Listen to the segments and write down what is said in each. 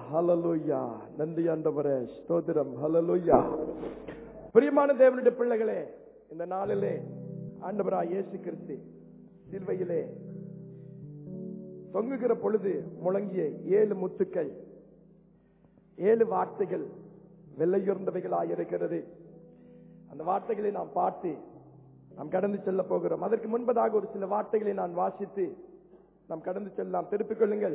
ஹalleluya நன்றி ஆண்டவரே ஸ்தோத்திரம் ஹalleluya பிரியமான தேவனுடைய பிள்ளைகளே இந்த நாளிலே ஆண்டவராய் இயேசு கிறிஸ்து சிலுவையிலே தொங்குகிற பொழுது முழங்கிய ஏழு முத்துக்கள் ஏழு வார்த்தைகள் வெள்ளையுறந்தவைகளாயிருக்கிறது அந்த வார்த்தைகளை நாம் பார்த்து நாம் கடந்து செல்ல போகிறோம் அதற்கு முன்பதாக ஒரு சில வார்த்தைகளை நான் வாசித்து நாம் கடந்து செல்லலாம் திருப்பிக் கொள்ளுங்கள்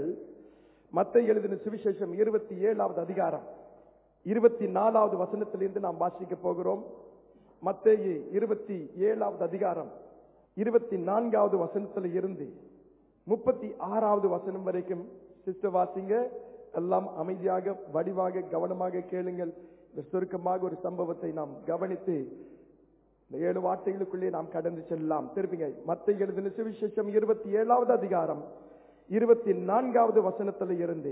மத்திய எழுதின சுவிசேஷம் இருபத்தி ஏழாவது அதிகாரம் இருபத்தி நாலாவது வசனத்திலிருந்து நாம் வாசிக்க போகிறோம் மத்தேயு இருபத்தி ஏழாவது அதிகாரம் இருபத்தி நான்காவது வசனத்தில் இருந்து முப்பத்தி ஆறாவது வசனம் வரைக்கும் சிஸ்டர் வாசிங்க எல்லாம் அமைதியாக வடிவாக கவனமாக கேளுங்கள் இந்த சுருக்கமாக ஒரு சம்பவத்தை நாம் கவனித்து இந்த ஏழு வார்த்தைகளுக்குள்ளே நாம் கடந்து செல்லலாம் திருப்பிங்க மத்த எழுதின சுவிசேஷம் இருபத்தி ஏழாவது அதிகாரம் இருபத்தி நான்காவது வசனத்தில் இருந்து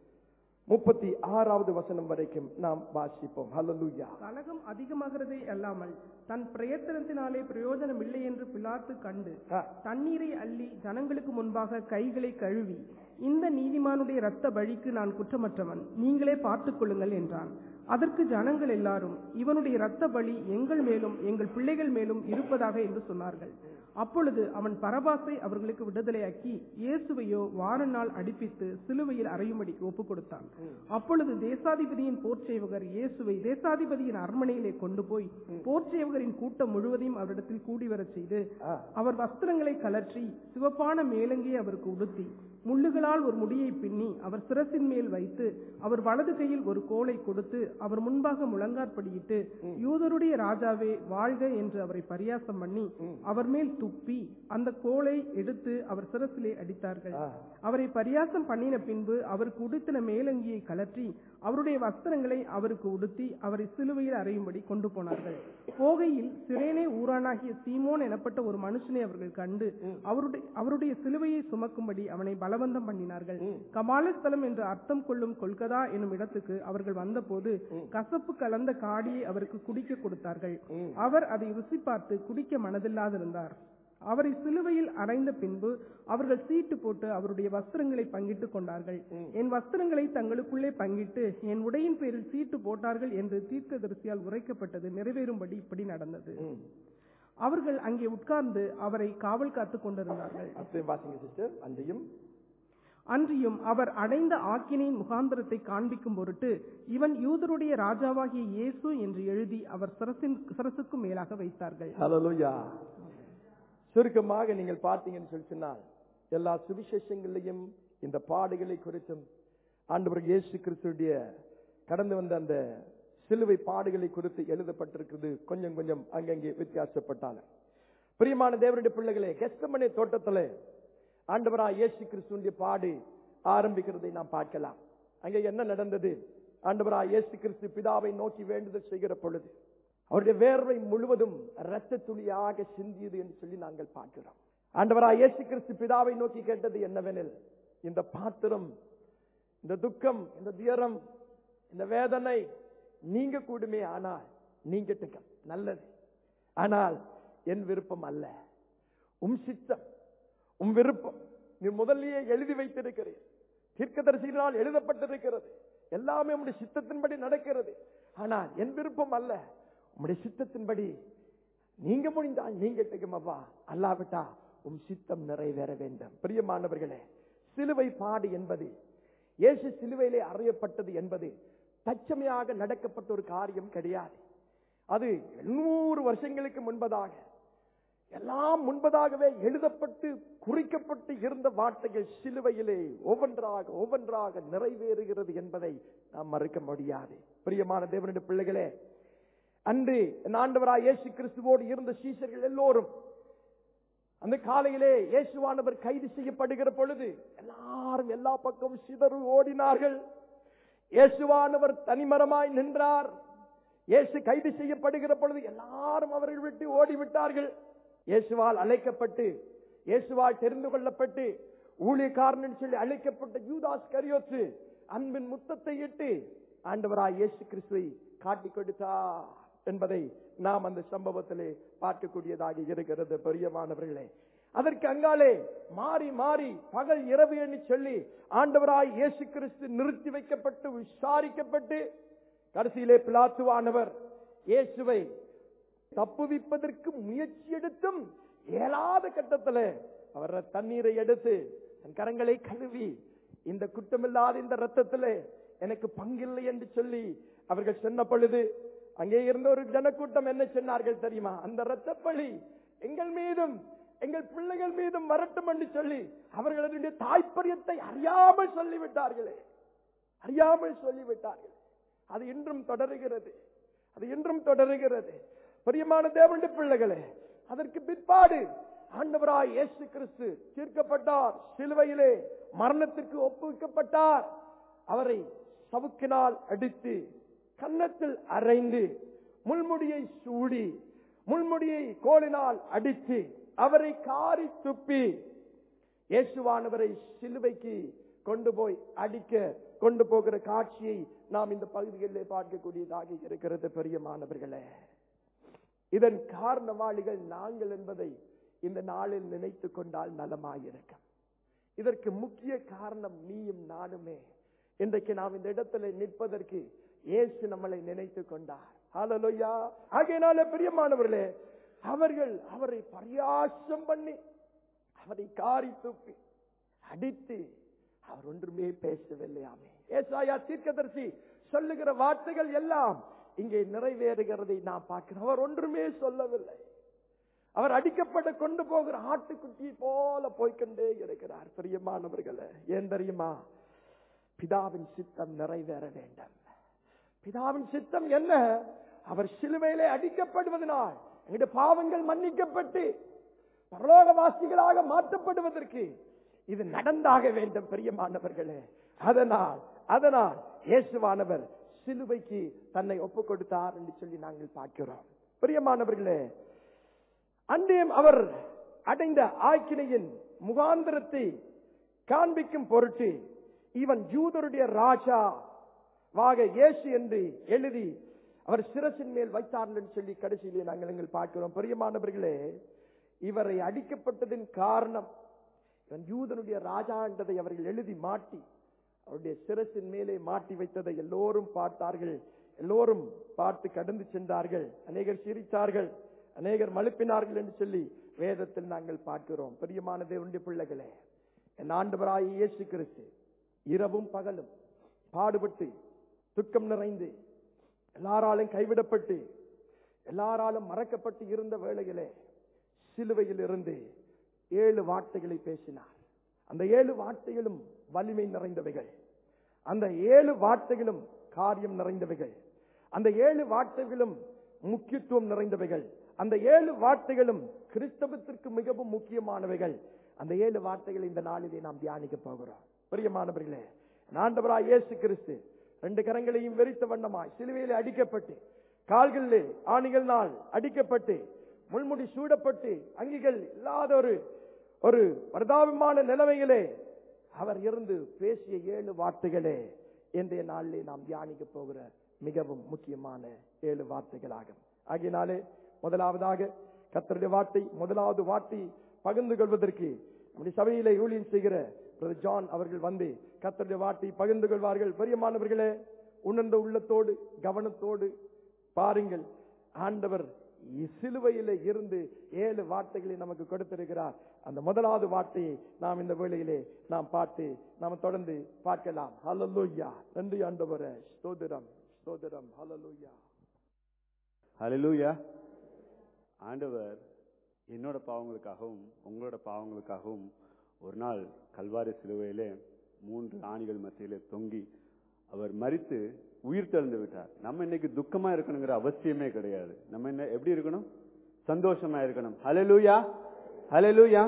முப்பத்தி ஆறாவது வசனம் வரைக்கும் நாம் வாசிப்போம் ஹalleluya கலகம் அதிகமாகிறதே அல்லாமல் தன் பிரயத்தனத்தினாலே பிரயோஜனம் இல்லை என்று பிலாத்து கண்டு ஆ. தண்ணீரை அள்ளி ஜனங்களுக்கு முன்பாக கைகளை கழுவி இந்த நீதிமானுடைய இரத்த பழிக்கு நான் குற்றமற்றவன் நீங்களே பார்த்துக் கொள்ளுங்கள் என்றான் அதற்கு ஜனங்கள் எல்லாரும் இவனுடைய இரத்த பலி எங்கள் மேலும் எங்கள் பிள்ளைகள் மேலும் இருப்பதாக என்று சொன்னார்கள் அப்பொழுது அவன் பரபாசை அவர்களுக்கு விடுதலையாக்கி இயேசுவையோ வாரநாள் அடிப்பித்து சிலுவையில் அறையும்படிக்கு ஒப்புக் கொடுத்தான் அப்பொழுது தேசாதிபதியின் போர்ச்சேவகர் இயேசுவை தேசாதிபதியின் அரண்மனையிலே கொண்டு போய் போர்ச்சேவகரின் கூட்டம் முழுவதையும் அவரிடத்தில் கூடி வரச் செய்து ஆ. அவர் வஸ்திரங்களை கலற்றி சிவப்பான மேலங்கியை அவருக்கு உடுத்தி முள்ளுகளால் ஒரு முடியை பின்னி அவர் சிரசின் மேல் வைத்து அவர் வலது கையில் ஒரு கோலை கொடுத்து அவர் முன்பாக முழங்காற்படியிட்டு யூதருடைய ராஜாவே வாழ்க என்று அவரை பரியாசம் பண்ணி அவர் மேல் துப்பி அந்த கோலை எடுத்து அவர் சிரசிலே அடித்தார்கள் ஆ. அவரை பரியாசம் பண்ணின பின்பு அவருக்கு உடுத்தின மேலங்கியை கலற்றி அவருடைய வஸ்திரங்களை அவருக்கு உடுத்தி அவரை சிலுவையில் அறையும்படி கொண்டு போனார்கள் போகையில் சிரேனே ஊரானாகிய சீமோன் எனப்பட்ட ஒரு மனுஷனை அவர்கள் கண்டு அவருடைய அவருடைய சிலுவையை சுமக்கும்படி அவனை பலவந்தம் பண்ணினார்கள் கமாலஸ்தலம் என்று அர்த்தம் கொள்ளும் கொல்கதா என்னும் இடத்துக்கு அவர்கள் வந்தபோது கசப்பு கலந்த காடியை அவருக்கு குடிக்க கொடுத்தார்கள் அவர் அதை ருசி பார்த்து குடிக்க மனதில்லாதிருந்தார் அவரை சிலுவையில் அறைந்த பின்பு அவர்கள் சீட்டு போட்டு அவருடைய வஸ்திரங்களை பங்கிட்டுக் கொண்டார்கள் என் வஸ்திரங்களை தங்களுக்குள்ளே பங்கிட்டு என் உடையின் பேரில் சீட்டு போட்டார்கள் என்று தீர்க்கதரிசியால் உரைக்கப்பட்டது நிறைவேறும்படி இப்படி நடந்தது அவர்கள் அங்கே உட்கார்ந்து அவரை காவல் காத்துக் கொண்டிருந்தார்கள் அப்படியே வாசிங்க சிஸ்டர் அன்றையும் அன்றியும் அவர் அடைந்த ஆக்கினையின் முகாந்திரத்தை காண்பிக்கும் பொருட்டு இவன் யூதருடைய ராஜாவாகிய இயேசு என்று எழுதி அவர் சிரசின் சிரசுக்கு மேலாக வைத்தார்கள் ஹalleluya சுருக்கமாக நீங்கள் பார்த்தீங்கன்னு சொல்லி சொன்னால் எல்லா சுவிசேஷங்களையும் இந்த பாடுகளை குறித்தும் ஆண்டவர் இயேசு கிறிஸ்துடைய கடந்து வந்த அந்த சிலுவை பாடுகளை குறித்து எழுதப்பட்டிருக்கிறது கொஞ்சம் கொஞ்சம் அங்கங்கே வித்தியாசப்பட்டாலும் பிரியமான தேவனுடைய பிள்ளைகளே கெஸ்தமனே தோட்டத்திலே ஆண்டவராய் இயேசு கிறிஸ்துடைய பாடு ஆரம்பிக்கிறதை நாம் பார்க்கலாம் அங்கே என்ன நடந்தது ஆண்டவராய் இயேசு கிறிஸ்து பிதாவை நோக்கி வேண்டுதல் செய்கிற பொழுது அவருடைய வேர்வை முழுவதும் இரத்த துளியாக சிந்தியது என்று சொல்லி நாங்கள் பார்க்கிறோம் ஆண்டவராய் இயேசு கிறிஸ்து பிதாவை நோக்கி கேட்டது என்னவெனில் இந்த பாத்திரம் இந்த துக்கம் இந்த துயரம் இந்த வேதனை நீங்க கூடுமே ஆனால் நீங்கட்டுங்க நல்லது ஆனால் என் விருப்பம் அல்ல உம் சித்தம் உம் விருப்பம் நீ முதல்லயே எழுதி வைத்திருக்கிறீர் தீர்க்கதரிசிகளால் எழுதப்பட்டிருக்கிறது எல்லாமே உம்முடைய சித்தத்தின்படி நடக்கிறது ஆனால் என் விருப்பம் அல்ல உம்முடைய சித்தத்தின்படி நீங்க முடிந்தால் நீங்க அப்பா அல்லாவிட்டா உம் சித்தம் நிறைவேற வேண்டும் பிரியமானவர்களே சிலுவை பாடு என்பது இயேசு சிலுவையிலே அறையப்பட்டது என்பது தச்சமையாக நடக்கப்பட்ட ஒரு காரியம் கிடையாது அது எண்ணூறு வருஷங்களுக்கு முன்பதாக எல்லாம் முன்பதாகவே எழுதப்பட்டு குறிக்கப்பட்டு இருந்த வார்த்தைகள் சிலுவையிலே ஒவ்வொன்றாக ஒவ்வொன்றாக நிறைவேறுகிறது என்பதை நாம் மறுக்க முடியாது பிரியமான தேவனுடைய பிள்ளைகளே அன்று என் ஆண்டவராய் இயேசு கிறிஸ்துவோடு இருந்த சீசர்கள் எல்லோரும் அந்த காலையிலே இயேசுவானவர் கைது செய்யப்படுகிற பொழுது எல்லாரும் எல்லா பக்கமும் சிதறு ஓடினார்கள் இயேசுவானவர் தனிமரமாய் நின்றார் இயேசு கைது செய்யப்படுகிற பொழுது எல்லாரும் அவர்கள் விட்டு ஓடிவிட்டார்கள் இயேசுவால் அழைக்கப்பட்டு இயேசுவால் தெரிந்து கொள்ளப்பட்டு ஊழியக்காரன் சொல்லி அழைக்கப்பட்ட யூதாஸ் கரியோத்து அன்பின் முத்தத்தை இட்டு ஆண்டவராய் இயேசு கிறிஸ்துவை காட்டிக் கொடுத்தா என்பதை நாம் அந்த சம்பவத்திலே பார்க்கக்கூடியதாக இருக்கிறது பெரியமானவர்களே அதற்கு அங்காலே மாறி மாறி பகல் இரவு என்று சொல்லி ஆண்டவராய் இயேசு கிறிஸ்து நிறுத்தி வைக்கப்பட்டு விசாரிக்கப்பட்டு கடைசியிலே பிலாத்துவானவர் இயேசுவை தப்புவிப்பதற்கு முயற்சி எடுத்தும் இயலாத கட்டத்தில் அவர் தண்ணீரை எடுத்து தன் கரங்களை கழுவி இந்த குற்றமில்லாத இந்த ரத்தத்திலே எனக்கு பங்கில்லை என்று சொல்லி அவர்கள் சொன்ன பொழுது அங்கே இருந்த ஒரு ஜனக்கூட்டம் என்ன சொன்னார்கள் தெரியுமா அந்த இரத்தப்பழி எங்கள் மீதும் எங்கள் பிள்ளைகள் மீதும் வரட்டும் என்று சொல்லி அவர்களுடைய தாய்ப்பரியத்தை அறியாமல் சொல்லிவிட்டார்களே அறியாமல் சொல்லிவிட்டார்கள் அது இன்றும் தொடருகிறது அது இன்றும் தொடருகிறது பிரியமான தேவனுடைய பிள்ளைகளே அதற்கு பிற்பாடு ஆண்டவராய் இயேசு கிறிஸ்து தீர்க்கப்பட்டார் சிலுவையிலே மரணத்திற்கு ஒப்புவிக்கப்பட்டார் அவரை சவுக்கினால் அடித்து கன்னத்தில் அரைந்து முள்முடியை சூடி முள்முடியை கோலினால் அடித்து அவரை காரி துப்பி இயேசுவானவரை சிலுவைக்கு கொண்டு போய் அடிக்க கொண்டு போகிற காட்சியை நாம் இந்த பகுதிகளிலே பார்க்கக்கூடியதாக இருக்கிறது பெரியமானவர்களே இதன் காரணவாளிகள் நாங்கள் என்பதை இந்த நாளில் நினைத்துக் கொண்டால் நலமாயிருக்கும் இதற்கு முக்கிய காரணம் நீயும் நானுமே இன்றைக்கு நாம் இந்த இடத்துல நிற்பதற்கு இயேசு நம்மளை நினைத்துக் கொண்டார் ஹalleluya ஆகையினால பிரியமானவர்களே அவர்கள் அவரை பரியாசம் பண்ணி அவரை காரி துப்பி அடித்து அவர் ஒன்றுமே பேசவில்லையாமே ஏசாயா தீர்க்கதரிசி சொல்லுகிற வார்த்தைகள் எல்லாம் இங்கே நிறைவேறுகிறதை நாம் பார்க்கிறோம் அவர் ஒன்றுமே சொல்லவில்லை அவர் அடிக்கப்பட்டு கொண்டு போகிற ஆட்டுக்குட்டி போல போய்க்கொண்டே இருக்கிறார் பிரியமானவர்களே ஏன் தெரியுமா பிதாவின் சித்தம் நிறைவேற வேண்டும் பிதாவின் சித்தம் என்ன அவர் சிலுவையிலே அடிக்கப்படுவதனால் எங்களுடைய பாவங்கள் மன்னிக்கப்பட்டு பரலோகவாசிகளாக மாற்றப்படுவதற்கு இது நடந்தாக வேண்டும் பிரியமானவர்களே அதனால் அதனால் இயேசுவானவர் சிலுவைக்கு தன்னை ஒப்புக் கொடுத்தார் என்று சொல்லி நாங்கள் பார்க்கிறோம் பிரியமானவர்களே அன்றியம் அவர் அடைந்த ஆக்கினையின் முகாந்திரத்தை காண்பிக்கும் பொருட்டு இவன் யூதருடைய ராஜா வாக இயேசு என்று எழுதி அவர் சிரசின் மேல் வைத்தார் என்று சொல்லி கடைசியிலே நாங்கள் எங்கள் பார்க்கிறோம் பிரியமானவர்களே இவரை அடிக்கப்பட்டதின் காரணம் இவன் யூதனுடைய ராஜா என்றதை அவர்கள் எழுதி மாட்டி அவருடைய சிரசின் மேலே மாட்டி வைத்ததை எல்லோரும் பார்த்தார்கள் எல்லோரும் பார்த்து கடந்து சென்றார்கள் அநேகர் சிரித்தார்கள் அநேகர் மழுப்பினார்கள் என்று சொல்லி வேதத்தில் நாங்கள் பார்க்கிறோம் பிரியமான தேவனுடைய பிள்ளைகளே என் ஆண்டவராய் இயேசு கிறிஸ்து இரவும் பகலும் பாடுபட்டு துக்கம் நிறைந்து எல்லாராலும் கைவிடப்பட்டு எல்லாராலும் மறக்கப்பட்டு இருந்த வேளையிலே சிலுவையில் இருந்து ஏழு வார்த்தைகளை பேசினார் அந்த ஏழு வார்த்தைகளும் வலிமை நிறைந்தவைகள் அந்த ஏழு வார்த்தைகளும் காரியம் நிறைந்தவைகள் அந்த ஏழு வார்த்தைகளும் முக்கியத்துவம் நிறைந்தவைகள் அந்த ஏழு வார்த்தைகளும் கிறிஸ்தவத்திற்கு மிகவும் முக்கியமானவைகள் அந்த ஏழு வார்த்தைகளை இந்த நாளிலே நாம் தியானிக்க போகிறோம் பிரியமானவர்களே ஆண்டவராய் இயேசு கிறிஸ்து ரெண்டு கரங்களையும் வெறித்த வண்ணமாய் சிலுவையிலே அடிக்கப்பட்டு கால்களிலே ஆணிகள்னால் அடிக்கப்பட்டு முள்முடி சூடப்பட்டு அங்கிகள் இல்லாத ஒரு ஒரு பிரதாபமான நிலைமையிலே அவர் இருந்து பேசிய ஏழு வார்த்தைகளே இன்றைய நாளிலே நாம் தியானிக்க போகிற மிகவும் முக்கியமான ஏழு வார்த்தைகளாகும் ஆகினாலே முதலாவதாக கத்தருடைய வார்த்தை முதலாவது வார்த்தை பகிர்ந்து கொள்வதற்கு நம்முடைய சபையிலே ஊழியம் செய்கிற பிரதர் ஜான் அவர்கள் வந்து கத்தருடைய வார்த்தை பகிர்ந்து கொள்வார்கள் பெரியமானவர்களே உணர்ந்த உள்ளத்தோடு கவனத்தோடு பாருங்கள் ஆண்டவர் சிலுவையிலே இருந்து ஏழு வார்த்தைகளை நமக்கு கொடுத்திருக்கிறார் அந்த முதலாவது வார்த்தையை நாம் இந்த வேளையிலே நாம் பார்த்து நாம் தொடர்ந்து பார்க்கலாம் ஹalleluya நன்றி ஆண்டவரே ஸ்தோத்திரம் ஸ்தோத்திரம் ஹalleluya ஹalleluya ஆண்டவர் என்னோட பாவங்களுக்காகவும் உங்களோட பாவங்களுக்காகவும் ஒரு நாள் கல்வாரி சிலுவையிலே மூன்று ஆணிகள் மத்தியிலே தொங்கி அவர் மரித்து உயிர் தெழுந்து விட்டார் நம்ம இன்னைக்கு துக்கமா இருக்கணுங்கிற அவசியமே கிடையாது நம்ம என்ன எப்படி இருக்கணும் சந்தோஷமா இருக்கணும் ஹalleluya ஹalleluya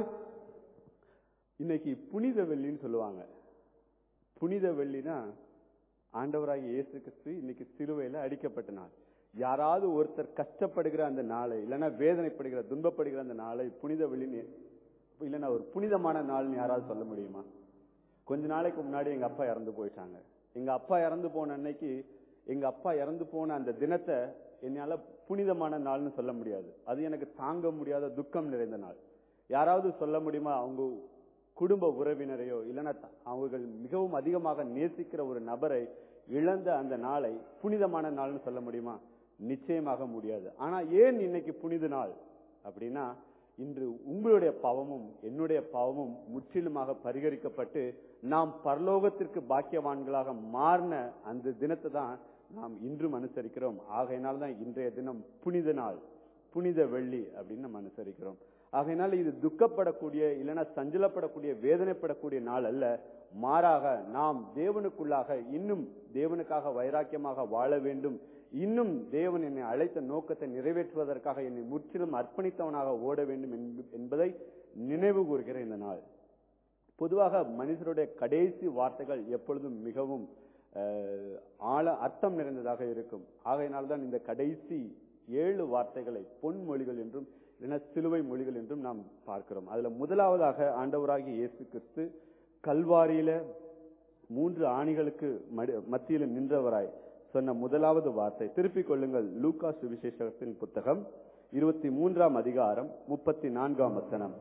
இன்னைக்கு புனித வெள்ளின்னு சொல்லுவாங்க புனித வெள்ளினா ஆண்டவராகிய இயேசு கிறிஸ்து இன்னைக்கு சிலுவையில அடிக்கப்பட்ட நாள் யாராவது ஒருத்தர் கஷ்டப்படுகிற அந்த நாளை இல்லைன்னா வேதனைப்படுகிற துன்பப்படுகிற அந்த நாளை புனித வெள்ளின்னு இல்லைன்னா ஒரு புனிதமான நாள்னு யாராவது சொல்ல முடியுமா கொஞ்ச நாளைக்கு முன்னாடி எங்க அப்பா இறந்து போயிட்டாங்க எங்க அப்பா இறந்து போன அன்னைக்கு எங்க அப்பா இறந்து போன அந்த தினத்தை என்னால புனிதமான நாள்னு சொல்ல முடியாது அது எனக்கு தாங்க முடியாத துக்கம் நிறைந்த நாள் யாராவது சொல்ல முடியுமா அவங்க குடும்ப உறவினரையோ இல்லைன்னா த- அவர்கள் மிகவும் அதிகமாக நேசிக்கிற ஒரு நபரை இழந்த அந்த நாளை புனிதமான நாள்னு சொல்ல முடியுமா நிச்சயமாக முடியாது ஆனா ஏன் இன்னைக்கு புனித நாள் அப்படின்னா இன்று உங்களுடைய பாவமும் என்னுடைய பாவமும் முற்றிலுமாக பரிகரிக்கப்பட்டு நாம் பரலோகத்திற்கு பாக்கியவான்களாக மாறின அந்த தினத்தை தான் நாம் இன்றும் அனுசரிக்கிறோம் ஆகையினால் தான் இன்றைய தினம் புனித நாள் புனித வெள்ளி அப்படின்னு நம்ம அனுசரிக்கிறோம் ஆகையினால இது துக்கப்படக்கூடிய இல்லைன்னா சஞ்சலப்படக்கூடிய வேதனைப்படக்கூடிய நாள் அல்ல மாறாக நாம் தேவனுக்குள்ளாக இன்னும் தேவனுக்காக வைராக்கியமாக வாழ வேண்டும் இன்னும் தேவன் என்னை அழைத்த நோக்கத்தை நிறைவேற்றுவதற்காக என்னை முற்றிலும் அர்ப்பணித்தவனாக ஓட வேண்டும் என்ப- என்பதை நினைவு கூறுகிற இந்த நாள் பொதுவாக மனிதருடைய கடைசி வார்த்தைகள் எப்பொழுதும் மிகவும் அஹ், ஆழ அர்த்தம் நிறைந்ததாக இருக்கும் ஆகையினால்தான் இந்த கடைசி ஏழு வார்த்தைகளை பொன்மொழிகள் என்றும் இல்லைன்னா சிலுவை மொழிகள் என்றும் நாம் பார்க்கிறோம் அதுல முதலாவதாக ஆண்டவராகிய இயேசு கிறிஸ்து கல்வாரியில மூன்று ஆணிகளுக்கு மடி- மத்தியில நின்றவராய் சொன்ன முதலாவது வார்த்தை திருப்பிக் கொள்ளுங்கள் லூக்கா சுவிசேஷத்தின் புத்தகம் இருபத்தி மூன்றாம் அதிகாரம் முப்பத்தி நான்காம் வசனம்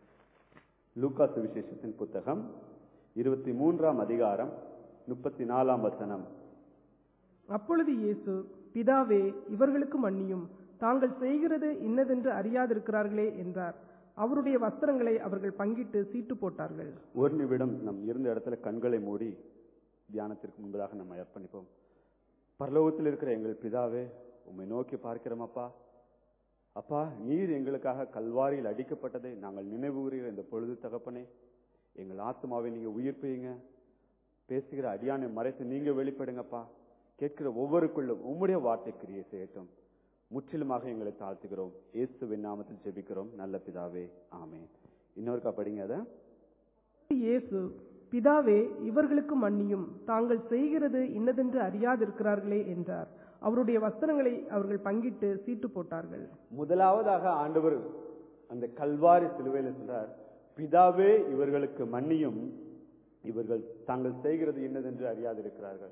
லூக்கா சுவிசேஷத்தின் புத்தகம் இருபத்தி மூன்றாம் அதிகாரம் முப்பத்தி நாலாம் வசனம் அப்பொழுது இயேசு பிதாவே இவர்களுக்கு மன்னியும் தாங்கள் செய்கிறது இன்னதென்று அறியாதிருக்கிறார்களே என்றார் அவருடைய வஸ்திரங்களை அவர்கள் பங்கிட்டு சீட்டு போட்டார்கள் ஒரு நிமிடம் நம் இருந்த இடத்துல கண்களை மூடி தியானத்திற்கு முன்பதாக நம்ம அர்ப்பணிப்போம் பரலோகத்தில் இருக்கிற எங்கள் பிதாவே உம்மை நோக்கி பார்க்கிறோம் அப்பா அப்பா நீர் எங்களுக்காக கல்வாரியில் அடிக்கப்பட்டதை நாங்கள் நினைவு கூறுகிற இந்த பொழுது தகப்பனே எங்கள் ஆத்மாவை நீங்க உயிர்ப்பீங்க பேசுகிற அடியானை மறைத்து நீங்க வெளிப்படுங்கப்பா கேட்கிற ஒவ்வொருக்குள்ளும் உம்முடைய வார்த்தை கிரியை செய்யட்டும் முற்றிலுமாக எங்களை தாழ்த்துகிறோம் இயேசுவின் நாமத்தில் ஜெபிக்கிறோம் நல்ல பிதாவே ஆமென் இன்னொருக்கா படிங்க அதை இயேசு பிதாவே இவர்களுக்கு மன்னியும் தாங்கள் செய்கிறது இன்னதென்று அறியாதிருக்கிறார்களே என்றார் அவருடைய வஸ்திரங்களை அவர்கள் பங்கிட்டு சீட்டு போட்டார்கள் முதலாவதாக ஆண்டவர் அந்த கல்வாரி சிலுவையில் சொல்றார் பிதாவே இவர்களுக்கு மன்னியும் இவர்கள் தாங்கள் செய்கிறது என்னதென்று அறியாதிருக்கிறார்கள்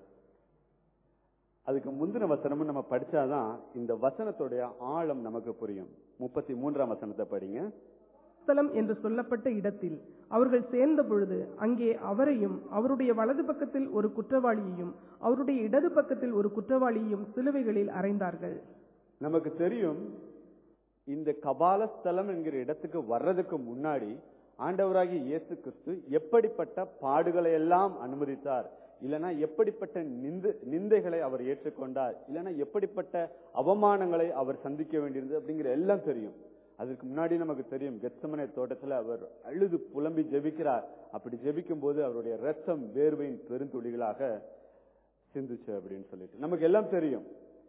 அதுக்கு முந்தின வசனமும் நம்ம படிச்சாதான் இந்த வசனத்துடைய ஆழம் நமக்கு புரியும் முப்பத்தி மூன்றாம் வசனத்தை படிங்க ஸ்தலம் என்று சொல்லப்பட்ட இடத்தில் அவர்கள் சேர்ந்த பொழுது அங்கே அவரையும் அவருடைய வலது பக்கத்தில் ஒரு குற்றவாளியையும் அவருடைய இடது பக்கத்தில் ஒரு குற்றவாளியையும் சிலுவைகளில் அறைந்தார்கள் நமக்கு தெரியும் இந்த கபாலஸ்தலம் என்கிற இடத்துக்கு வர்றதுக்கு முன்னாடி ஆண்டவராகிய இயேசு கிறிஸ்து எப்படிப்பட்ட பாடுகளை எல்லாம் அனுமதித்தார் இல்லனா எப்படிப்பட்ட நிந்து நிந்தைகளை அவர் ஏற்றுக்கொண்டார் இல்லனா எப்படிப்பட்ட அவமானங்களை அவர் சந்திக்க வேண்டியிருந்தது அப்படிங்கிற எல்லாம் தெரியும் அதுக்கு முன்னாடி நமக்கு தெரியும் கெத்தமனை தோட்டத்துல அவர் அழுது புலம்பி ஜெபிக்கிறார் அப்படி ஜெபிக்கும் போது அவருடைய ரத்தம் வேர்வையின் பெருந்துளிகளாக சிந்துச்சு அப்படின்னு சொல்லிட்டு நமக்கு எல்லாம் தெரியும்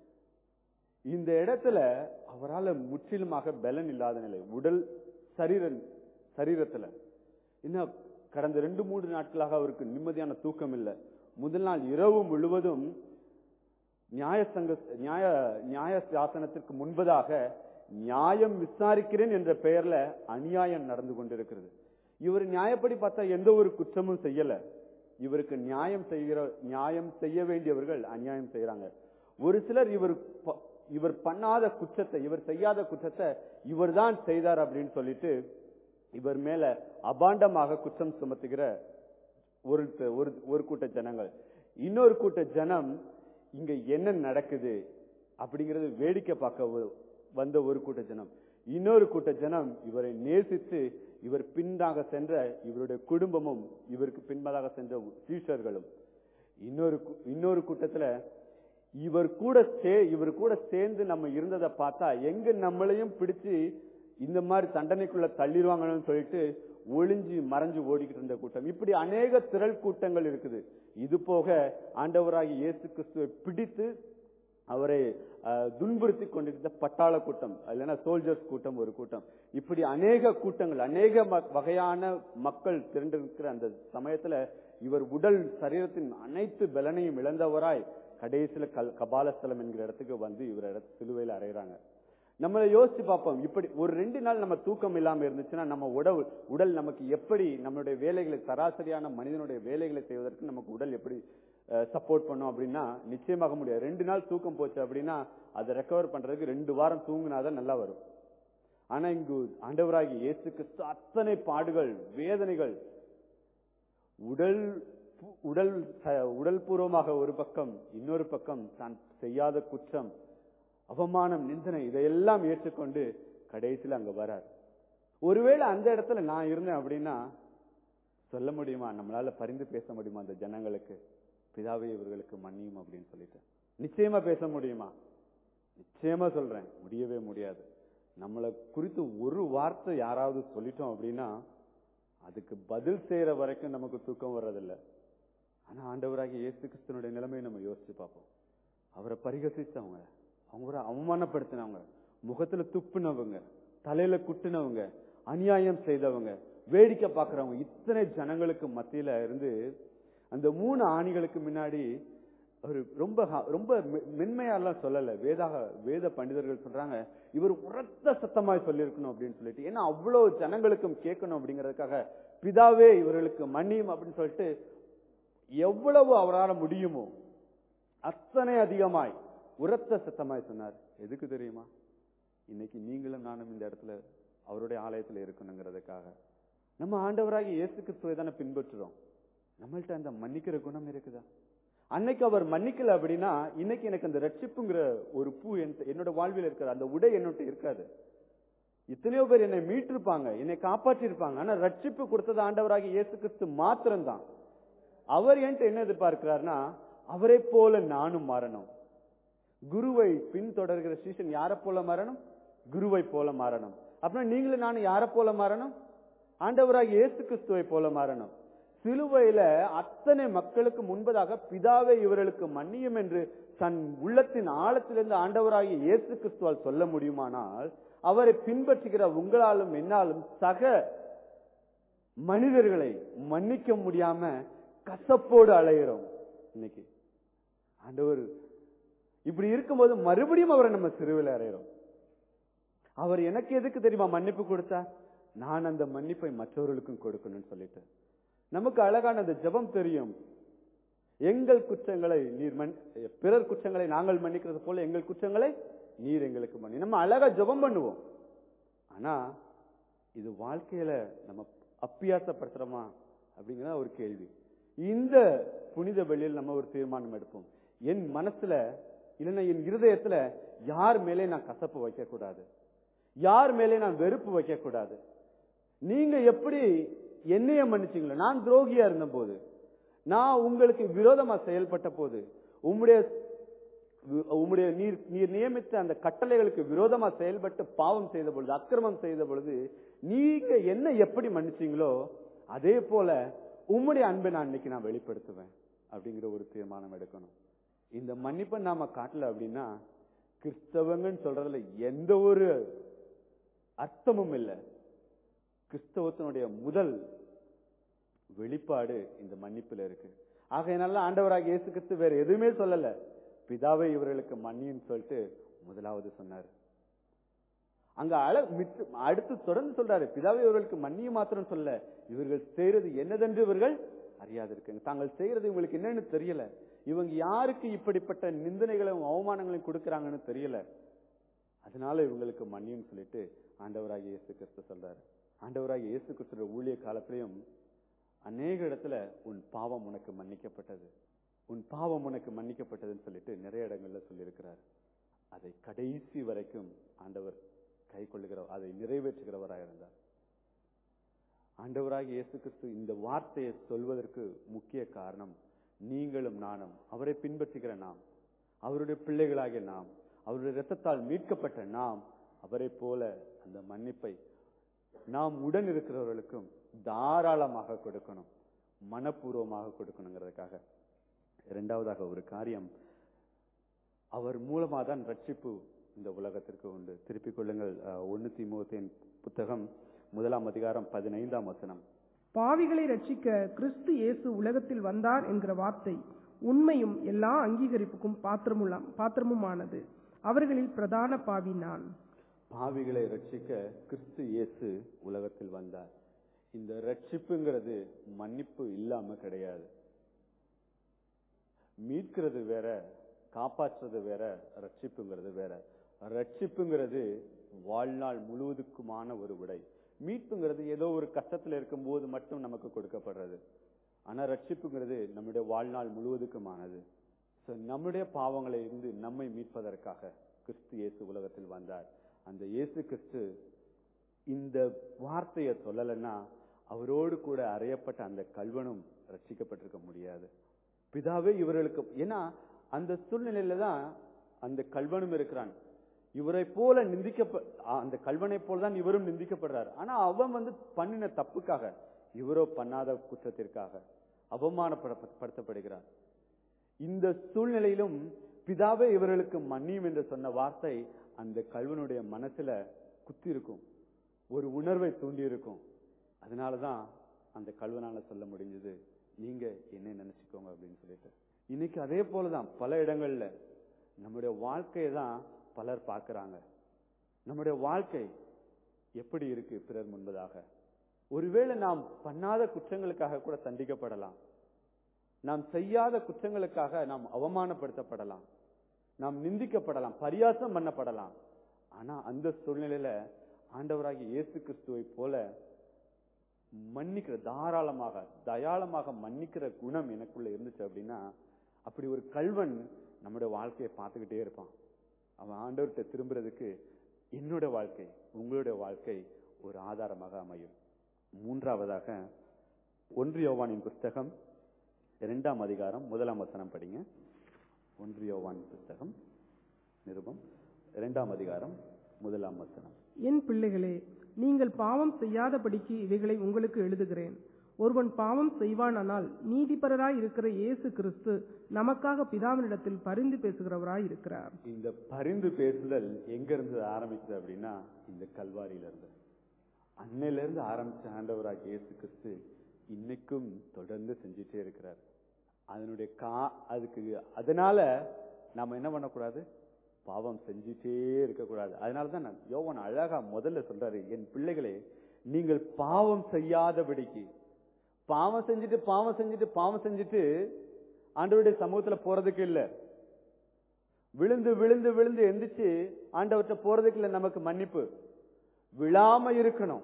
இந்த இடத்துல அவரால் முற்றிலுமாக பலன் இல்லாத நிலை உடல் சரீர சரீரத்துல இன்னும் கடந்த ரெண்டு மூன்று நாட்களாக அவருக்கு நிம்மதியான தூக்கம் இல்லை முதல் நாள் இரவு முழுவதும் நியாய சங்க நியாய நியாய சாசனத்திற்கு முன்பதாக நியாயம் விசாரிக்கிறேன் என்ற பெயர்ல அநியாயம் நடந்து கொண்டிருக்கிறது இவர் நியாயப்படி பார்த்தா எந்த ஒரு குற்றமும் செய்யல இவருக்கு நியாயம் செய்கிற நியாயம் செய்ய வேண்டியவர்கள் அநியாயம் செய்யறாங்க ஒரு சிலர் இவர் ப- இவர் பண்ணாத குற்றத்தை இவர் செய்யாத குற்றத்தை இவர்தான் செய்தார் அப்படின்னு சொல்லிட்டு இவர் மேல அபாண்டமாக குற்றம் சுமத்துகிற ஒரு ஒரு ஒரு கூட்ட ஜனங்கள் இன்னொரு கூட்ட ஜனம் இங்க என்ன நடக்குது அப்படிங்கறது வேடிக்கை பார்க்க ஒ- வந்த ஒரு கூட்ட ஜனம் இன்னொரு கூட்ட ஜனம் இவரை நேசித்து இவர் பின்னாக சென்ற இவருடைய குடும்பமும் இவருக்கு பின்பதாக சென்ற சீஷர்களும் இன்னொரு கூ- இன்னொரு கூட்டத்துல இவர் கூட சே இவர் கூட சேர்ந்து நம்ம இருந்ததை பார்த்தா எங்க நம்மளையும் பிடிச்சு இந்த மாதிரி தண்டனைக்குள்ள தள்ளிடுவாங்கன்னு சொல்லிட்டு ஒளிஞ்சு மறைஞ்சு ஓடிக்கிட்டு இருந்த கூட்டம் இப்படி அநேக திரள் கூட்டங்கள் இருக்குது இது போக ஆண்டவராகி இயேசு கிறிஸ்துவை பிடித்து அவரை அஹ், துன்புறுத்தி கொண்டிருந்த பட்டாள கூட்டம் இல்லைன்னா சோல்ஜர்ஸ் கூட்டம் ஒரு கூட்டம் இப்படி அநேக கூட்டங்கள் அநேக ம- வகையான மக்கள் திரண்டிருக்கிற அந்த சமயத்துல இவர் உடல் சரீரத்தின் அனைத்து பலனையும் இழந்தவராய் கடைசியில கல் கபாலஸ்தலம் என்கிற இடத்துக்கு வந்து இவர் இடத்து சிலுவையில் அறையிறாங்க நம்மளை யோசிச்சு பார்ப்போம் இப்படி ஒரு ரெண்டு நாள் நம்ம தூக்கம் இல்லாம இருந்துச்சுன்னா நம்ம உடல் உடல் நமக்கு எப்படி நம்மளுடைய வேலைகளை சராசரியான மனிதனுடைய வேலைகளை செய்வதற்கு நமக்கு உடல் எப்படி சப்போர்ட் பண்ணும் அப்படின்னா நிச்சயமாக முடியாது ரெண்டு நாள் தூக்கம் போச்சு அப்படின்னா அதை ரெக்கவர் பண்றதுக்கு ரெண்டு வாரம் தூங்குனாதான் நல்லா வரும் ஆனா இங்கு ஆண்டவராகி இயேசு கிறிஸ்து அத்தனை பாடுகள் வேதனைகள் உடல் பு- உடல் ச- உடல் பூர்வமாக ஒரு பக்கம் இன்னொரு பக்கம் தான் செய்யாத குற்றம் அவமானம் நிந்தனை இதையெல்லாம் ஏற்றுக்கொண்டு கடைசியில் அங்க வரார் ஒருவேளை அந்த இடத்துல நான் இருந்தேன் அப்படின்னா சொல்ல முடியுமா நம்மளால பரிந்து பேச முடியுமா அந்த ஜனங்களுக்கு பிதாவே இவர்களுக்கு மன்னியும் அப்படின்னு சொல்லிட்டு நிச்சயமா பேச முடியுமா நிச்சயமா சொல்றேன் முடியவே முடியாது நம்மளை குறித்து ஒரு வார்த்தை யாராவது சொல்லிட்டோம் அப்படின்னா அதுக்கு பதில் செய்யற வரைக்கும் நமக்கு தூக்கம் வர்றதில்ல ஆனா ஆண்டவராகிய இயேசு கிறிஸ்தனுடைய நிலைமையை நம்ம யோசிச்சு பார்ப்போம் அவரை பரிகசிச்சவங்க அவங்கள அவமானப்படுத்தினவங்க முகத்துல துப்புனவங்க தலையில குட்டுனவங்க அநியாயம் செய்தவங்க வேடிக்கை பார்க்கறவங்க இத்தனை ஜனங்களுக்கு மத்தியில இருந்து அந்த மூணு ஆணிகளுக்கு முன்னாடி ஒரு ரொம்ப ஹ- ரொம்ப மெ- மென்மையாலாம் சொல்லல வேதாக வேத பண்டிதர்கள் சொல்றாங்க இவர் உரத்த சத்தமாய் சொல்லியிருக்கணும் அப்படின்னு சொல்லிட்டு ஏன்னா அவ்வளவு ஜனங்களுக்கும் கேட்கணும் அப்படிங்கறதுக்காக பிதாவே இவர்களுக்கு மன்னியும் அப்படின்னு சொல்லிட்டு எவ்வளவு அவரால் முடியுமோ அத்தனை அதிகமாய் உரத்த சத்தமாய் சொன்னார் எதுக்கு தெரியுமா இன்னைக்கு நீங்களும் நானும் இந்த இடத்துல அவருடைய ஆலயத்துல இருக்கணுங்கிறதுக்காக நம்ம ஆண்டவராகி இயேசு கிறிஸ்துவை தானே பின்பற்றுறோம் நம்மள்ட்ட அந்த மன்னிக்கிற குணம் இருக்குதா அன்னைக்கு அவர் மன்னிக்கல அப்படின்னா இன்னைக்கு எனக்கு அந்த ரட்சிப்புங்கிற ஒரு பூ என்- என்னோட வாழ்வில் இருக்காது அந்த உடை என்னோட இருக்காது எத்தனையோ பேர் என்னை மீட்டிருப்பாங்க என்னை காப்பாற்றிருப்பாங்க ஆனா ரட்சிப்பு கொடுத்தது ஆண்டவராகி இயேசு கிறிஸ்து மாத்திரம்தான் அவர் என்கிட்ட என்ன எதிர்பார்க்கிறார்னா அவரை போல நானும் மாறணும் குருவை பின்தொடர்கிற சீசன் யாரை போல மாறணும் குருவை போல மாறணும் அப்படின்னா நீங்களும் நானும் யாரை போல மாறணும் ஆண்டவராக இயேசு கிறிஸ்துவை போல மாறணும் சிலுவையில அத்தனை மக்களுக்கு முன்பதாக பிதாவை இவர்களுக்கு மன்னியும் என்று தன் உள்ளத்தின் ஆழத்திலிருந்து ஆண்டவராகிய இயேசு கிறிஸ்துவால் சொல்ல முடியுமானால் அவரை பின்பற்றுகிற உங்களாலும் என்னாலும் சக மனிதர்களை மன்னிக்க முடியாம கசப்போடு அலைகிறோம் இன்னைக்கு ஆண்டவர் இப்படி இருக்கும்போது மறுபடியும் அவரை நம்ம சிறுவில் அறையிறோம் அவர் எனக்கு எதுக்கு தெரியுமா மன்னிப்பு கொடுத்தா நான் அந்த மன்னிப்பை மற்றவர்களுக்கும் கொடுக்கணும்னு சொல்லிட்டு நமக்கு அழகான அந்த ஜெபம் தெரியும் எங்கள் குற்றங்களை நீர் மன் பிறர் குற்றங்களை நாங்கள் மன்னிக்கிறது போல எங்கள் குற்றங்களை நீர் எங்களுக்கு மன்னி நம்ம அழகா ஜெபம் பண்ணுவோம் ஆனா இது வாழ்க்கையில நம்ம அப்பியாசப்படுத்துறோமா அப்படிங்கிற ஒரு கேள்வி இந்த புனித வெளியில் நம்ம ஒரு தீர்மானம் எடுப்போம் என் மனசுல இல்லைன்னா என் இருதயத்துல யார் மேலே நான் கசப்பு வைக்க கூடாது யார் மேலே நான் வெறுப்பு வைக்க கூடாது நீங்க எப்படி என்னைய மன்னிச்சீங்களோ நான் துரோகியா இருந்த போது நான் உங்களுக்கு விரோதமா செயல்பட்ட போது உம்முடைய உம்முடைய நீர் நீர் நியமித்த அந்த கட்டளைகளுக்கு விரோதமா செயல்பட்டு பாவம் செய்த பொழுது அக்கிரமம் செய்த பொழுது நீங்க என்ன எப்படி மன்னிச்சீங்களோ அதே போல உம்முடைய அன்பை நான் இன்னைக்கு நான் வெளிப்படுத்துவேன் அப்படிங்கிற ஒரு தீர்மானம் எடுக்கணும் இந்த மன்னிப்பை நாம காட்டல அப்படின்னா கிறிஸ்தவங்கன்னு சொல்றதுல எந்த ஒரு அர்த்தமும் இல்லை கிறிஸ்தவத்தினுடைய முதல் வெளிப்பாடு இந்த மன்னிப்புல இருக்கு ஆகையினால ஆண்டவராக இயேசு கிறிஸ்து வேற எதுவுமே சொல்லல பிதாவை இவர்களுக்கு மன்னின்னு சொல்லிட்டு முதலாவது சொன்னார் அங்க அழ மித்து அடுத்து தொடர்ந்து சொல்றாரு பிதாவை இவர்களுக்கு மன்னிய மாத்திரம் சொல்ல இவர்கள் செய்யறது என்னதென்று இவர்கள் அறியாது இருக்காங்க தாங்கள் செய்யறது இவங்களுக்கு என்னன்னு தெரியல இவங்க யாருக்கு இப்படிப்பட்ட நிந்தனைகளையும் அவமானங்களையும் கொடுக்கறாங்கன்னு தெரியல அதனால இவங்களுக்கு மன்னியும் சொல்லிட்டு ஆண்டவராகிய இயேசு கிறிஸ்து சொல்றாரு ஆண்டவராகிய இயேசு கிறிஸ்துவோட ஊழிய காலத்திலையும் அநேக இடத்துல உன் பாவம் உனக்கு மன்னிக்கப்பட்டது உன் பாவம் உனக்கு மன்னிக்கப்பட்டதுன்னு சொல்லிட்டு நிறைய இடங்கள்ல சொல்லியிருக்கிறார் அதை கடைசி வரைக்கும் ஆண்டவர் கை கொள்ளுகிற அதை நிறைவேற்றுகிறவராக இருந்தார் ஆண்டவராகிய இயேசு கிறிஸ்து இந்த வார்த்தையை சொல்வதற்கு முக்கிய காரணம் நீங்களும் நானும் அவரை பின்பற்றுகிற நாம் அவருடைய பிள்ளைகளாகிய நாம் அவருடைய இரத்தத்தால் மீட்கப்பட்ட நாம் அவரை போல அந்த மன்னிப்பை நாம் உடன் இருக்கிறவர்களுக்கும் தாராளமாக கொடுக்கணும் மனப்பூர்வமாக கொடுக்கணுங்கிறதுக்காக இரண்டாவதாக ஒரு காரியம் அவர் மூலமா தான் ரட்சிப்பு இந்த உலகத்திற்கு உண்டு திருப்பிக் கொள்ளுங்கள் அஹ், ஒண்ணு தீமோத்தேன் புத்தகம் முதலாம் அதிகாரம் பதினைந்தாம் வசனம் பாவிகளை ரட்சிக்க கிறிஸ்து இயேசு உலகத்தில் வந்தார் என்கிற வார்த்தை உண்மையும் எல்லா அங்கீகரிப்புக்கும் பாத்திரமுள்ள பாத்திரமுமானது அவர்களில் பிரதான பாவி நான் பாவிகளை ரட்சிக்க கிறிஸ்து இயேசு உலகத்தில் வந்தார் இந்த ரட்சிப்புங்கிறது மன்னிப்பு இல்லாம கிடையாது மீட்கிறது வேற காப்பாற்றுறது வேற ரட்சிப்புங்கிறது வேற ரட்சிப்புங்கிறது வாழ்நாள் முழுவதுக்குமான ஒரு விடை மீட்புங்கிறது ஏதோ ஒரு கஷ்டத்துல இருக்கும்போது மட்டும் நமக்கு கொடுக்கப்படுறது ஆனா ரட்சிப்புங்கிறது நம்முடைய வாழ்நாள் முழுவதுக்குமானது So, நம்முடைய பாவங்களை இருந்து நம்மை மீட்பதற்காக கிறிஸ்து இயேசு உலகத்தில் வந்தார் அந்த இயேசு கிறிஸ்து இந்த வார்த்தையை சொல்லலைன்னா அவரோடு கூட அறையப்பட்ட அந்த கல்வனும் ரட்சிக்கப்பட்டிருக்க முடியாது பிதாவே இவர்களுக்கு ஏன்னா அந்த சூழ்நிலையில தான் அந்த கல்வனும் இருக்கிறான் இவரை போல நிந்திக்க அந்த கல்வனை போல தான் இவரும் நிந்திக்கப்படுறார் ஆனா அவன் வந்து பண்ணின தப்புக்காக இவரோ பண்ணாத குற்றத்திற்காக அவமானப்படுத்தப்படுகிறார் இந்த சூழ்நிலையிலும் பிதாவே இவர்களுக்கு மன்னியும் என்று சொன்ன வார்த்தை அந்த கல்வனுடைய மனசுல குத்தி இருக்கும் ஒரு உணர்வை தூண்டி இருக்கும் அதனாலதான் அந்த கல்வனால சொல்ல முடிஞ்சது நீங்க என்ன நினைச்சுக்கோங்க அப்படின்னு சொல்லிட்டு இன்னைக்கு அதே போலதான் பல இடங்கள்ல நம்முடைய வாழ்க்கையை தான் பலர் பார்க்கறாங்க நம்முடைய வாழ்க்கை எப்படி இருக்கு பிறர் முன்பதாக ஒருவேளை நாம் பண்ணாத குற்றங்களுக்காக கூட தண்டிக்கப்படலாம் நாம் செய்யாத குற்றங்களுக்காக நாம் அவமானப்படுத்தப்படலாம் நாம் நிந்திக்கப்படலாம் பரியாசம் பண்ணப்படலாம் ஆனா அந்த சூழ்நிலையில ஆண்டவராகிய இயேசு கிறிஸ்துவை போல மன்னிக்கிற தாராளமாக தயாளமாக மன்னிக்கிற குணம் எனக்குள்ள இருந்துச்சு அப்படின்னா அப்படி ஒரு கல்வன் நம்முடைய வாழ்க்கையை பார்த்துக்கிட்டே இருப்பான் அவன் ஆண்டவர்கிட்ட திரும்புறதுக்கு என்னோட வாழ்க்கை உங்களுடைய வாழ்க்கை ஒரு ஆதாரமாக அமையும் மூன்றாவதாக ஒன்று யோவானின் புஸ்தகம் இரண்டாம் அதிகாரம் முதலாம் வசனம் படிங்க ஒன்று யோவான் புஸ்தகம் நிருபம் இரண்டாம் அதிகாரம் முதலாம் வசனம் என் பிள்ளைகளே நீங்கள் பாவம் செய்யாதபடிக்கு இவைகளை உங்களுக்கு எழுதுகிறேன் ஒருவன் பாவம் செய்வானானால் நீதிபரராய் இருக்கிற இயேசு கிறிஸ்து நமக்காக பிதாவினிடத்தில் பரிந்து பேசுகிறவராய் இருக்கிறார் இந்த பரிந்து பேசுதல் எங்க இருந்து ஆரம்பிச்சது அப்படின்னா இந்த கல்வாரியில இருந்து அன்னையில இருந்து ஆரம்பிச்ச ஆண்டவராக இயேசு கிறிஸ்து இன்னைக்கும் தொடர்ந்து செஞ்சுட்டே இருக்கிறார் அதனுடைய கா அதுக்கு அதனால நாம என்ன பண்ணக்கூடாது பாவம் செஞ்சுட்டே இருக்கக்கூடாது அதனாலதான் நான் யோவான் அழகா முதல்ல சொல்றாரு என் பிள்ளைகளே நீங்கள் பாவம் செய்யாதபடிக்கு பாவம் செஞ்சுட்டு பாவம் செஞ்சுட்டு பாவம் செஞ்சுட்டு ஆண்டவருடைய சமூகத்துல போறதுக்கு இல்ல விழுந்து விழுந்து விழுந்து எந்திரிச்சு ஆண்டவர்கிட்ட போறதுக்கு இல்ல நமக்கு மன்னிப்பு விழாம இருக்கணும்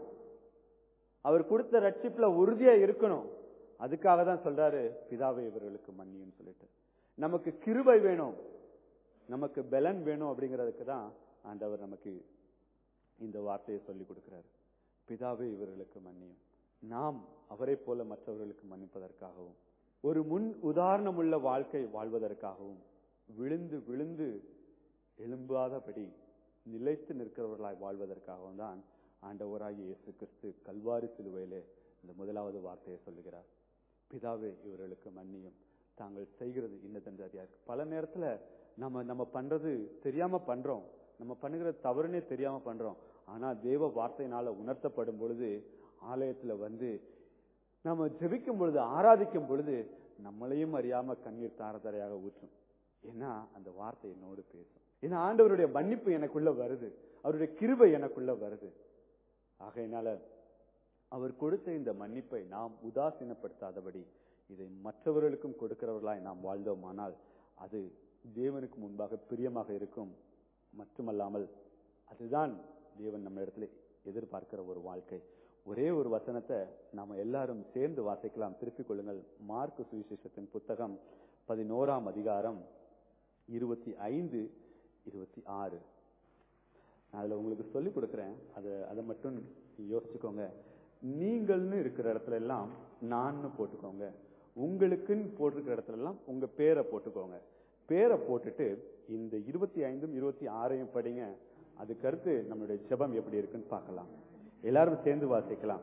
அவர் கொடுத்த ரட்சிப்புல உறுதியா இருக்கணும் அதுக்காக தான் சொல்றாரு பிதாவை இவர்களுக்கு மன்னியும் சொல்லிட்டு நமக்கு கிருபை வேணும் நமக்கு பலன் வேணும் அப்படிங்கிறதுக்கு தான் ஆண்டவர் நமக்கு இந்த வார்த்தையை சொல்லி கொடுக்கிறார் பிதாவே இவர்களுக்கு மன்னியும் நாம் அவரை போல மற்றவர்களுக்கு மன்னிப்பதற்காகவும் ஒரு முன் உதாரணம் உள்ள வாழ்க்கை வாழ்வதற்காகவும் விழுந்து விழுந்து எழும்பாதபடி நிலைத்து நிற்கிறவர்களாய் வாழ்வதற்காகவும் தான் ஆண்டவராகிய இயேசு கிறிஸ்து கல்வாரி சிலுவையிலே இந்த முதலாவது வார்த்தையை சொல்லுகிறார் பிதாவே இவர்களுக்கு மன்னியும் தாங்கள் செய்கிறது இன்னதென்று அறியாது பல நேரத்துல நம்ம நம்ம பண்றது தெரியாம பண்றோம் நம்ம பண்ணுகிறது தவறுனே தெரியாம பண்றோம் ஆனா தேவ வார்த்தையினால உணர்த்தப்படும் பொழுது ஆலயத்துல வந்து நம்ம ஜெபிக்கும் பொழுது ஆராதிக்கும் பொழுது நம்மளையும் அறியாம கண்ணீர் தாரதாரையாக ஊற்றும் ஏன்னா அந்த வார்த்தை என்னோடு பேசும் ஏன்னா ஆண்டவருடைய மன்னிப்பு எனக்குள்ள வருது அவருடைய கிருபை எனக்குள்ள வருது ஆகையினால அவர் கொடுத்த இந்த மன்னிப்பை நாம் உதாசீனப்படுத்தாதபடி இதை மற்றவர்களுக்கும் கொடுக்கிறவர்களாய் நாம் வாழ்ந்தோமானால் அது தேவனுக்கு முன்பாக பிரியமாக இருக்கும் மட்டுமல்லாமல் அதுதான் தேவன் நம்ம இடத்துல எதிர்பார்க்கிற ஒரு வாழ்க்கை ஒரே ஒரு வசனத்தை நாம எல்லாரும் சேர்ந்து வாசிக்கலாம் திருப்பிக் கொள்ளுங்கள் மார்க் சுவிசேஷத்தின் புத்தகம் பதினோராம் அதிகாரம் இருபத்தி ஐந்து இருபத்தி ஆறு நான் அதுல உங்களுக்கு சொல்லி கொடுக்கிறேன் அதை அதை மட்டும் யோசிச்சுக்கோங்க நீங்கள்னு இருக்கிற இடத்துல எல்லாம் நான்னு போட்டுக்கோங்க உங்களுக்குன்னு போட்டிருக்கிற இடத்துல எல்லாம் உங்க பேரை போட்டுக்கோங்க பேரை போட்டுட்டு இந்த இருபத்தி ஐந்தும் இருபத்தி ஆறையும் படிங்க அதுக்கடுத்து நம்மளுடைய ஜெபம் எப்படி இருக்குன்னு பார்க்கலாம் எல்லாரும் சேர்ந்து வாசிக்கலாம்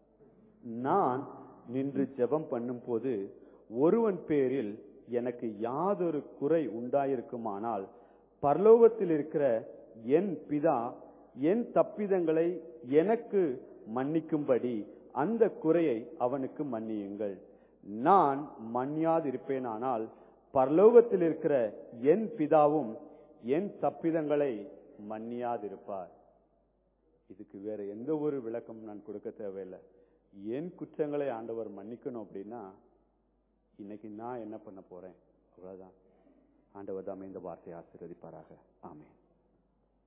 நான் நின்று ஜெபம் பண்ணும் போது ஒருவன் பேரில் எனக்கு யாதொரு குறை உண்டாயிருக்குமானால் பரலோகத்தில் இருக்கிற என் பிதா என் தப்பிதங்களை எனக்கு மன்னிக்கும்படி அந்த குறையை அவனுக்கு மன்னியுங்கள் நான் மன்னியாதிருப்பேனானால் பரலோகத்தில் இருக்கிற என் பிதாவும் என் தப்பிதங்களை மன்னியாதிருப்பார் இதுக்கு வேற எந்த ஒரு விளக்கம் நான் கொடுக்க தேவையில்லை என் குற்றங்களை ஆண்டவர் மன்னிக்கணும் அப்படின்னா இன்னைக்கு நான் என்ன பண்ண போறேன் அவ்வளவுதான் ஆண்டவர் தாமே இந்த வார்த்தையை ஆசீர்வதிப்பாராக ஆமென்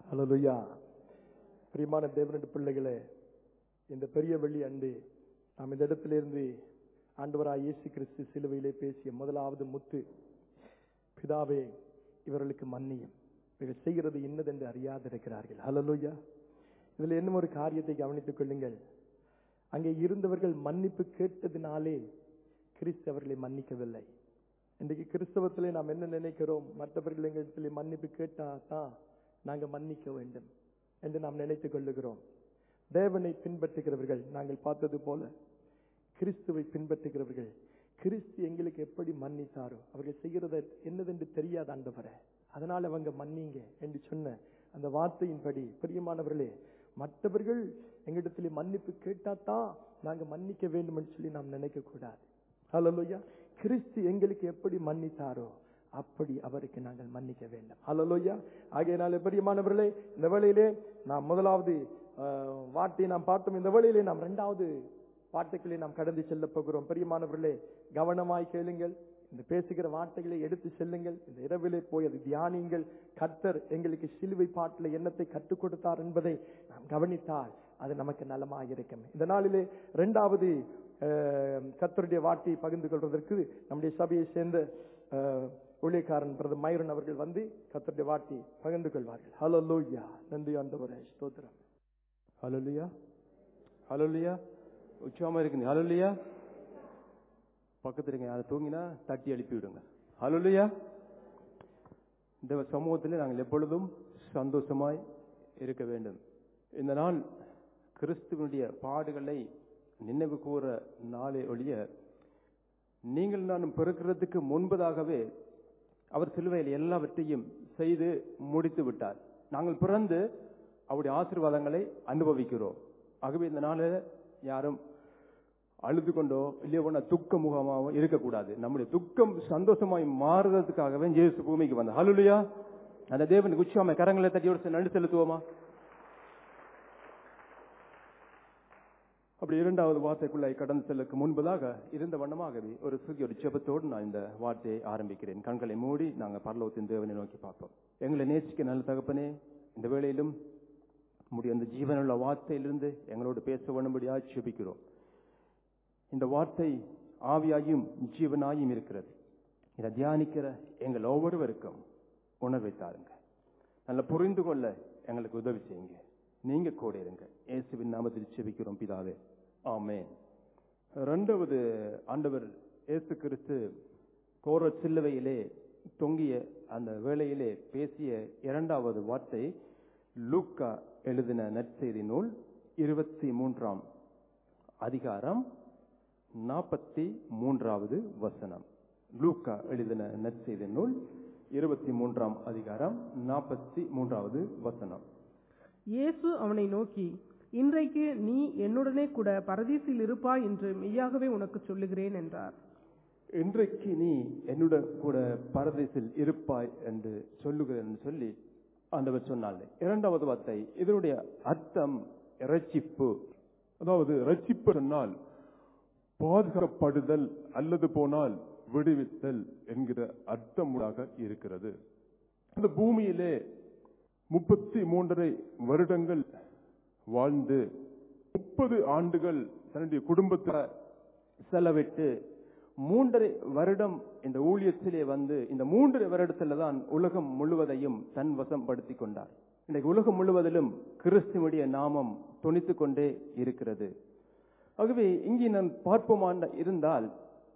ஹalleluya பிரியமான தேவனுடைய பிள்ளைகளே இந்த பெரிய வெள்ளி அண்டு நாம் இந்த இடத்திலிருந்து ஆண்டவராய் இயேசு கிறிஸ்து சிலுவையிலே பேசிய முதலாவது முத்து பிதாவே இவர்களுக்கு மன்னியும் இவர்கள் செய்கிறது இன்னதென்று அறியாதிருக்கிறார்கள் ஹalleluya இதுல இன்னும் ஒரு காரியத்தை கவனித்துக் கொள்ளுங்கள் அங்கே இருந்தவர்கள் மன்னிப்பு கேட்டதினாலே கிறிஸ்து அவர்களை மன்னிக்கவில்லை இன்றைக்கு கிறிஸ்தவத்திலே நாம் என்ன நினைக்கிறோம் மற்றவர்கள் எங்களிடத்திலே மன்னிப்பு கேட்டா தான் நாங்கள் மன்னிக்க வேண்டும் என்று நாம் நினைத்துக் கொள்ளுகிறோம் தேவனை பின்பற்றுகிறவர்கள் நாங்கள் பார்த்தது போல கிறிஸ்துவை பின்பற்றுகிறவர்கள் கிறிஸ்து எங்களுக்கு எப்படி மன்னித்தாரோ அவர்கள் செய்கிறத என்னதென்று தெரியாத ஆண்டவரே அதனால அவங்க மன்னிங்க என்று சொன்ன அந்த வார்த்தையின்படி பிரியமானவர்களே மற்றவர்கள் எங்களிடத்திலே மன்னிப்பு கேட்டாதான் நாங்க மன்னிக்க வேண்டும் என்று சொல்லி நாம் நினைக்க கூடாது ஹalleluya கிறிஸ்து எங்களுக்கு எப்படி மன்னித்தாரோ அப்படி அவருக்கு நாங்கள் மன்னிக்க வேண்டும் ஹalleluya ஆகையினால பிரியமானவர்களே இந்த வேளையிலே நாம் முதலாவது அஹ், வார்த்தையை நாம் பார்த்தோம் இந்த வேளையிலே நாம் இரண்டாவது வார்த்தைகளை நாம் கடந்து செல்ல போகிறோம் பிரியமானவர்களே கவனமாய் கேளுங்கள் இந்த பேசுகிற வார்த்தைகளை எடுத்து செல்லுங்கள் இந்த இரவிலே போய் அது தியானியுங்கள் கர்த்தர் எங்களுக்கு சிலுவை பாட்டில் என்னத்தை கற்றுக் கொடுத்தார் என்பதை நாம் கவனித்தால் அது நமக்கு நலமாக இருக்கும் இந்த நாளிலே இரண்டாவது அஹ், கர்த்தருடைய வார்த்தையை பகிர்ந்து கொள்வதற்கு நம்முடைய சபையை சேர்ந்த அஹ், ஊழியக்காரன் பிரதமர் மயூரன் அவர்கள் வந்து கர்த்தருடைய வார்த்தையை பகிர்ந்து கொள்வார்கள் ஹலோ லூயா நன்றி ஆண்டவரே ஸ்தோத்திரம் ஹalleluya ஹalleluya உச்சாம இருக்குங்க ஹalleluya பக்கத்துல இருங்க யாரை தூங்கினா தட்டி எழுப்பி விடுங்க ஹalleluya இந்த சமூகத்தில் நாங்கள் எப்பொழுதும் சந்தோஷமாய் இருக்க வேண்டும் இந்த நாள் கிறிஸ்துவனுடைய பாடுகளை நினைவு கூற நாளே ஒழிய நீங்கள் நானும் பிறக்கிறதுக்கு முன்பதாகவே அவர் சிலுவையில் எல்லாவற்றையும் செய்து முடித்து விட்டார் நாங்கள் பிறந்து அவருடைய ஆசீர்வாதங்களை அனுபவிக்கிறோம் ஆகவே இந்த நாளில் யாரும் அழுது கொண்டோ இல்லையோ ஒன்றா துக்க முகமாவோ இருக்கக்கூடாது நம்முடைய துக்கம் சந்தோஷமாய் மாறுறதுக்காகவே இயேசு பூமிக்கு வந்தார் ஹalleluya அந்த தேவனுக்கு உச்சாமை கரங்களை தட்டி ஒரு நன்றி செலுத்துவோமா அப்படி இரண்டாவது வார்த்தைக்குள்ளாய் கடந்து செல்லுக்கு முன்பதாக இருந்த வண்ணமாகவே ஒரு சிறிய ஒரு ஜெபத்தோடு நான் இந்த வார்த்தையை ஆரம்பிக்கிறேன் கண்களை மூடி நாங்கள் பரலோகத்தின் தேவனை நோக்கி பார்ப்போம் எங்களை நேசிக்க நல்ல தகப்பனே இந்த வேளையிலும் நம்முடைய அந்த ஜீவனுள்ள வார்த்தையிலிருந்து எங்களோடு பேச வேண்டும்படியாக ஜெபிக்கிறோம் இந்த வார்த்தை ஆவியாயும் ஜீவனாயும் இருக்கிறது இதை தியானிக்கிற எங்கள் ஒவ்வொருவருக்கும் உணர்வை தாருங்க நல்ல புரிந்து கொள்ள எங்களுக்கு உதவி செய்யுங்க நீங்க கூட இருங்க இயேசுவின் நாமத்தில் செபிக்கிறோம் பிதாவே ஆமென் இரண்டாவது ஆண்டவர் இயேசு கிறிஸ்து கோர சிலுவையிலே தொங்கிய அந்த வேளையிலே பேசிய இரண்டாவது வார்த்தை லூக்கா எழுதின நற்செய்தி நூல் இருபத்தி மூன்றாம் அதிகாரம் நாற்பத்தி மூன்றாவது வசனம் லூக்கா எழுதின நற்செய்தி நூல் இருபத்தி மூன்றாம் அதிகாரம் நாற்பத்தி மூன்றாவது வசனம் இயேசு அவனை நோக்கி இன்றைக்கு நீ என்னுடனே கூட பரதீசில் இருப்பாய் என்று மெய்யாகவே உனக்கு சொல்லுகிறேன் என்றார் இன்றைக்கு நீ என்னுடன் கூட பரதேசில் இருப்பாய் என்று சொல்லுகிறேன் என்று சொல்லி ஆண்டவர் சொன்னாள் இரண்டாவது வார்த்தை இதனுடைய அர்த்தம் இரட்சிப்பு அதாவது ரட்சிப்பு சொன்னால் பாதுகாப்படுதல் அல்லது போனால் விடுவித்தல் என்கிற அர்த்தமுடாக இருக்கிறது இந்த பூமியிலே முப்பத்தி மூன்றரை வருடங்கள் வாழ்ந்து முப்பது ஆண்டுகள் தன்னுடைய குடும்பத்தை செலவிட்டு மூன்றரை வருடம் இந்த ஊழியத்திலே வந்து இந்த மூன்றரை வருடத்துல தான் உலகம் முழுவதையும் தன் வசப்படுத்திக் கொண்டார் இன்றைக்கு உலகம் முழுவதிலும் கிறிஸ்துவனுடைய நாமம் தொனித்துக் கொண்டே இருக்கிறது ஆகவே இங்கே நான் பார்ப்போமான இருந்தால்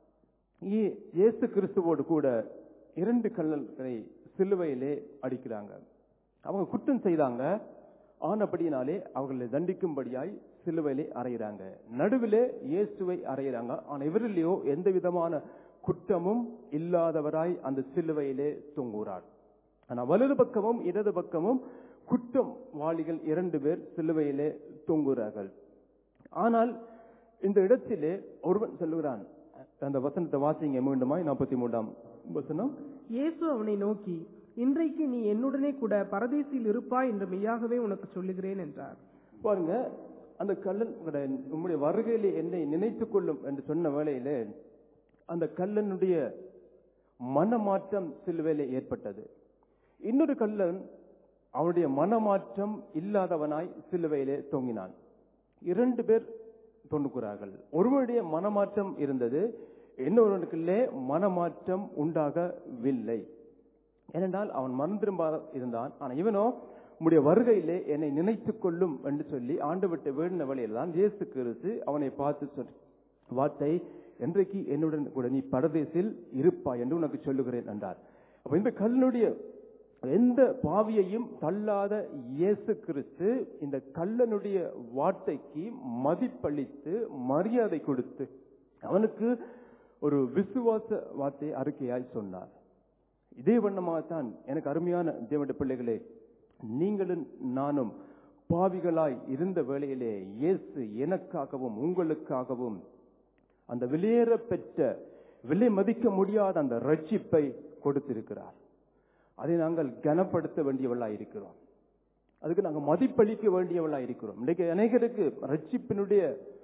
இயே- இயேசு கிறிஸ்துவோடு கூட இரண்டு கல்லல்களை சிலுவையிலே அடிக்கிறாங்க அவங்க குற்றம் செய்தாங்க ஆனபடியினாலே அவர்களை தண்டிக்கும்படியாய் சிலுவையிலே அறையிறாங்க நடுவிலே இயேசுவை அறையிறாங்க ஆனா இவரிலேயோ எந்த விதமான குற்றமும் இல்லாதவராய் அந்த சிலுவையிலே தொங்குகிறார் ஆனா வலது பக்கமும் இடது பக்கமும் குற்றம் வாளிகள் இரண்டு பேர் சிலுவையிலே தொங்குகிறார்கள் ஆனால் இந்த இடத்திலே ஒருவன் சொல்லுகிறான் அந்த வசனத்தை வாசிங்க மீண்டுமாய் நாற்பத்தி மூன்றாம் வசனம் இயேசு அவனை நோக்கி இன்றைக்கு நீ என்னுடனே கூட பரதீசில் இருப்பாய் என்று மெய்யாகவே உனக்கு சொல்லுகிறேன் என்றார் பாருங்க அந்த கல்லன் உங்களுடைய உம்முடைய வருகையிலே என்னை நினைத்துக் கொள்ளும் என்று சொன்ன வேளையிலே அந்த கல்லனுடைய மனமாற்றம் சிலுவையிலே ஏற்பட்டது இன்னொரு கல்லன் அவனுடைய மனமாற்றம் இல்லாதவனாய் சிலுவையிலே தொங்கினான் இரண்டு பேர் தொண்ணுக்குறார்கள் ஒருவனுடைய மனமாற்றம் இருந்தது இன்னொருவனுக்குள்ளே மனமாற்றம் உண்டாகவில்லை ஏனென்றால் அவன் மனம் திரும்ப இருந்தான் ஆனா இவனோ உம்முடைய வருகையிலே என்னை நினைத்துக் கொள்ளும் என்று சொல்லி ஆண்டு விட்டு வேண்டின வழியில் தான் இயேசு கிறிஸ்து அவனை பார்த்து சொல் வார்த்தை என்றைக்கு என்னுடன் கூட நீ பரதேசில் இருப்பாய் என்று உனக்கு சொல்லுகிறேன் என்றார் அப்ப இந்த கல்லுடைய எந்த பாவியையும் தள்ளாத இயேசு கிறிஸ்து இந்த கல்லனுடைய வார்த்தைக்கு மதிப்பளித்து மரியாதை கொடுத்து அவனுக்கு ஒரு விசுவாச வார்த்தை அறிக்கையாய் சொன்னார் இதே வண்ணமாகத்தான் எனக்கு அருமையான தேவனுடைய பிள்ளைகளே நீங்களும் நானும் பாவிகளாய் இருந்த வேளையிலே இயேசு எனக்காகவும் உங்களுக்காகவும் அந்த வெளியேற பெற்ற விலை மதிக்க முடியாத அந்த ரட்சிப்பை கொடுத்திருக்கிறார் அதை நாங்கள் கனப்படுத்த வேண்டியவர்களாய் இருக்கிறோம் அதுக்கு நாங்கள் மதிப்பளிக்க வேண்டியவர்களாய் இருக்கிறோம் இன்னைக்கு அநேகருக்கு ரட்சிப்பினுடைய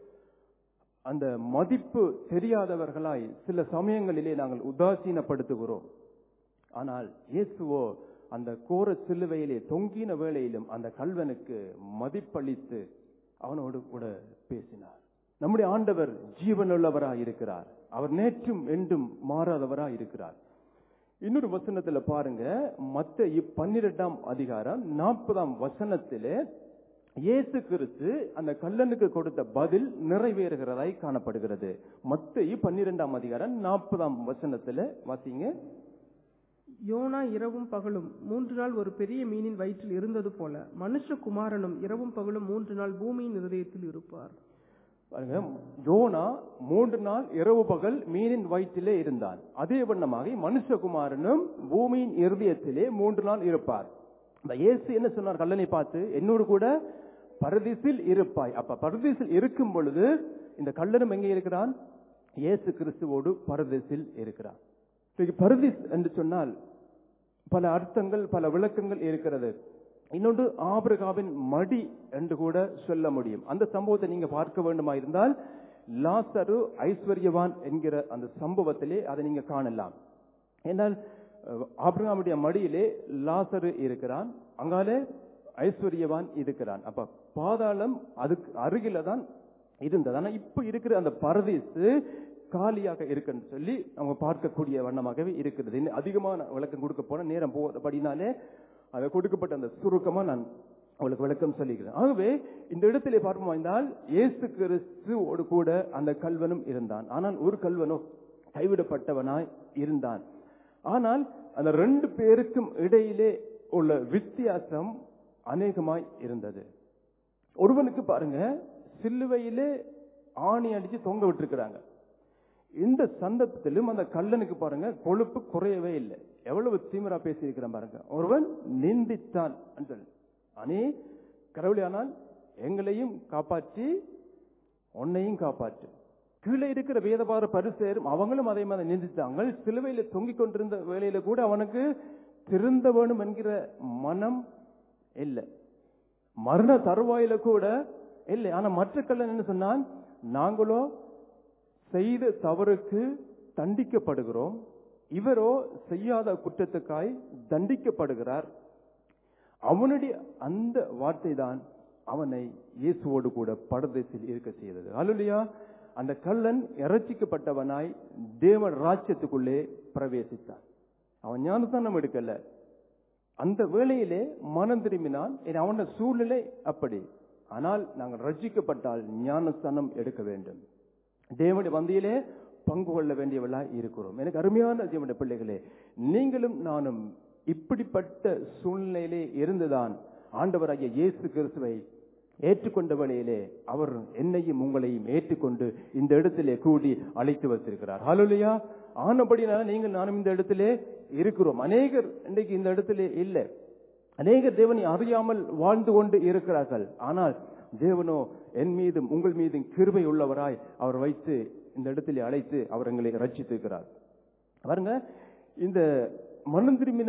அந்த மதிப்பு தெரியாதவர்களாய் சில சமயங்களிலே நாங்கள் உதாசீனப்படுத்துகிறோம் ஆனால் இயேசுவோ அந்த கோர சிலுவையிலே தொங்கின வேளையிலும் அந்த கல்வனுக்கு மதிப்பளித்து அவனோடு கூட பேசினார் நம்முடைய ஆண்டவர் ஜீவனுள்ளவராய் இருக்கிறார் அவர் நேற்றும் என்றும் மாறாதவராய் இருக்கிறார் இன்னொரு வசனத்துல பாருங்க மத்த பன்னிரெண்டாம் அதிகாரம் நாற்பதாம் வசனத்திலே இயேசு கிறிஸ்து அந்த கல்லனுக்கு கொடுத்த பதில் நிறைவேறுகிறதாய் காணப்படுகிறது மத்த பன்னிரெண்டாம் அதிகாரம் நாற்பதாம் வசனத்துல வாசிங்க யோனா இரவும் பகலும் மூன்று நாள் ஒரு பெரிய மீனின் வயிற்றில் இருந்தது போல மனுஷகுமாரனும் இரவும் பகலும் மூன்று நாள் பூமியின் இருதயத்தில் இருப்பார் பாருங்க யோனா மூன்று நாள் இரவு பகல் மீனின் வயிற்றிலே இருந்தான் அதே வண்ணமாக மனுஷகுமாரனும் பூமியின் இருதயத்திலே மூன்று நாள் இருப்பார் இந்த இயேசு என்ன சொன்னார் கல்லனை பார்த்து என்னோடு கூட பரதீசில் இருப்பாய் அப்ப பரதீசில் இருக்கும் பொழுது இந்த கல்லனும் எங்கே இருக்கிறான் இயேசு கிறிஸ்துவோடு பரதேசில் இருக்கிறான் பரதீஸ் என்று சொன்னால் பல அர்த்தங்கள் பல விளக்கங்கள் இருக்கிறது இன்னொன்று ஆபிரகாவின் மடி என்று கூட சொல்ல முடியும் அந்த சம்பவத்தை நீங்க பார்க்க வேண்டுமா இருந்தால் லாசரு ஐஸ்வர்யவான் என்கிற அந்த சம்பவத்திலே அதை நீங்க காணலாம் ஏனால் ஆபிரகாமுடைய மடியிலே லாசரு இருக்கிறான் அங்காலே ஐஸ்வர்யவான் இருக்கிறான் அப்ப பாதாளம் அதுக்கு அருகில தான் இருந்தது ஆனா இப்ப இருக்கிற அந்த பரதீசு காலியாக இருக்குன்னு சொல்லி அவங்க பார்க்கக்கூடிய வண்ணமாகவே இருக்கிறது இன்னும் அதிகமான விளக்கம் கொடுக்க போன நேரம் போவதபடினாலே அதை கொடுக்கப்பட்ட அந்த சுருக்கமா நான் அவளுக்கு விளக்கம் சொல்லிக்கிறேன் ஆகவே இந்த இடத்திலே பார்ப்போம் என்றால் இயேசு கிறிஸ்துவோடு கூட அந்த கல்வனும் இருந்தான் ஆனால் ஒரு கல்வனோ கைவிடப்பட்டவனாய் இருந்தான் ஆனால் அந்த ரெண்டு பேருக்கும் இடையிலே உள்ள வித்தியாசம் அநேகமாய் இருந்தது ஒருவனுக்கு பாருங்க சிலுவையிலே ஆணி அடிச்சு தொங்க விட்டுருக்கிறாங்க இந்த சந்தத்திலும் அந்த கல்லனுக்கு பாருங்க கொழுப்பு குறையவே இல்லை எவ்வளவு தீவிரா பேசி இருக்கிறான் பாருங்க ஒருவன் நிந்தித்தான் சொல்லி அனே கடவுளானால் எங்களையும் காப்பாற்றி உன்னையும் காப்பாற்று கீழே இருக்கிற வேதபார பரிசேரும் அவங்களும் அதே மாதிரி நிந்தித்தாங்க சிலுவையில தொங்கிக் கொண்டிருந்த வேலையில கூட அவனுக்கு திருந்த வேணும் என்கிற மனம் இல்லை மரண தருவாயில கூட இல்லை ஆனா மற்ற கல்லன் என்ன சொன்னான் நாங்களோ செய்த தவறுக்கு தண்டிக்கப்படுகிறோம் இவரோ செய்யாத குற்றத்துக்காய் தண்டிக்கப்படுகிறார் அவனுடைய அந்த வார்த்தை தான் அவனை இயேசுவோடு கூட படதேசில் இருக்க செய்தது அல்லையா அந்த கள்ளன் இறைச்சிக்கப்பட்டவனாய் தேவன் ராஜ்யத்துக்குள்ளே பிரவேசித்தான் அவன் ஞானஸ்தானம் எடுக்கல அந்த வேளையிலே மனம் திரும்பினான் அவன சூழ்நிலை அப்படி ஆனால் நாங்கள் ரட்சிக்கப்பட்டால் ஞானஸ்தானம் எடுக்க வேண்டும் தேவனுடைய வந்தியிலே பங்கு கொள்ள வேண்டியவளா இருக்கிறோம் எனக்கு அருமையான தேவனுடைய பிள்ளைகளே நீங்களும் நானும் இப்படிப்பட்ட சூழ்நிலையிலே இருந்துதான் ஆண்டவராகிய இயேசு கிறிஸ்துவை ஏற்றுக்கொண்ட வேளையிலே அவர் என்னையும் உங்களையும் ஏற்றுக்கொண்டு இந்த இடத்திலே கூடி அழைத்து வச்சிருக்கிறார் ஹலோலியா ஆனபடினால நீங்கள் நானும் இந்த இடத்திலே இருக்கிறோம் அநேகர் இன்றைக்கு இந்த இடத்திலே இல்லை அநேகர் தேவனை அறியாமல் வாழ்ந்து கொண்டு இருக்கிறார்கள் ஆனால் தேவனோ என் மீதும் உங்கள் மீதும் கிருபை உள்ளவராய் அவர் வைத்து இந்த இடத்திலே அழைத்து அவர் எங்களை ரட்சித்திருக்கிறார் பாருங்க இந்த மனம் திரும்பின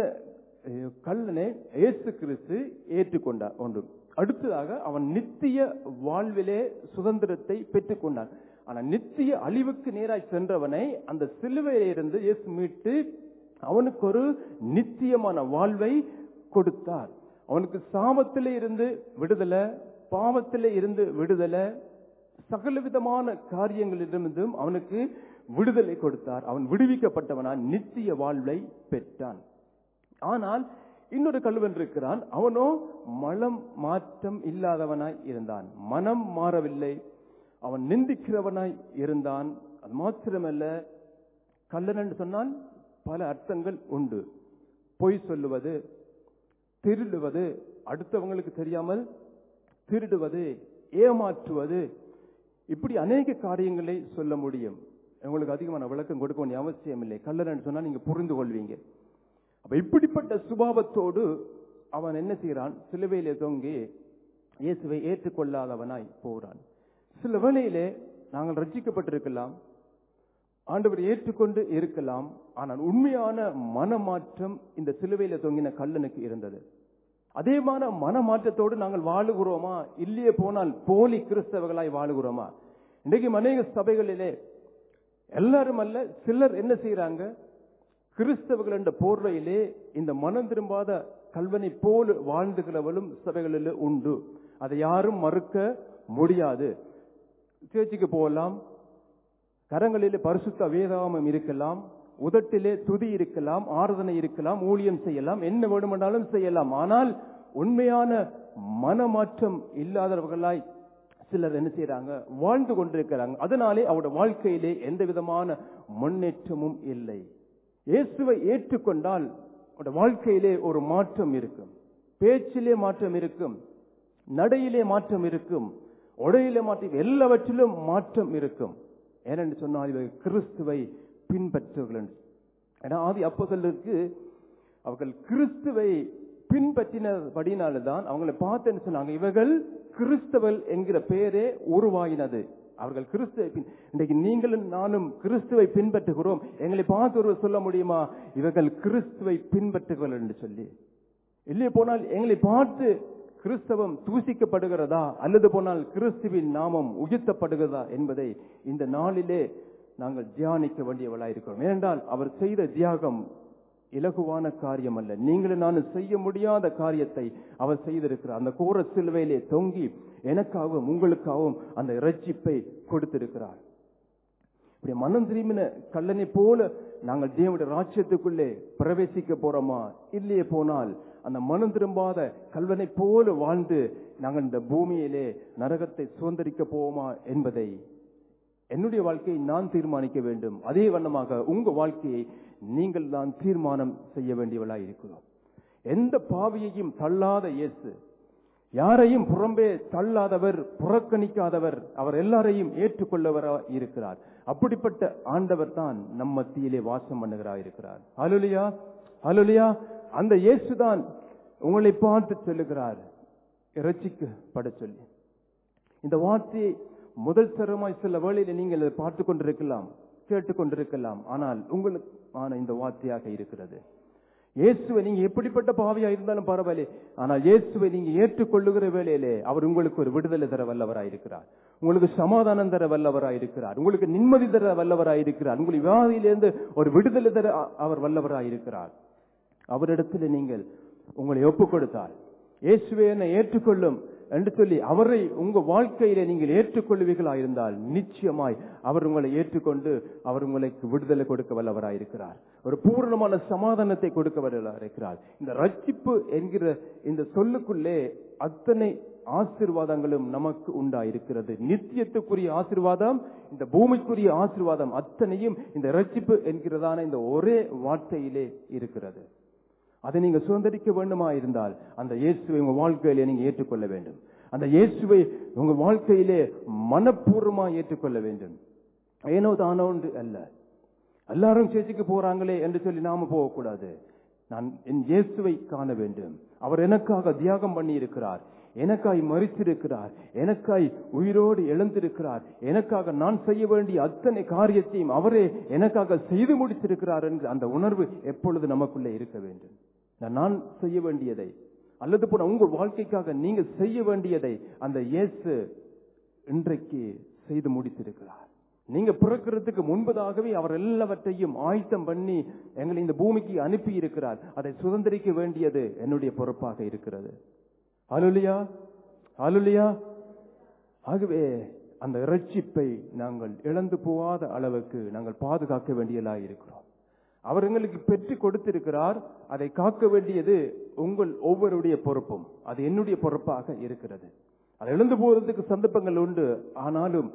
கல்லனை இயேசு கிறிஸ்து ஏற்றுக்கொண்டார் ஒன்று அடுத்ததாக அவன் நித்திய வாழ்விலே சுதந்திரத்தை பெற்றுக்கொண்டான் ஆனா நித்திய அழிவுக்கு நேராய் சென்றவனை அந்த சிலுவையிலிருந்து இயேசு மீட்டு அவனுக்கு ஒரு நித்தியமான வாழ்வை கொடுத்தார் அவனுக்கு சாபத்திலே இருந்து விடுதலை பாவத்திலே இருந்து விடுதலை சகல விதமான காரியங்களிலிருந்தும் அவனுக்கு விடுதலை கொடுத்தார் அவன் விடுவிக்கப்பட்டவனாய் நித்திய வாழ்வை பெற்றான் ஆனால் இன்னொரு கல்வன் இருக்கிறான் அவனோ மலம் மாற்றம் இல்லாதவனாய் இருந்தான் மனம் மாறவில்லை அவன் நிந்திக்கிறவனாய் இருந்தான் அது மாத்திரமல்ல கல்லன் என்று சொன்னால் பல அர்த்தங்கள் உண்டு பொய் சொல்லுவது திருடுவது அடுத்தவங்களுக்கு தெரியாமல் திருடுவது ஏமாற்றுவது இப்படி அநேக காரியங்களை சொல்ல முடியும் உங்களுக்கு அதிகமான விளக்கம் கொடுக்க வேண்டிய அவசியம் இல்லை கல்லன் சொன்னா நீங்க புரிந்து கொள்வீங்க அப்ப இப்படிப்பட்ட சுபாவத்தோடு அவன் என்ன செய்யறான் சிலுவையிலே தொங்கி இயேசுவை ஏற்றுக்கொள்ளாதவனாய் போறான் சில வேளையிலே நாங்கள் ரட்சிக்கப்பட்டிருக்கலாம் ஆண்டவர் ஏற்றுக்கொண்டு இருக்கலாம் ஆனால் உண்மையான மனமாற்றம் இந்த சிலுவையில தொங்கின கல்லனுக்கு இருந்தது அதேமான மனமாற்றத்தோடு நாங்கள் வாழுகிறோமா இல்லையே போனால் போலி கிறிஸ்தவர்களாய் வாழுகிறோமா இன்றைக்கு அநேக சபைகளிலே எல்லாரும் அல்ல சிலர் என்ன செய்யறாங்க கிறிஸ்தவர்கள் என்ற போர்வையிலே இந்த மனம் திரும்பாத கல்வனை போல் வாழ்ந்துகிறவளும் சபைகளில் உண்டு அதை யாரும் மறுக்க முடியாது சேர்ச்சுக்கு போகலாம் கரங்களிலே பரிசுத்த வேதாமம் இருக்கலாம் உதட்டிலே துதி இருக்கலாம் ஆராதனை இருக்கலாம் ஊழியம் செய்யலாம் என்ன வேண்டுமென்றாலும் செய்யலாம் ஆனால் உண்மையான மனமாற்றம் இல்லாதவர்களாய் சிலர் என்ன செய்யறாங்க வாழ்ந்து கொண்டிருக்கிறாங்க அதனாலே அவருடைய வாழ்க்கையிலே எந்த விதமான முன்னேற்றமும் இல்லை இயேசுவை ஏற்றுக்கொண்டால் அவருடைய வாழ்க்கையிலே ஒரு மாற்றம் இருக்கும் பேச்சிலே மாற்றம் இருக்கும் நடையிலே மாற்றம் இருக்கும் உடையிலே மாற்றம் எல்லாவற்றிலும் மாற்றம் இருக்கும் ஏனென்று சொன்னால் இவை கிறிஸ்துவை பின்பற்றுகள் ஏன்னா ஆதி அப்போதலுக்கு அவர்கள் கிறிஸ்துவை பின்பற்றினபடினால்தான் அவங்களை பார்த்தேன்னு சொன்னாங்க இவர்கள் கிறிஸ்தவல் என்கிற பெயரே உருவாகினது அவர்கள் கிறிஸ்துவை பின் இன்றைக்கு நீங்களும் நானும் கிறிஸ்துவை பின்பற்றுகிறோம் எங்களை பார்த்து ஒருவர் சொல்ல முடியுமா இவர்கள் கிறிஸ்துவை பின்பற்றுகள் என்று சொல்லி இல்லையே போனால் எங்களை பார்த்து கிறிஸ்தவம் தூசிக்கப்படுகிறதா அல்லது போனால் கிறிஸ்துவின் நாமம் உயர்த்தப்படுகிறதா என்பதை இந்த நாளிலே நாங்கள் தியானிக்க வேண்டியவளா இருக்கிறோம் ஏனென்றால் அவர் செய்த தியாகம் இலகுவான காரியம் அல்ல நீங்களும் நானும் செய்ய முடியாத காரியத்தை அவர் செய்திருக்கிறார் அந்த கோர சிலுவையிலே தொங்கி எனக்காகவும் உங்களுக்காகவும் அந்த இரட்சிப்பை கொடுத்திருக்கிறார் இப்படி மனம் திரும்பின கல்லனை போல நாங்கள் தேவனுடைய ராஜ்யத்துக்குள்ளே பிரவேசிக்க போறோமா இல்லையே போனால் அந்த மனம் திரும்பாத கல்வனை போல வாழ்ந்து நாங்கள் இந்த பூமியிலே நரகத்தை சுதந்திரிக்க போவோமா என்பதை என்னுடைய வாழ்க்கையை நான் தீர்மானிக்க வேண்டும் அதே வண்ணமாக உங்க வாழ்க்கையை நீங்கள் தான் தீர்மானம் செய்ய வேண்டியவளாய் இருக்கிறோம் எந்த பாவியையும் தள்ளாத இயேசு யாரையும் புறம்பே தள்ளாதவர் புறக்கணிக்காதவர் அவர் எல்லாரையும் ஏற்றுக்கொள்ளவரா இருக்கிறார் அப்படிப்பட்ட ஆண்டவர் தான் நம் மத்தியிலே வாசம் பண்ணுகிறா இருக்கிறார் அலுலியா அலுலியா அந்த இயேசுதான் உங்களை பார்த்து சொல்லுகிறார் இரட்சிக்கப்பட சொல்லி இந்த வார்த்தையை முதல் தரமாய் சில வேளையில நீங்கள் அதை பார்த்து கொண்டிருக்கலாம் கேட்டுக்கொண்டிருக்கலாம் ஆனால் உங்களுக்கு ஆன இந்த வார்த்தையாக இருக்கிறது இயேசுவை நீங்க எப்படிப்பட்ட பாவியா இருந்தாலும் பரவாயில்லை ஆனால் இயேசுவை நீங்க ஏற்றுக்கொள்ளுகிற வேளையிலே அவர் உங்களுக்கு ஒரு விடுதலை தர வல்லவராயிருக்கிறார் உங்களுக்கு சமாதானம் தர வல்லவராயிருக்கிறார் உங்களுக்கு நிம்மதி தர வல்லவராயிருக்கிறார் உங்களுக்கு வியாதியிலிருந்து ஒரு விடுதலை தர அ- அவர் வல்லவராயிருக்கிறார் அவரிடத்தில் நீங்கள் உங்களை ஒப்புக் கொடுத்தால் இயேசுவே என்னை ஏற்றுக்கொள்ளும் என்று சொல்லி அவரை உங்க வாழ்க்கையிலே நீங்கள் ஏற்றுக்கொள்வீர்களாயிருந்தால் நிச்சயமாய் அவர் உங்களை ஏற்றுக்கொண்டு அவர் உங்களுக்கு விடுதலை கொடுக்க வல்லவராயிருக்கிறார் ஒரு பூரணமான சமாதானத்தை கொடுக்க வல்லவராயிருக்கிறார் இந்த ரட்சிப்பு என்கிற இந்த சொல்லுக்குள்ளே அத்தனை ஆசீர்வாதங்களும் நமக்கு உண்டாயிருக்கிறது நித்தியத்துக்குரிய ஆசீர்வாதம் இந்த பூமிக்குரிய ஆசீர்வாதம் அத்தனையும் இந்த ரட்சிப்பு என்கிறதான இந்த ஒரே வார்த்தையிலே இருக்கிறது அதை நீங்க சுதந்திரிக்க வேண்டுமா இருந்தால் அந்த இயேசுவை உங்க வாழ்க்கையிலே நீங்க ஏற்றுக்கொள்ள வேண்டும் அந்த இயேசுவை உங்க வாழ்க்கையிலே மனப்பூர்வமா ஏற்றுக்கொள்ள வேண்டும் ஏனோ தானோ என்று அல்ல எல்லாரும் சேர்ச்சிக்கு போறாங்களே என்று சொல்லி நாம போகக்கூடாது நான் என் இயேசுவை காண வேண்டும் அவர் எனக்காக தியாகம் பண்ணி இருக்கிறார் எனக்காய் மறித்திருக்கிறார் எனக்காய் உயிரோடு எழுந்திருக்கிறார் எனக்காக நான் செய்ய வேண்டிய அத்தனை காரியத்தையும் அவரே எனக்காக செய்து முடித்திருக்கிறார் என்ற அந்த உணர்வு எப்பொழுது நமக்குள்ளே இருக்க வேண்டும் நான் செய்ய வேண்டியதை அல்லது போன உங்கள் வாழ்க்கைக்காக நீங்க செய்ய வேண்டியதை அந்த இயேசு இன்றைக்கு செய்து முடித்திருக்கிறார் நீங்க பிறக்கிறதுக்கு முன்பதாகவே அவர் எல்லாவற்றையும் ஆயத்தம் பண்ணி எங்களை இந்த பூமிக்கு அனுப்பி இருக்கிறார் அதை சுதந்திரிக்க வேண்டியது என்னுடைய பொறுப்பாக இருக்கிறது அலுலியா அலுலியா ஆகவே அந்த இரட்சிப்பை நாங்கள் இழந்து போகாத அளவுக்கு நாங்கள் பாதுகாக்க வேண்டியதாக இருக்கிறோம் அவர் எங்களுக்கு பெற்று கொடுத்திருக்கிறார் அதை காக்க வேண்டியது உங்கள் ஒவ்வொருடைய பொறுப்பும் அது என்னுடைய பொறுப்பாக இருக்கிறது அதை இழந்து போவதற்கு சந்தர்ப்பங்கள் உண்டு ஆனாலும்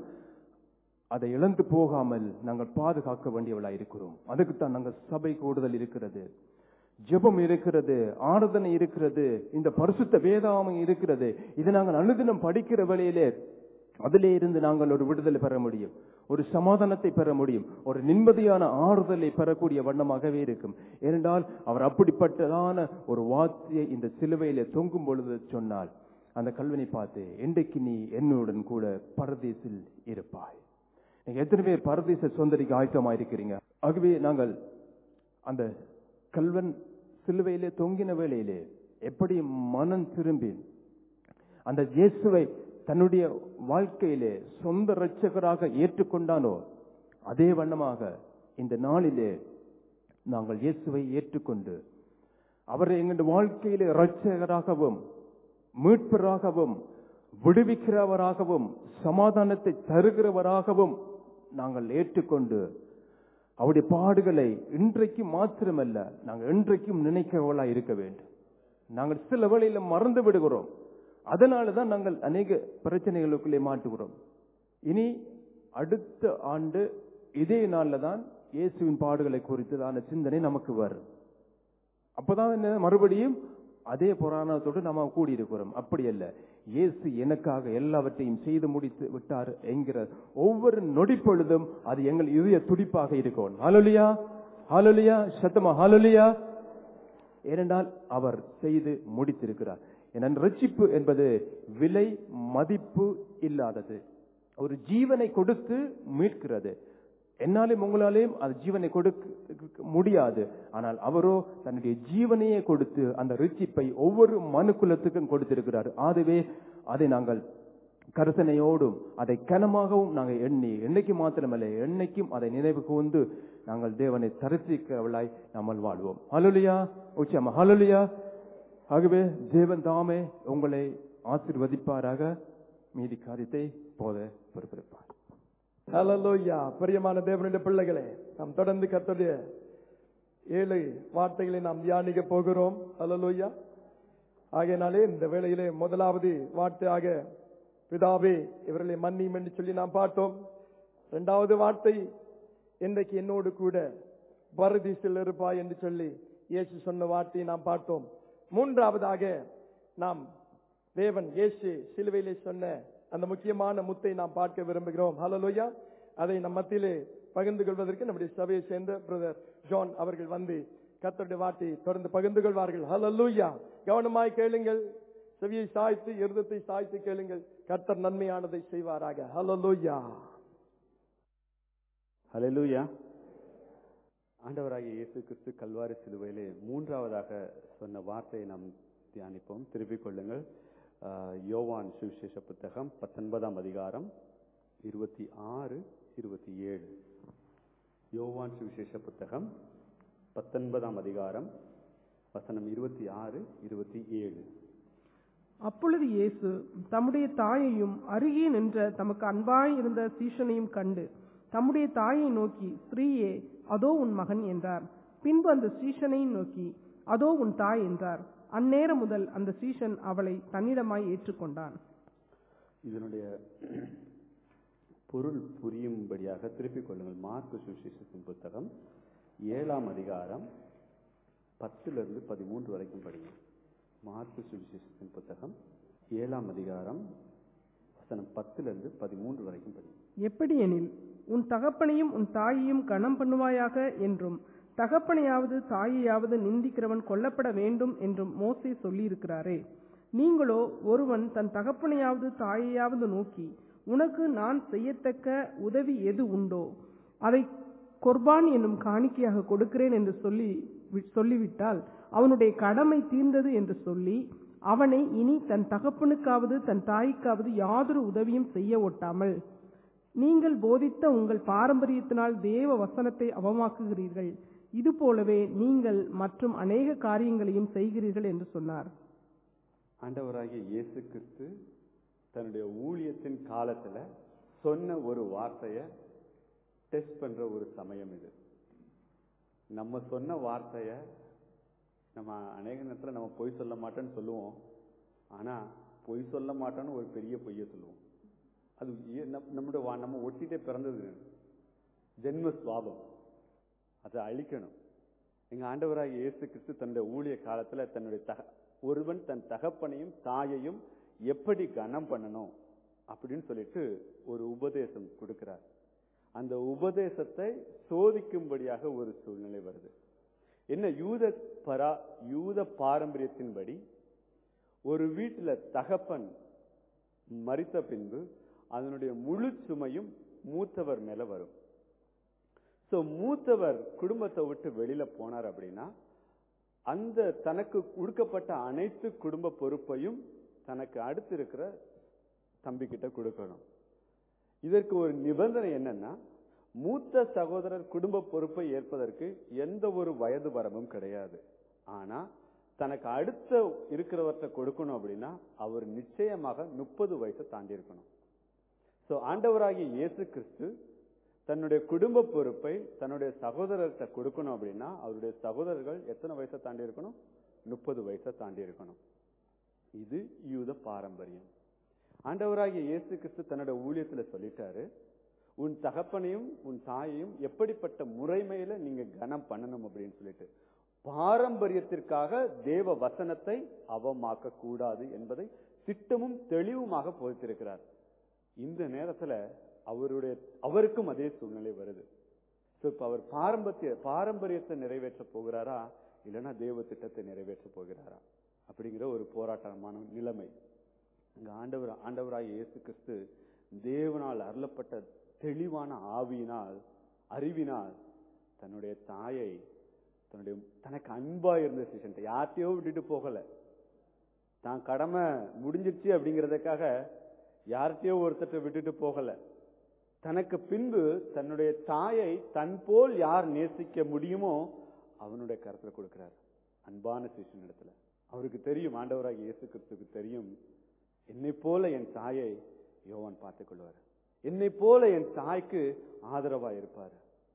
அதை இழந்து போகாமல் நாங்கள் பாதுகாக்க வேண்டியவளாய் இருக்கிறோம் அதுக்குத்தான் நாங்கள் சபை கூடுதல் இருக்கிறது ஜெபம் இருக்கிறது ஆராதனை இருக்கிறது இந்த பரிசுத்த வேதாமம் இருக்கிறது இதை நாங்கள் அனுதினம் படிக்கிற வேளையிலே அதிலே இருந்து நாங்கள் ஒரு விடுதலை பெற முடியும் ஒரு சமாதானத்தை பெற முடியும் ஒரு நிம்மதியான ஆறுதலை பெறக்கூடிய வண்ணமாகவே இருக்கும் ஏனென்றால் அவர் அப்படிப்பட்டதான ஒரு வார்த்தையை இந்த சிலுவையிலே தொங்கும் பொழுது சொன்னால் அந்த கல்வனை பார்த்து இன்றைக்கு நீ என்னுடன் கூட பரதேசில் இருப்பாய் நீங்க எத்தனை பேர் பரதேச சொந்தரிக்கு ஆயத்தமா இருக்கிறீங்க ஆகவே நாங்கள் அந்த கல்வன் சிலுவையிலே தொங்கின வேளையிலே எப்படி மனம் திரும்பி அந்த இயேசுவை தன்னுடைய வாழ்க்கையிலே சொந்த இரட்சகராக ஏற்றுக்கொண்டானோ அதே வண்ணமாக இந்த நாளிலே நாங்கள் இயேசுவை ஏற்றுக்கொண்டு அவரை எங்களுடைய வாழ்க்கையிலே இரட்சகராகவும் மீட்பராகவும் விடுவிக்கிறவராகவும் சமாதானத்தை தருகிறவராகவும் நாங்கள் ஏற்றுக்கொண்டு அவருடைய பாடுகளை இன்றைக்கு மாத்திரமல்ல நாங்கள் இன்றைக்கும் நினைக்கிறவர்களா இருக்க வேண்டும் நாங்கள் சில வேளையில மறந்து விடுகிறோம் அதனால தான் நாங்கள் அநேக பிரச்சனைகளுக்குள்ளே மாட்டுகிறோம் இனி அடுத்த ஆண்டு இதே நாள்ல தான் இயேசுவின் பாடுகளை குறித்ததான சிந்தனை நமக்கு வரும் அப்பதான் என்ன மறுபடியும் அதே புராணத்தோடு நம்ம கூடியிருக்கிறோம் அப்படி அல்ல இயேசு எனக்காக எல்லாவற்றையும் செய்து முடித்து விட்டார் என்கிற ஒவ்வொரு நொடிப்பொழுதும் அது எங்கள் இதய துடிப்பாக இருக்கும் ஹalleluya ஹalleluya சத்தமா ஹalleluya ஏனென்றால் அவர் செய்து முடித்திருக்கிறார் என் ரட்சிப்பு என்பது விலை மதிப்பு இல்லாதது ஒரு ஜீவனை கொடுத்து மீட்கிறது என்னாலும் உங்களாலேயும் அது ஜீவனை கொடுக்க முடியாது ஆனால் அவரோ தன்னுடைய ஜீவனையே கொடுத்து அந்த ரிச்சிப்பை ஒவ்வொரு மனு குலத்துக்கும் கொடுத்திருக்கிறார் ஆகவே அதை நாங்கள் கருசனையோடும் அதை கனமாகவும் நாங்கள் எண்ணி என்னைக்கு மாத்திரமல்ல என்னைக்கும் அதை நினைவு கூர்ந்து நாங்கள் தேவனை தரிசிக்கிறவளாய் நாமல் வாழ்வோம் ஹலலுயா உச்சமா ஹலலுயா ஆகவே தேவன் தாமே உங்களை ஆசிர்வதிப்பாராக மீதி காரியத்தை போத பொறுப்பிருப்பார் ஹalleluya பிரியமான தேவனுடைய பிள்ளைகளே நாம் தொடர்ந்து கர்த்தருடைய ஏழு வார்த்தைகளை நாம் தியானிக்க போகிறோம் ஹalleluya ஆகையினாலே இந்த வேளையிலே முதலாவது வார்த்தையாக பிதாவே இவர்களை மன்னியும் என்று சொல்லி நாம் பார்த்தோம் இரண்டாவது வார்த்தை இன்றைக்கு என்னோடு கூட பரதீசில் இருப்பாய் என்று சொல்லி இயேசு சொன்ன வார்த்தையை நாம் பார்த்தோம் மூன்றாவதாக நாம் தேவன் இயேசு சிலுவையிலே சொன்ன அந்த முக்கியமான முத்தை நாம் பார்க்க விரும்புகிறோம் ஹalleluya அதை நம் மத்தியிலே பகிர்ந்து கொள்வதற்கு நம்முடைய சபையை சேர்ந்த பிரதர் ஜான் அவர்கள் வந்து கர்த்தருடைய வார்த்தையை தொடர்ந்து பகிர்ந்து கொள்வார்கள் ஹalleluya கவனமாய் கேளுங்கள் செவியை சாய்த்து இருதத்தை சாய்த்து கேளுங்கள் கர்த்தர் நன்மையானதை செய்வாராக ஹalleluya ஹalleluya ஆண்டவராகிய இயேசு கிறிஸ்து கல்வாரி சிலுவையிலே மூன்றாவதாக சொன்ன வார்த்தையை நாம் தியானிப்போம் திருப்பிக் கொள்ளுங்கள் ஆஹ், யோவான் சுவிசேஷ புத்தகம் பத்தொன்பதாம் அதிகாரம் இருபத்தி ஆறு இருபத்தி ஏழு யோவான் சுவிசேஷ புத்தகம் பத்தொன்பதாம் அதிகாரம் வசனம் இருபத்தி ஆறு இருபத்தி ஏழு அப்பொழுது இயேசு தம்முடைய தாயையும் அருகே நின்ற தமக்கு அன்பாய் இருந்த சீஷனையும் கண்டு தம்முடைய தாயை நோக்கி ஸ்ரீயே அதோ உன் மகன் என்றார் பின்பு அந்த சீஷனையும் நோக்கி அதோ உன் தாய் என்றார் அந்நேரம் முதல் அந்த சீஷன் அவளை தன்னிடமாய் ஏற்றுக்கொண்டான் இதனுடைய பொருள் புரியும்படியாக திருப்பிக் கொள்ளுங்கள் மார்க்கு சுவிசேஷத்தின் புத்தகம் ஏழாம் அதிகாரம் பத்திலிருந்து பதிமூன்று வரைக்கும் படிங்க மார்க்கு சுவிசேஷத்தின் புத்தகம் ஏழாம் அதிகாரம் வசனம் பத்திலிருந்து பதிமூன்று வரைக்கும் படிங்க எப்படியெனில் உன் தகப்பனையும் உன் தாயையும் கனம் பண்ணுவாயாக என்றும் தகப்பனையாவது தாயையாவது நிந்திக்கிறவன் கொல்லப்பட வேண்டும் என்றும் மோசே சொல்லியிருக்கிறாரே நீங்களோ ஒருவன் தன் தகப்பனையாவது தாயையாவது நோக்கி உனக்கு நான் செய்யத்தக்க உதவி எது உண்டோ அதை கொர்பான் என்னும் காணிக்கையாக கொடுக்கிறேன் என்று சொல்லி வி- சொல்லிவிட்டால் அவனுடைய கடமை தீர்ந்தது என்று சொல்லி அவனை இனி தன் தகப்பனுக்காவது தன் தாய்க்காவது யாதொரு உதவியும் செய்ய ஒட்டாமல் நீங்கள் போதித்த உங்கள் பாரம்பரியத்தினால் தேவ வசனத்தை அவமாக்குகிறீர்கள் இது போலவே நீங்கள் மற்றும் அநேக காரியங்களையும் செய்கிறீர்கள் என்று சொன்னார் ஆண்டவராகிய இயேசு கிறிஸ்து தன்னுடைய ஊழியத்தின் காலத்துல சொன்ன ஒரு வார்த்தைய டெஸ்ட் பண்ற ஒரு சமயம் இது நம்ம சொன்ன வார்த்தைய நம்ம அநேக நேரத்துல நம்ம பொய் சொல்ல மாட்டோம்னு சொல்லுவோம் ஆனா பொய் சொல்ல மாட்டோம்னு ஒரு பெரிய பொய்ய சொல்லுவோம் அது ஏ- நம்- நம்முடைய வா- நம்ம ஒட்டிட்டே பிறந்தது ஜென்ம சுவாபம் அதை அழிக்கணும் எங்க ஆண்டவராகிய இயேசு கிறிஸ்து தன்னுடைய ஊழிய காலத்துல தன்னுடைய தக ஒருவன் தன் தகப்பனையும் தாயையும் எப்படி கனம் பண்ணணும் அப்படின்னு சொல்லிட்டு ஒரு உபதேசம் கொடுக்கிறார் அந்த உபதேசத்தை சோதிக்கும்படியாக ஒரு சூழ்நிலை வருது என்ன யூத பரா யூத பாரம்பரியத்தின்படி ஒரு வீட்டுல தகப்பன் மரித்த பின்பு அதனுடைய முழு சுமையும் மூத்தவர் மேல வரும் சோ மூத்தவர் குடும்பத்தை விட்டு வெளியில போனார் அப்படின்னா அந்த தனக்கு கொடுக்கப்பட்ட அனைத்து குடும்ப பொறுப்பையும் தனக்கு அடுத்து இருக்கிற தம்பி கிட்ட கொடுக்கணும் இதற்கு ஒரு நிபந்தனை என்னன்னா மூத்த சகோதரர் குடும்ப பொறுப்பை ஏற்பதற்கு எந்த ஒரு வயது வரம்பும் கிடையாது ஆனா தனக்கு அடுத்த இருக்கிறவர்கிட்ட கொடுக்கணும் அப்படின்னா அவர் நிச்சயமாக முப்பது வயசை தாண்டி இருக்கணும் சோ ஆண்டவராகிய இயேசு கிறிஸ்து தன்னுடைய குடும்ப பொறுப்பை தன்னுடைய சகோதரர்கிட்ட கொடுக்கணும் அப்படின்னா அவருடைய சகோதரர்கள் எத்தனை வயசை தாண்டி இருக்கணும் முப்பது வயசை தாண்டி இருக்கணும் இது யூத பாரம்பரியம் ஆண்டவராகிய இயேசு கிறிஸ்து தன்னுடைய ஊழியத்துல சொல்லிட்டாரு உன் தகப்பனையும் உன் தாயையும் எப்படிப்பட்ட முறைமையில நீங்க கனம் பண்ணணும் அப்படின்னு சொல்லிட்டு பாரம்பரியத்திற்காக தேவ வசனத்தை அவமாக்க கூடாது என்பதை திட்டமும் தெளிவுமாக போதித்திருக்கிறார் இந்த நேரத்துல அவருடைய அவருக்கும் அதே சூழ்நிலை வருது So, இப்ப அவர் பாரம்பரிய பாரம்பரியத்தை நிறைவேற்ற போகிறாரா இல்லைன்னா தேவ திட்டத்தை நிறைவேற்ற போகிறாரா அப்படிங்கிற ஒரு போராட்டமான நிலைமை இங்க ஆண்டவர் ஆண்டவராகிய இயேசு கிறிஸ்து தேவனால் அருளப்பட்ட தெளிவான ஆவியினால் அறிவினால் தன்னுடைய தாயை தன்னுடைய தனக்கு அன்பா இருந்த சிஷன் யார்ட்டையோ விட்டுட்டு போகல தான் கடமை முடிஞ்சிருச்சு அப்படிங்கிறதுக்காக யார்கிட்டயோ ஒருத்தட்ட விட்டுட்டு போகல தனக்கு பின்பு தன்னுடைய தாயை தன் போல் யார் நேசிக்க முடியுமோ அவனுடைய கருத்துல கொடுக்கிறார் அன்பான சிஷன் இடத்துல அவருக்கு தெரியும் ஆண்டவராகிய இயேசு கிறிஸ்துக்கு தெரியும் என்னை போல என் தாயை யோவான் பார்த்துக் கொள்வார் என்னை போல என் தாய்க்கு ஆதரவா இருப்பார்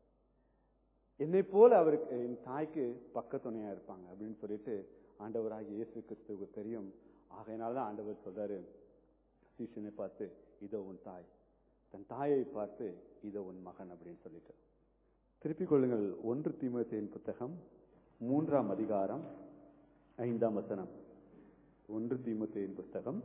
என்னை போல அவருக்கு என் தாய்க்கு பக்கத்துணையா இருப்பாங்க அப்படின்னு சொல்லிட்டு ஆண்டவராகிய இயேசு கிறிஸ்துவுக்கு தெரியும் ஆகையினால்தான் ஆண்டவர் சொல்றாரு சீஷனை பார்த்து இதோ உன் தாய் தன் தாயை பார்த்து இதோ உன் மகன் அப்படின்னு சொல்லிட்டு திருப்பிக் கொள்ளுங்கள் ஒன்று தீமோத்தேயின் புத்தகம் மூன்றாம் அதிகாரம் ஐந்தாம் வசனம் ஒன்று தீமோத்தேயின் புத்தகம்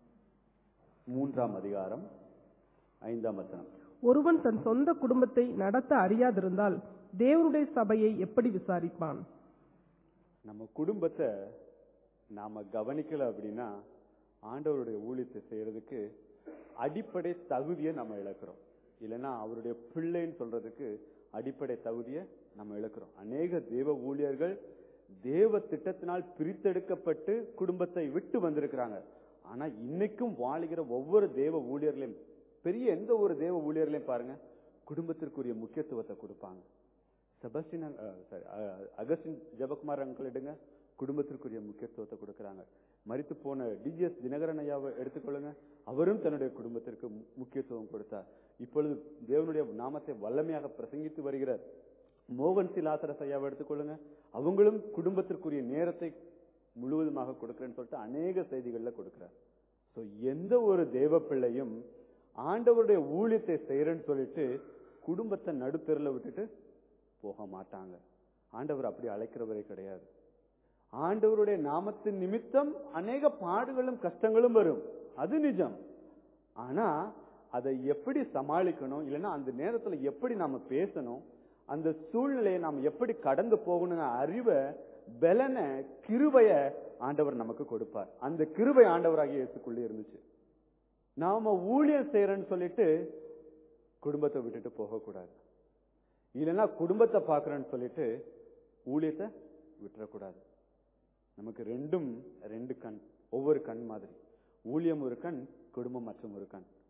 மூன்றாம் அதிகாரம் ஐந்தாம் வசனம் ஒருவன் தன் சொந்த குடும்பத்தை நடத்த அறியாதிருந்தால் தேவனுடைய சபையை எப்படி விசாரிப்பான் நம்ம குடும்பத்தை நாம கவனிக்கல அப்படின்னா ஆண்டவருடைய ஊழியத்தை செய்யறதுக்கு அடிப்படை தகுதியை நம்ம இழக்கிறோம் இல்லைன்னா அவருடைய பிள்ளைன்னு சொல்றதுக்கு அடிப்படை தகுதியை நம்ம இழக்கிறோம் அநேக தேவ ஊழியர்கள் தேவ திட்டத்தினால் பிரித்தெடுக்கப்பட்டு குடும்பத்தை விட்டு வந்திருக்கிறாங்க ஆனா இன்னைக்கும் வாழுகிற ஒவ்வொரு தேவ ஊழியர்களையும் பெரிய எந்த ஒரு தேவ ஊழியர்களையும் பாருங்க குடும்பத்திற்குரிய முக்கியத்துவத்தை கொடுப்பாங்க Sebastian sorry Augustine Jebakumar uncle எடுங்க குடும்பத்திற்குரிய முக்கியத்துவத்தை கொடுக்கறாங்க மரித்து போன டிஜிஎஸ் தினகரன் ஐயாவை எடுத்துக்கொள்ளுங்க அவரும் தன்னுடைய குடும்பத்திற்கு மு- முக்கியத்துவம் கொடுத்தார் இப்பொழுது தேவனுடைய நாமத்தை வல்லமையாக பிரசங்கித்து வருகிறார் மோகன் சிலாசரஸ் ஐயாவை எடுத்துக்கொள்ளுங்க அவங்களும் குடும்பத்திற்குரிய நேரத்தை முழுவதுமாக கொடுக்கிறேன்னு சொல்லிட்டு அநேக செய்திகள்ல கொடுக்கிறார் சோ எந்த ஒரு தேவ பிள்ளையும் ஆண்டவருடைய ஊழியத்தை செய்யறேன்னு சொல்லிட்டு குடும்பத்தை நடுத்தெருல விட்டுட்டு போக மாட்டாங்க ஆண்டவர் அப்படி அழைக்கிறவரே கிடையாது ஆண்டவருடைய நாமத்தின் நிமித்தம் அநேக பாடுகளும் கஷ்டங்களும் வரும் அது நிஜம் ஆனா அதை எப்படி சமாளிக்கணும் இல்லைன்னா அந்த நேரத்துல எப்படி நாம பேசணும் அந்த சூழ்நிலையை நாம் எப்படி கடந்து போகணுங்க அறிவை பலனை கிருபைய ஆண்டவர் நமக்கு கொடுப்பார் அந்த கிருபை ஆண்டவராகிய இயேசுக்குள்ளே இருந்துச்சு நாம ஊழியம் செய்யறேன்னு சொல்லிட்டு குடும்பத்தை விட்டுட்டு போகக்கூடாது இல்லைன்னா குடும்பத்தை பார்க்கறேன்னு சொல்லிட்டு ஊழியத்தை விட்டுறக்கூடாது நமக்கு ரெண்டும் ரெண்டு கண் ஒவ்வொரு கண் மாதிரி ஊழியம் ஒரு கண் குடும்பம் மற்றும் ஒரு கண்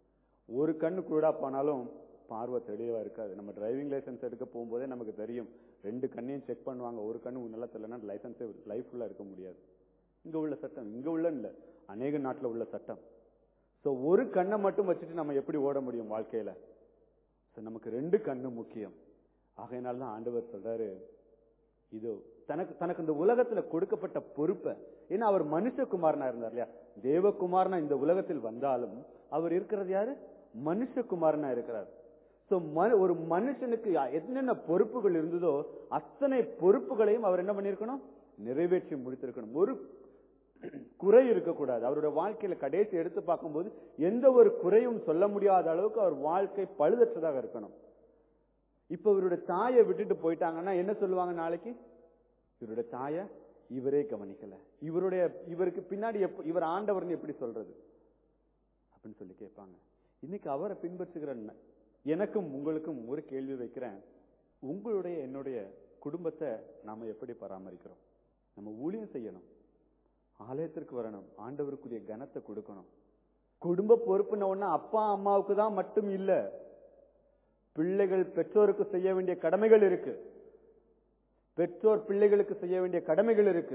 ஒரு கண்ணு குருடா போனாலும் பார்வை தெளிவா இருக்காது நம்ம டிரைவிங் லைசென்ஸ் எடுக்க போகும்போதே நமக்கு தெரியும் ரெண்டு கண்ணையும் செக் பண்ணுவாங்க ஒரு கண்ணு நல்லா தெரியலன்னா லைசன்ஸே லைஃப் ஃபுல்லா இருக்க முடியாது இங்க உள்ள சட்டம் இங்க உள்ள இல்ல அநேக நாட்டுல உள்ள சட்டம் சோ ஒரு கண்ணை மட்டும் வச்சுட்டு நம்ம எப்படி ஓட முடியும் வாழ்க்கையில So, நமக்கு ரெண்டு கண்ணு முக்கியம் ஆகையினால தான் ஆண்டவர் சொல்றாரு இதோ தனக்கு தனக்கு இந்த உலகத்துல கொடுக்கப்பட்ட பொறுப்பை ஏன்னா அவர் மனுஷகுமாரனா இருந்தார் இல்லையா தேவகுமாரனா இந்த உலகத்தில் வந்தாலும் அவர் இருக்கிறது யாரு மனுஷகுமாரனா இருக்கிறார் சோ ஒரு மனுஷனுக்கு என்னென்ன பொறுப்புகள் இருந்ததோ அத்தனை பொறுப்புகளையும் அவர் என்ன பண்ணிருக்கணும் நிறைவேற்றி முடித்திருக்கணும் ஒரு குறை இருக்கக்கூடாது அவருடைய வாழ்க்கையில கடைசி எடுத்து பார்க்கும்போது எந்த ஒரு குறையும் சொல்ல முடியாத அளவுக்கு அவர் வாழ்க்கை பழுதற்றதாக இருக்கணும் இப்ப இவருடைய தாயை விட்டுட்டு போயிட்டாங்கன்னா என்ன சொல்லுவாங்க நாளைக்கு இவருடைய தாயை இவரே கவனிக்கல இவருடைய இவருக்கு பின்னாடி எப்ப இவர் ஆண்டவர்னு எப்படி சொல்றது அப்படின்னு சொல்லி கேட்பாங்க இன்னைக்கு அவரை பின்பற்றுகிற ந- எனக்கும் உங்களுக்கும் ஒரு கேள்வி வைக்கிறேன் உங்களுடைய என்னுடைய குடும்பத்தை நாம எப்படி பராமரிக்கிறோம் நம்ம ஊழியம் செய்யணும் ஆலயத்திற்கு வரணும் ஆண்டவருக்குரிய கனத்தை கொடுக்கணும் குடும்ப பொறுப்புன ஒண்ணு அப்பா அம்மாவுக்கு தான் மட்டும் இல்ல பிள்ளைகள் பெற்றோருக்கு செய்ய வேண்டிய கடமைகள் இருக்கு பெற்றோர் பிள்ளைகளுக்கு செய்ய வேண்டிய கடமைகள் இருக்கு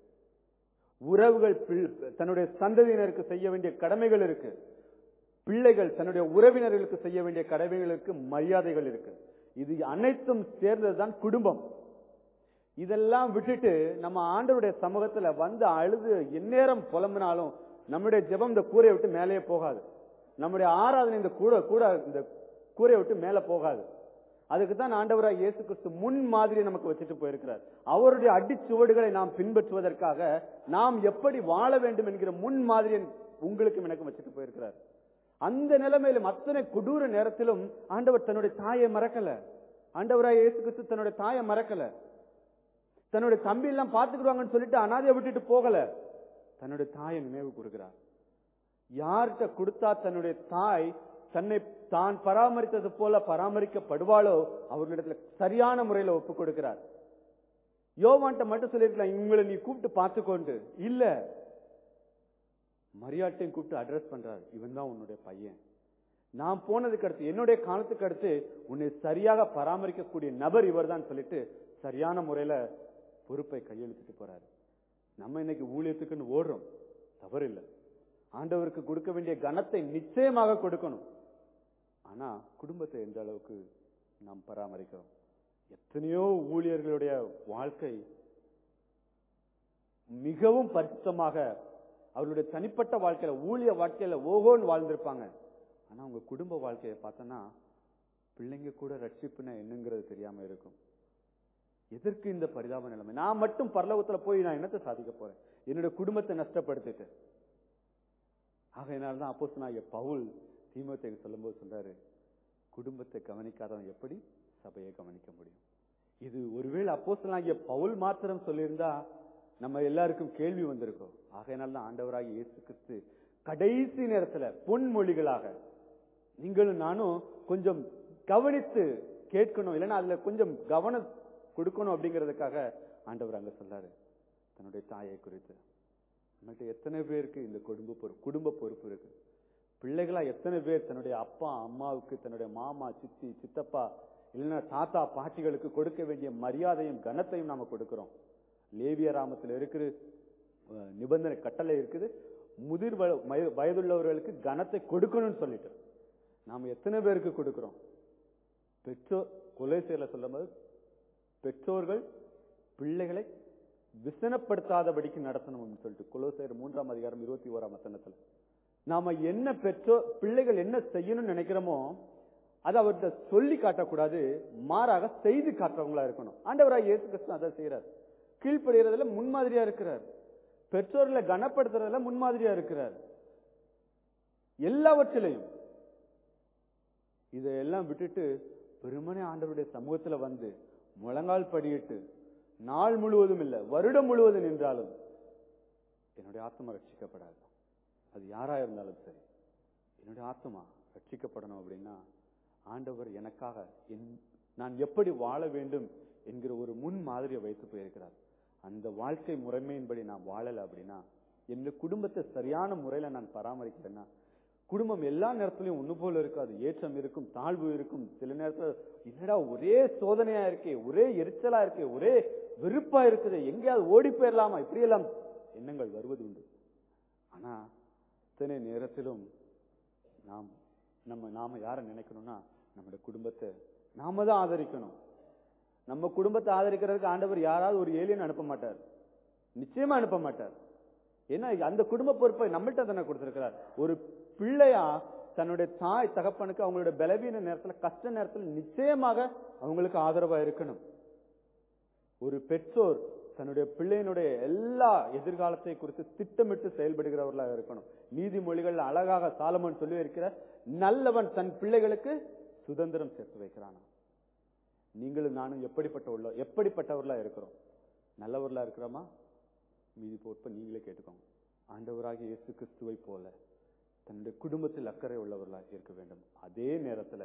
உறவுகள் பிள்- தன்னுடைய சந்ததியினருக்கு செய்ய வேண்டிய கடமைகள் இருக்கு பிள்ளைகள் தன்னுடைய உறவினர்களுக்கு செய்ய வேண்டிய கடமைகள் இருக்கு மரியாதைகள் இருக்கு இது அனைத்தும் சேர்ந்ததுதான் குடும்பம் இதெல்லாம் விட்டுட்டு நம்ம ஆண்டவருடைய சமூகத்துல வந்து அழுது எந்நேரம் புலம்பினாலும் நம்முடைய ஜெபம் இந்த கூரையை விட்டு மேலேயே போகாது நம்முடைய ஆராதனை இந்த கூட கூட இந்த கூரையை விட்டு மேல போகாது அதுக்கு தான் ஆண்டவராக இயேசு கிறிஸ்து முன் மாதிரி நமக்கு வச்சுட்டு போயிருக்கிறார் அவருடைய அடிச்சுவடுகளை நாம் பின்பற்றுவதற்காக நாம் எப்படி வாழ வேண்டும் என்கிற முன் மாதிரியை உங்களுக்கும் எனக்கும் வச்சுட்டு போயிருக்கிறார் அந்த நிலைமையிலும் அத்தனை கொடூர நேரத்திலும் ஆண்டவர் தன்னுடைய தாயை மறக்கல ஆண்டவராக இயேசு கிறிஸ்து தன்னுடைய தாயை மறக்கல தன்னுடைய தம்பி எல்லாம் பாத்துக்கிடுவாங்கன்னு சொல்லிட்டு அனாதையை விட்டுட்டு போகல தன்னுடைய தாயை நினைவு கொடுக்கிறார் யார்கிட்ட கொடுத்தா தன்னுடைய தாய் தன்னை தான் பராமரித்தது போல பராமரிக்கப்படுவாளோ அவர்களிடத்துல சரியான முறையில ஒப்பு கொடுக்கிறார் யோவான்ட்ட மட்டும் சொல்லிருக்கலாம் இவங்களை நீ கூப்பிட்டு பார்த்துக்கொண்டு இல்ல மரியாட்டையும் கூப்பிட்டு அட்ரஸ் பண்றார் இவன் தான் உன்னுடைய பையன் நான் போனதுக்கு அடுத்து என்னுடைய காலத்துக்கு அடுத்து உன்னை சரியாக பராமரிக்கக்கூடிய நபர் இவர்தான் சொல்லிட்டு சரியான முறையில பொறுப்பை கையெழுத்துட்டு போறாரு நம்ம இன்னைக்கு ஊழியத்துக்குன்னு ஓடுறோம் தவறு இல்லை ஆண்டவருக்கு கொடுக்க வேண்டிய கனத்தை நிச்சயமாக கொடுக்கணும் ஆனா குடும்பத்தை எந்த அளவுக்கு நாம் பராமரிக்கிறோம் எத்தனையோ ஊழியர்களுடைய வாழ்க்கை மிகவும் பரிசுத்தமாக அவருடைய தனிப்பட்ட வாழ்க்கையில ஊழிய வாழ்க்கையில ஓகோன்னு வாழ்ந்திருப்பாங்க ஆனா உங்க குடும்ப வாழ்க்கையை பார்த்தோன்னா பிள்ளைங்க கூட ரட்சிப்புனா என்னங்கிறது தெரியாம இருக்கும் எதற்கு இந்த பரிதாப நிலைமை நான் மட்டும் பரலோகத்துல போய் நான் என்னத்தை சாதிக்க போறேன் என்னுடைய குடும்பத்தை நஷ்டப்படுத்திட்டு ஆகையினால தான் அப்போஸ் நான் பவுல் தீமோத்தேக்கு சொல்லும்போது சொல்றாரு குடும்பத்தை கவனிக்காதவன் எப்படி சபையை கவனிக்க முடியும் இது ஒருவேளை அப்போஸ்தலனாகிய பவுல் மாத்திரம் சொல்லியிருந்தா நம்ம எல்லாருக்கும் கேள்வி வந்திருக்கும் ஆகையினால தான் ஆண்டவராகிய இயேசு கிறிஸ்து கடைசி நேரத்துல பொன்மொழிகளாக நீங்களும் நானும் கொஞ்சம் கவனித்து கேட்கணும் இல்லைன்னா அதுல கொஞ்சம் கவனம் கொடுக்கணும் அப்படிங்கிறதுக்காக ஆண்டவர் அங்க சொல்றாரு தன்னுடைய தாயை குறித்து நம்மகிட்ட எத்தனை பேருக்கு இந்த குடும்ப பொறுப்பு குடும்ப பொறுப்பு இருக்கு பிள்ளைகளா எத்தனை பேர் தன்னுடைய அப்பா அம்மாவுக்கு தன்னுடைய மாமா சித்தி சித்தப்பா இல்லைன்னா தாத்தா பாட்டிகளுக்கு கொடுக்க வேண்டிய மரியாதையும் கனத்தையும் நாம கொடுக்கிறோம் லேவிய ராமத்தில் இருக்கிற அஹ், நிபந்தனை கட்டளை இருக்குது முதிர் வ- வய- வயதுள்ளவர்களுக்கு கனத்தை கொடுக்கணும்னு சொல்லிட்டு நாம எத்தனை பேருக்கு கொடுக்கிறோம் பெற்றோர் கொலை செயல சொல்லும்போது பெற்றோர்கள் பிள்ளைகளை விசனப்படுத்தாதபடிக்கு நடத்தணும்னு சொல்லிட்டு குலோசையர் மூன்றாம் அதிகாரம் இருபத்தி ஓராம் வசனத்துல நாம என்ன பெற்றோர் பிள்ளைகள் என்ன செய்யணும்னு நினைக்கிறோமோ அதை அவர்கிட்ட சொல்லி காட்டக்கூடாது மாறாக செய்து காட்டுறவங்களா இருக்கணும் ஆண்டவராக இயேசு கிறிஸ்து அதை செய்யறார் கீழ்ப்படுகிறதுல முன்மாதிரியா இருக்கிறார் பெற்றோர்களை கனப்படுத்துறதுல முன்மாதிரியா இருக்கிறார் எல்லாவற்றிலையும் இதையெல்லாம் விட்டுட்டு பெருமனே ஆண்டவருடைய சமூகத்துல வந்து முழங்கால் படியிட்டு நாள் முழுவதும் இல்ல வருடம் முழுவதும் நின்றாலும் என்னுடைய ஆத்மா ரட்சிக்கப்படாது அது யாரா இருந்தாலும் சரி என்னுடைய ஆத்மா ரட்சிக்கப்படணும் அப்படின்னா ஆண்டவர் எனக்காக என்- நான் எப்படி வாழ வேண்டும் என்கிற ஒரு முன் மாதிரியை வைத்து போயிருக்கிறார் அந்த வாழ்க்கை முறைமையின்படி நான் வாழல அப்படின்னா என் குடும்பத்தை சரியான முறையில நான் பராமரிக்கிறேன்னா குடும்பம் எல்லா நேரத்திலையும் ஒண்ணு போல இருக்காது ஏற்றம் இருக்கும் தாழ்வு இருக்கும் சில நேரத்துல என்னடா ஒரே சோதனையா இருக்கே ஒரே எரிச்சலா இருக்கே ஒரே வெறுப்பா இருக்குது எங்கேயாவது ஓடி போயிடலாமா இப்படியெல்லாம் எண்ணங்கள் வருவது உண்டு ஆனா இத்தனை நேரத்திலும் நாம் நம்ம நாம யாரை நினைக்கணும்னா நம்முடைய குடும்பத்தை நாம தான் ஆதரிக்கணும் நம்ம குடும்பத்தை ஆதரிக்கிறதுக்கு ஆண்டவர் யாராவது ஒரு ஏலியன் அனுப்ப மாட்டார் நிச்சயமா அனுப்ப மாட்டார் ஏன்னா அந்த குடும்ப பொறுப்பை நம்மள்ட்ட தானே கொடுத்திருக்கிறார் ஒரு பிள்ளையா தன்னுடைய தாய் தகப்பனுக்கு அவங்களோட பலவீன நேரத்துல கஷ்ட நேரத்துல நிச்சயமாக அவங்களுக்கு ஆதரவா இருக்கணும் ஒரு பெற்றோர் தன்னுடைய பிள்ளையினுடைய எல்லா எதிர்காலத்தை குறித்து திட்டமிட்டு செயல்படுகிறவர்களாக இருக்கணும் நீதிமொழிகள் அழகாக சாலமன் சொல்லி இருக்கிற நல்லவன் தன் பிள்ளைகளுக்கு சுதந்திரம் சேர்த்து வைக்கிறானா நீங்களும் நானும் எப்படிப்பட்ட உள்ள எப்படிப்பட்டவர்களா இருக்கிறோம் நல்லவர்களா இருக்கிறோமா மீதி பொறுப்பை நீங்களே கேட்டுக்கோங்க ஆண்டவராகிய இயேசு கிறிஸ்துவை போல தன்னுடைய குடும்பத்தில் அக்கறை உள்ளவர்களாக இருக்க வேண்டும் அதே நேரத்துல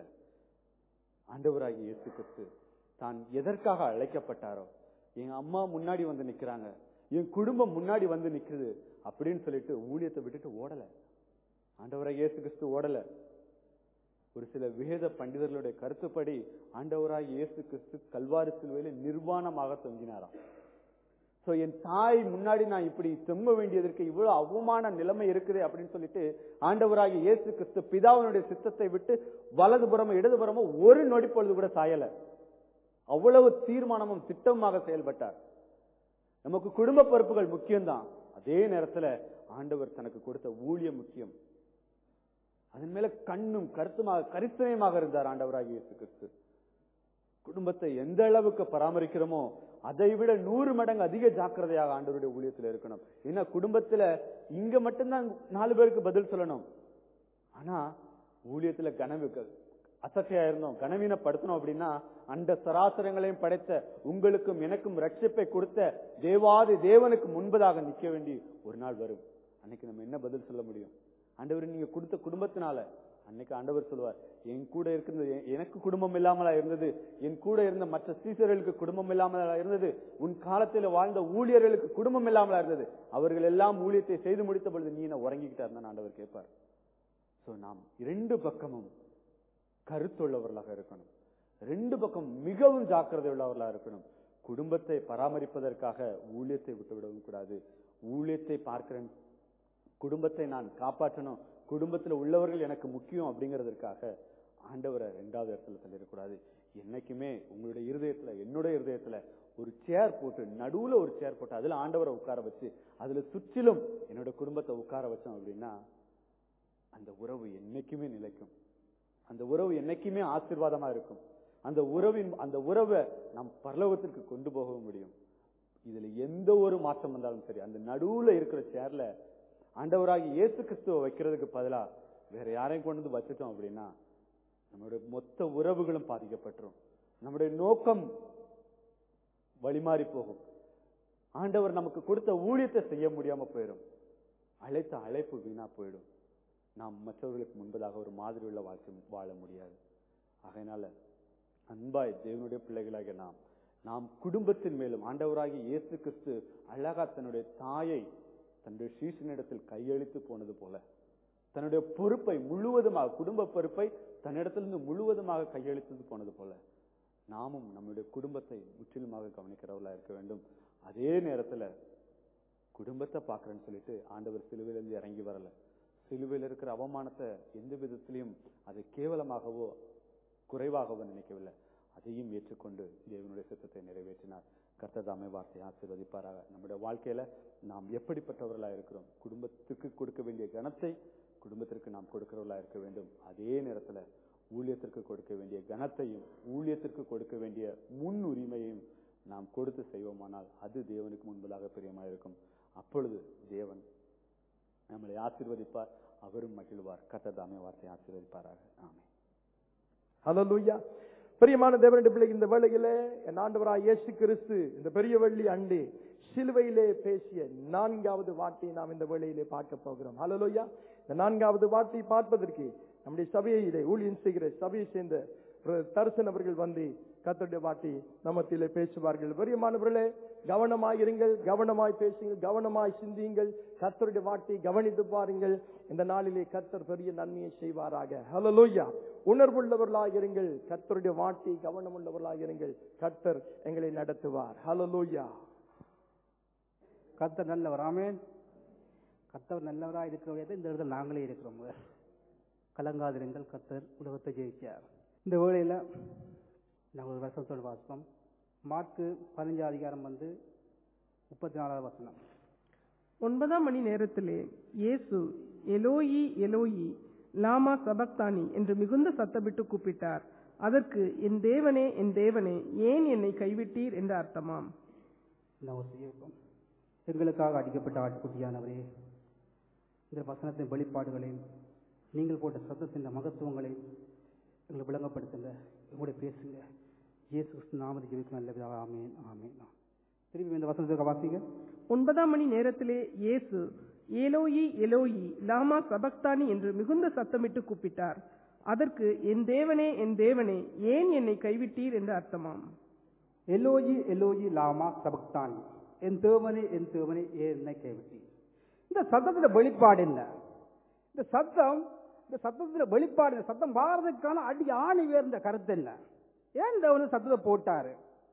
ஆண்டவராகிய இயேசு கிறிஸ்து தான் எதற்காக அழைக்கப்பட்டாரோ எங்க அம்மா முன்னாடி வந்து நிக்கிறாங்க என் குடும்பம் முன்னாடி வந்து நிக்குது அப்படின்னு சொல்லிட்டு ஊழியத்தை விட்டுட்டு ஓடல ஆண்டவராக இயேசு கிறிஸ்து ஓடல ஒரு சில வேத பண்டிதர்களுடைய கருத்துப்படி ஆண்டவராக இயேசு கிறிஸ்து கல்வாரி சிலுவையில நிர்வாணமாக தொங்கினாராம் சோ என் தாய் முன்னாடி நான் இப்படி தொங்க வேண்டியதற்கு இவ்வளவு அவமான நிலைமை இருக்குது அப்படின்னு சொல்லிட்டு ஆண்டவராகிய இயேசு கிறிஸ்து பிதாவினுடைய சித்தத்தை விட்டு வலதுபுறமோ இடதுபுறமோ ஒரு நொடி பொழுது கூட சாயல அவ்வளவு தீர்மானமும் திட்டமாக செயல்பட்டார் நமக்கு குடும்ப பொறுப்புகள் முக்கியம்தான் அதே நேரத்துல ஆண்டவர் தனக்கு கொடுத்த ஊழியம் முக்கியம் அதன் மேல கண்ணும் கருத்துமாக கரிசனையுமாக இருந்தார் ஆண்டவராகிய இயேசு கிறிஸ்து குடும்பத்தை எந்த அளவுக்கு பராமரிக்கிறோமோ அதை விட நூறு மடங்கு அதிக ஜாக்கிரதையாக ஆண்டவருடைய ஊழியத்துல இருக்கணும் ஏன்னா குடும்பத்துல இங்க மட்டும்தான் நாலு பேருக்கு பதில் சொல்லணும் ஆனா ஊழியத்துல கனவு அசக்கையா இருந்தோம் கனவீனப்படுத்தணும் அப்படின்னா அந்த சராசரங்களையும் படைத்த உங்களுக்கும் எனக்கும் ரட்சிப்பை கொடுத்த தேவாதி தேவனுக்கு முன்பதாக நிக்க வேண்டி ஒரு நாள் வரும் அன்னைக்கு நம்ம என்ன பதில் சொல்ல முடியும் ஆண்டவர் நீங்க கொடுத்த குடும்பத்தினால அன்னைக்கு ஆண்டவர் சொல்லுவார் என் கூட இருக்கிறது எ- எனக்கு குடும்பம் இல்லாமலா இருந்தது என் கூட இருந்த மற்ற சீசர்களுக்கு குடும்பம் இல்லாமலா இருந்தது உன் காலத்தில் வாழ்ந்த ஊழியர்களுக்கு குடும்பம் இல்லாமலா இருந்தது அவர்கள் எல்லாம் ஊழியத்தை செய்து முடித்த பொழுது நீ என்ன உறங்கிக்கிட்டா இருந்தா ஆண்டவர் கேட்பார் சோ நாம் இரண்டு பக்கமும் கருத்துள்ளவர்களாக இருக்கணும் ரெண்டு பக்கம் மிகவும் ஜாக்கிரதை உள்ளவர்களாக இருக்கணும் குடும்பத்தை பராமரிப்பதற்காக ஊழியத்தை விட்டுவிடவும் கூடாது ஊழியத்தை பார்க்கிறேன் குடும்பத்தை நான் காப்பாற்றணும் குடும்பத்துல உள்ளவர்கள் எனக்கு முக்கியம் அப்படிங்கிறதுக்காக ஆண்டவரை ரெண்டாவது இடத்துல தள்ளிடக்கூடாது என்னைக்குமே உங்களுடைய இருதயத்துல என்னுடைய இருதயத்துல ஒரு சேர் போட்டு நடுவுல ஒரு சேர் போட்டு அதுல ஆண்டவரை உட்கார வச்சு அதுல சுற்றிலும் என்னோட குடும்பத்தை உட்கார வச்சோம் அப்படின்னா அந்த உறவு என்னைக்குமே நிலைக்கும் அந்த உறவு என்னைக்குமே ஆசீர்வாதமா இருக்கும் அந்த உறவின் அந்த உறவை நாம் பரலோகத்திற்கு கொண்டு போகவும் முடியும் இதுல எந்த ஒரு மாற்றம் வந்தாலும் சரி அந்த நடுவுல இருக்கிற சேர்ல ஆண்டவராகி இயேசு கிறிஸ்துவை வைக்கிறதுக்கு பதிலா வேற யாரையும் கொண்டு வந்து வச்சுட்டோம் அப்படின்னா நம்மளுடைய மொத்த உறவுகளும் பாதிக்கப்பட்டுரும் நம்முடைய நோக்கம் வழிமாறி போகும் ஆண்டவர் நமக்கு கொடுத்த ஊழியத்தை செய்ய முடியாம போயிடும் அழைத்த அழைப்பு வீணா போயிடும் நாம் மற்றவர்களுக்கு முன்பதாக ஒரு மாதிரி உள்ள வாழ்க்கை வாழ முடியாது ஆகையினால அன்பாய் தேவனுடைய பிள்ளைகளாக நாம் நாம் குடும்பத்தின் மேலும் ஆண்டவராகிய இயேசு கிறிஸ்து அழகா தன்னுடைய தாயை தன்னுடைய சீசனிடத்தில் கையளித்து போனது போல தன்னுடைய பொறுப்பை முழுவதுமாக குடும்ப பொறுப்பை தன்னிடத்திலிருந்து முழுவதுமாக கையளித்தது போனது போல நாமும் நம்முடைய குடும்பத்தை முற்றிலுமாக கவனிக்கிறவர்களா இருக்க வேண்டும் அதே நேரத்துல குடும்பத்தை பார்க்கறேன்னு சொல்லிட்டு ஆண்டவர் சிலுவையிலிருந்து இறங்கி வரல சிலுவையில் இருக்கிற அவமானத்தை எந்த விதத்திலையும் அதை கேவலமாகவோ குறைவாகவோ நினைக்கவில்லை அதையும் ஏற்றுக்கொண்டு தேவனுடைய சித்தத்தை நிறைவேற்றினார் கர்த்ததாமை வார்த்தை ஆசீர்வதிப்பாராக நம்முடைய வாழ்க்கையில நாம் எப்படிப்பட்டவர்களா இருக்கிறோம் குடும்பத்துக்கு கொடுக்க வேண்டிய கனத்தை குடும்பத்திற்கு நாம் கொடுக்கிறவர்களா இருக்க வேண்டும் அதே நேரத்துல ஊழியத்திற்கு கொடுக்க வேண்டிய கனத்தையும் ஊழியத்திற்கு கொடுக்க வேண்டிய முன் உரிமையையும் நாம் கொடுத்து செய்வோமானால் அது தேவனுக்கு முன்பதாக பிரியமாயிருக்கும் அப்பொழுது தேவன் நம்மளை ஆசீர்வதிப்பார் அவரும் மகிழ்வார் கத்ததாமே வார்த்தை ஆசீர்வதிப்பாராக ஆமென் ஹalleluya பிரியமான தேவனுடைய பிள்ளை இந்த வேளையிலே என் ஆண்டவராய் இயேசு கிறிஸ்து இந்த பெரிய வெள்ளி அண்டி சிலுவையிலே பேசிய நான்காவது வார்த்தையை நாம் இந்த வேளையிலே பார்க்க போகிறோம் ஹalleluya இந்த நான்காவது வார்த்தையை பார்ப்பதற்கு நம்முடைய சபையிலே ஊழியம் செய்கிற சபையை சேர்ந்த பிரதர் தரிசன் அவர்கள் வந்து கத்தருடைய வாட்டி நமத்திலே பேசுவார்கள் பெரியமானவர்களே கவனமாய் இருங்கள் கவனமாய் பேசுங்கள் கவனமாய் சிந்தியுங்கள் கத்தருடைய வாட்டி கவனித்து பாருங்கள் இந்த நாளிலே கத்தர் பெரிய நன்மையை செய்வாராக ஹலலோய்யா உணர்வுள்ளவர்களாக இருங்கள் கத்தருடைய வாட்டி கவனம் உள்ளவர்களாக இருங்கள் கத்தர் எங்களை நடத்துவார் ஹலலோய்யா கர்த்தர் நல்லவர் ஆமென் கர்த்தர் நல்லவராக இருக்கிறவரையே இந்த இடத்துல நாங்களே இருக்கிறோம் கலங்காதிருங்கள் கர்த்தர் உலகத்தை ஜெயிச்சார் இந்த வேளையில் நாங்கள் ஒரு வருஷத்தோடு வாசிப்போம் மார்க்கு பதினஞ்சு அதிகாரம் வந்து முப்பத்தி நாலாவது வசனம் ஒன்பதாம் மணி நேரத்திலே இயேசு எலோயி எலோயி லாமா சபக்தானி என்று மிகுந்த சத்தமிட்டு கூப்பிட்டார் அதற்கு என் தேவனே என் தேவனே ஏன் என்னை கைவிட்டீர் என்று அர்த்தமாம் நாங்கள் செய்யப்போம் எங்களுக்காக அடிக்கப்பட்ட ஆட்குட்டியானவரே இந்த வசனத்தின் வெளிப்பாடுகளையும் நீங்கள் போட்ட சத்தத்தின் மகத்துவங்களையும் எங்களை விளங்கப்படுத்துங்க எங்களுடைய பேசுங்க இயேசு கிறிஸ்து நாமத்தை ஜெபிக்க நல்ல ஆமேன் ஆமேன் திரும்பி இந்த வசனத்துக்கு வாசிங்க ஒன்பதாம் மணி நேரத்திலே இயேசு ஏலோயி எலோயி லாமா சபக்தானி என்று மிகுந்த சத்தமிட்டு கூப்பிட்டார் அதற்கு என் தேவனே என் தேவனே ஏன் என்னை கைவிட்டீர் என்று அர்த்தமாம் எலோயி எலோயி லாமா சபக்தானி என் தேவனே என் தேவனே ஏன் என்னை கைவிட்டி இந்த சத்தத்துல வெளிப்பாடு என்ன இந்த சத்தம் இந்த சத்தத்துல வெளிப்பாடு இந்த சத்தம் வாரதுக்கான அடி ஆணி உயர்ந்த கருத்து என்ன ஏன் தேவனு சத்தத்தை போட்டாரு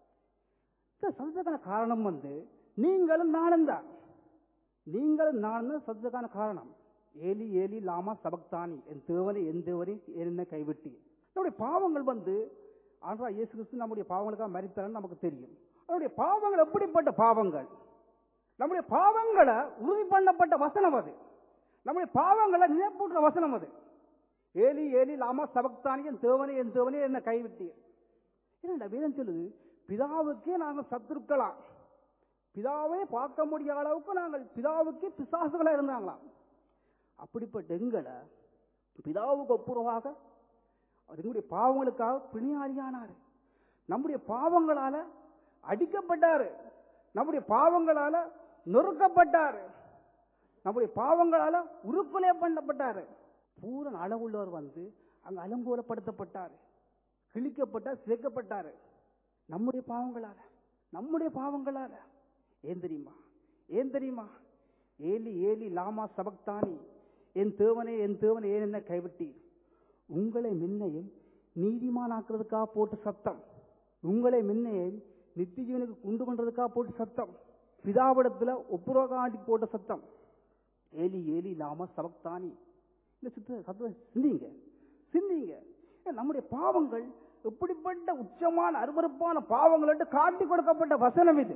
இந்த சத்தத்துக்கான காரணம் வந்து நீங்களும் நானும் தான் நீங்களும் நானும் தான் சத்தத்துக்கான காரணம் ஏலி ஏலி லாமா சபக்தானி என் தேவனை என் தேவனை என்ன கைவிட்டி நம்முடைய பாவங்கள் வந்து ஆன்றா இயேசு கிறிஸ்து நம்முடைய பாவங்களுக்காக மறித்தார்னு நமக்கு தெரியும் அவருடைய பாவங்கள் எப்படிப்பட்ட பாவங்கள் நம்முடைய பாவங்களை உறுதி பண்ணப்பட்ட வசனம் அது நம்முடைய பாவங்களை நினைப்பூட்டுற வசனம் அது ஏலி ஏலி லாமா சபக்தானி என் தேவனே என் தேவனே என்ன கைவிட்டீர் என்ன வேதம் சொல்லுது பிதாவுக்கே நாங்கள் சத்துருக்கலாம் பிதாவே பார்க்க முடியாத அளவுக்கு நாங்கள் பிதாவுக்கே பிசாசுகளா இருந்தாங்களாம் அப்படிப்பட்ட எங்களை பிதாவுக்கு ஒப்புரவாக அவர் எங்களுடைய பாவங்களுக்காக பிணியாரியானார் நம்முடைய பாவங்களால அடிக்கப்பட்டாரு நம்முடைய பாவங்களால நொறுக்கப்பட்டாரு நம்முடைய பாவங்களால உருக்குலை பண்ணப்பட்டாரு பூரண அளவுள்ளவர் வந்து அங்க அலங்கோலப்படுத்தப்பட்டார் கிழிக்கப்பட்டார் சிதைக்கப்பட்டாரு நம்முடைய பாவங்களால நம்முடைய பாவங்களால ஏன் தெரியுமா ஏன் தெரியுமா ஏலி ஏலி லாமா சபக்தானி என் தேவனே என் தேவனே ஏன் என்ன கைவிட்டீர் உங்களை முன்னையும் நீதிமானாக்குறதுக்காக போட்ட சத்தம் உங்களை முன்னையும் நித்திய ஜீவனுக்கு கொண்டு பண்றதுக்காக போட்ட சத்தம் பிதாவிடத்துல ஒப்புரகாண்டி போட்ட சத்தம் ஏலி ஏலி லாமா சபக்தானி இந்த சித்த சத்தம் சிந்திங்க சிந்திங்க ஏன் நம்முடைய பாவங்கள் எப்படிப்பட்ட உச்சமான அருவருப்பான பாவங்கள் என்று காட்டி கொடுக்கப்பட்ட வசனம் இது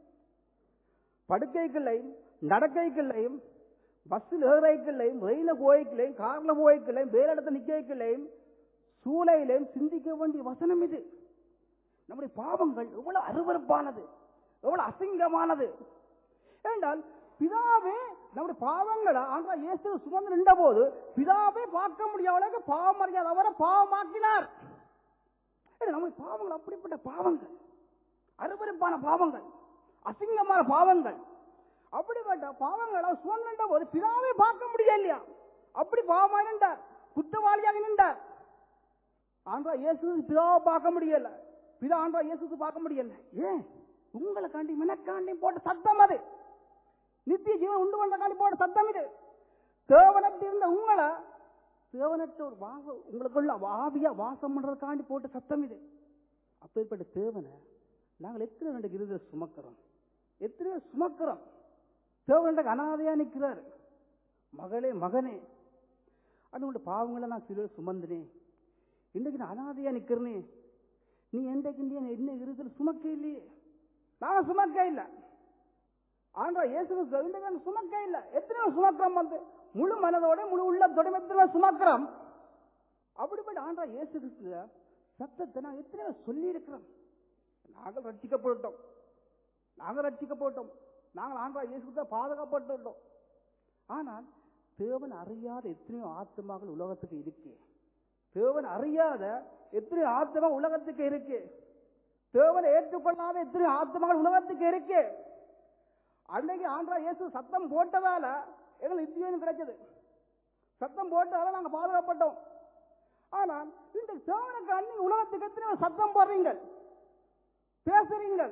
படுக்கைகளையும் நடக்கைகளையும் பஸ்ஸில் ஏறைகளையும் ரயில போய்க்கலையும் கார்ல போய்க்கலையும் வேற இடத்துல நிற்கலையும் சூளையிலையும் சிந்திக்க வேண்டிய வசனம் இது நம்முடைய பாவங்கள் எவ்வளவு அருவருப்பானது எவ்வளவு அசிங்கமானது ஏனென்றால் பிதாவே நம்முடைய பாவங்களை ஆண்டா இயேசு சுமந்து நின்ற போது பிதாவே பார்க்க முடியாத அளவுக்கு பாவம் அறியாத அவரை பாவமாக்கினார் ஏன்னா, நம்முடைய பாவங்கள் அப்படிப்பட்ட பாவங்கள் அருவருப்பான பாவங்கள் அசிங்கமான பாவங்கள் அப்படிப்பட்ட பாவங்களை அவர் சுமந்து நின்ற போது பிதாவே பார்க்க முடியலையா அப்படி பாவமாக நின்றார் குற்றவாளியாக நின்றார் ஆண்டா இயேசு பிதாவை பார்க்க முடியல பிதா ஆண்டா இயேசு பார்க்க முடியல ஏன் உங்களுக்காண்டி எனக்காண்டி போட்ட சத்தம் அது நித்திய ஜீவன் உண்டு பண்றக்காண்டி போட்ட சத்தம் இது தேவனற்று இருந்த உங்களை தேவனற்ற ஒரு வாச உங்களுக்குள்ள ஆவியா வாசம் பண்றதுக்காண்டி போட்ட சத்தம் இது அப்பேற்பட்ட தேவனை நாங்கள் எத்தனை ரெண்டு இருத சுமக்கிறோம் எத்தனை சுமக்கிறோம் தேவன் அனாதையா நிற்கிறார் மகளே மகனே அதோட பாவங்களை நான் சிறு சுமந்தினேன் இன்றைக்கு நான் அனாதையா நிக்கிறனே நீ என்றைக்கு என்ன இருதல் சுமக்க இல்லையே நான் சுமக்க இல்ல ஆண்டா இயேசு கிறிஸ்து இன்றைக்கு நாங்க சுமக்க இல்ல எத்தனை சுமக்கிறோம் வந்து முழு மனதோட முழு உள்ளத்தோட எத்தனை சுமக்கிறோம் அப்படிப்பட்ட ஆண்டா இயேசு கிறிஸ்து சத்தத்தை நான் எத்தனை சொல்லி இருக்கிறோம் நாங்கள் ரட்சிக்கப்பட்டோம் நாங்கள் ரட்சிக்கப்பட்டோம் நாங்கள் ஆண்டா இயேசு கிறிஸ்துவ பாதுகாப்பட்டுட்டோம் ஆனால் தேவன் அறியாத எத்தனையோ ஆத்மாக்கள் உலகத்துக்கு இருக்கு தேவன் அறியாத எத்தனையோ ஆத்மா உலகத்துக்கு இருக்கு தேவனை ஏற்றுக்கொள்ளாத எத்தனையோ ஆத்மாக்கள் உலகத்துக்கு இருக்கு அன்னைக்கு ஆண்டா இயேசு சத்தம் போட்டதால எங்களுக்கு நித்தியம் கிடைச்சது சத்தம் போட்டதால நாங்க பாதுகாப்பட்டோம் ஆனால் இன்றைக்கு தேவனுக்கு அன்னைக்கு உலகத்துக்கு எத்தனையோ சத்தம் போடுறீங்க பேசுறீங்கள்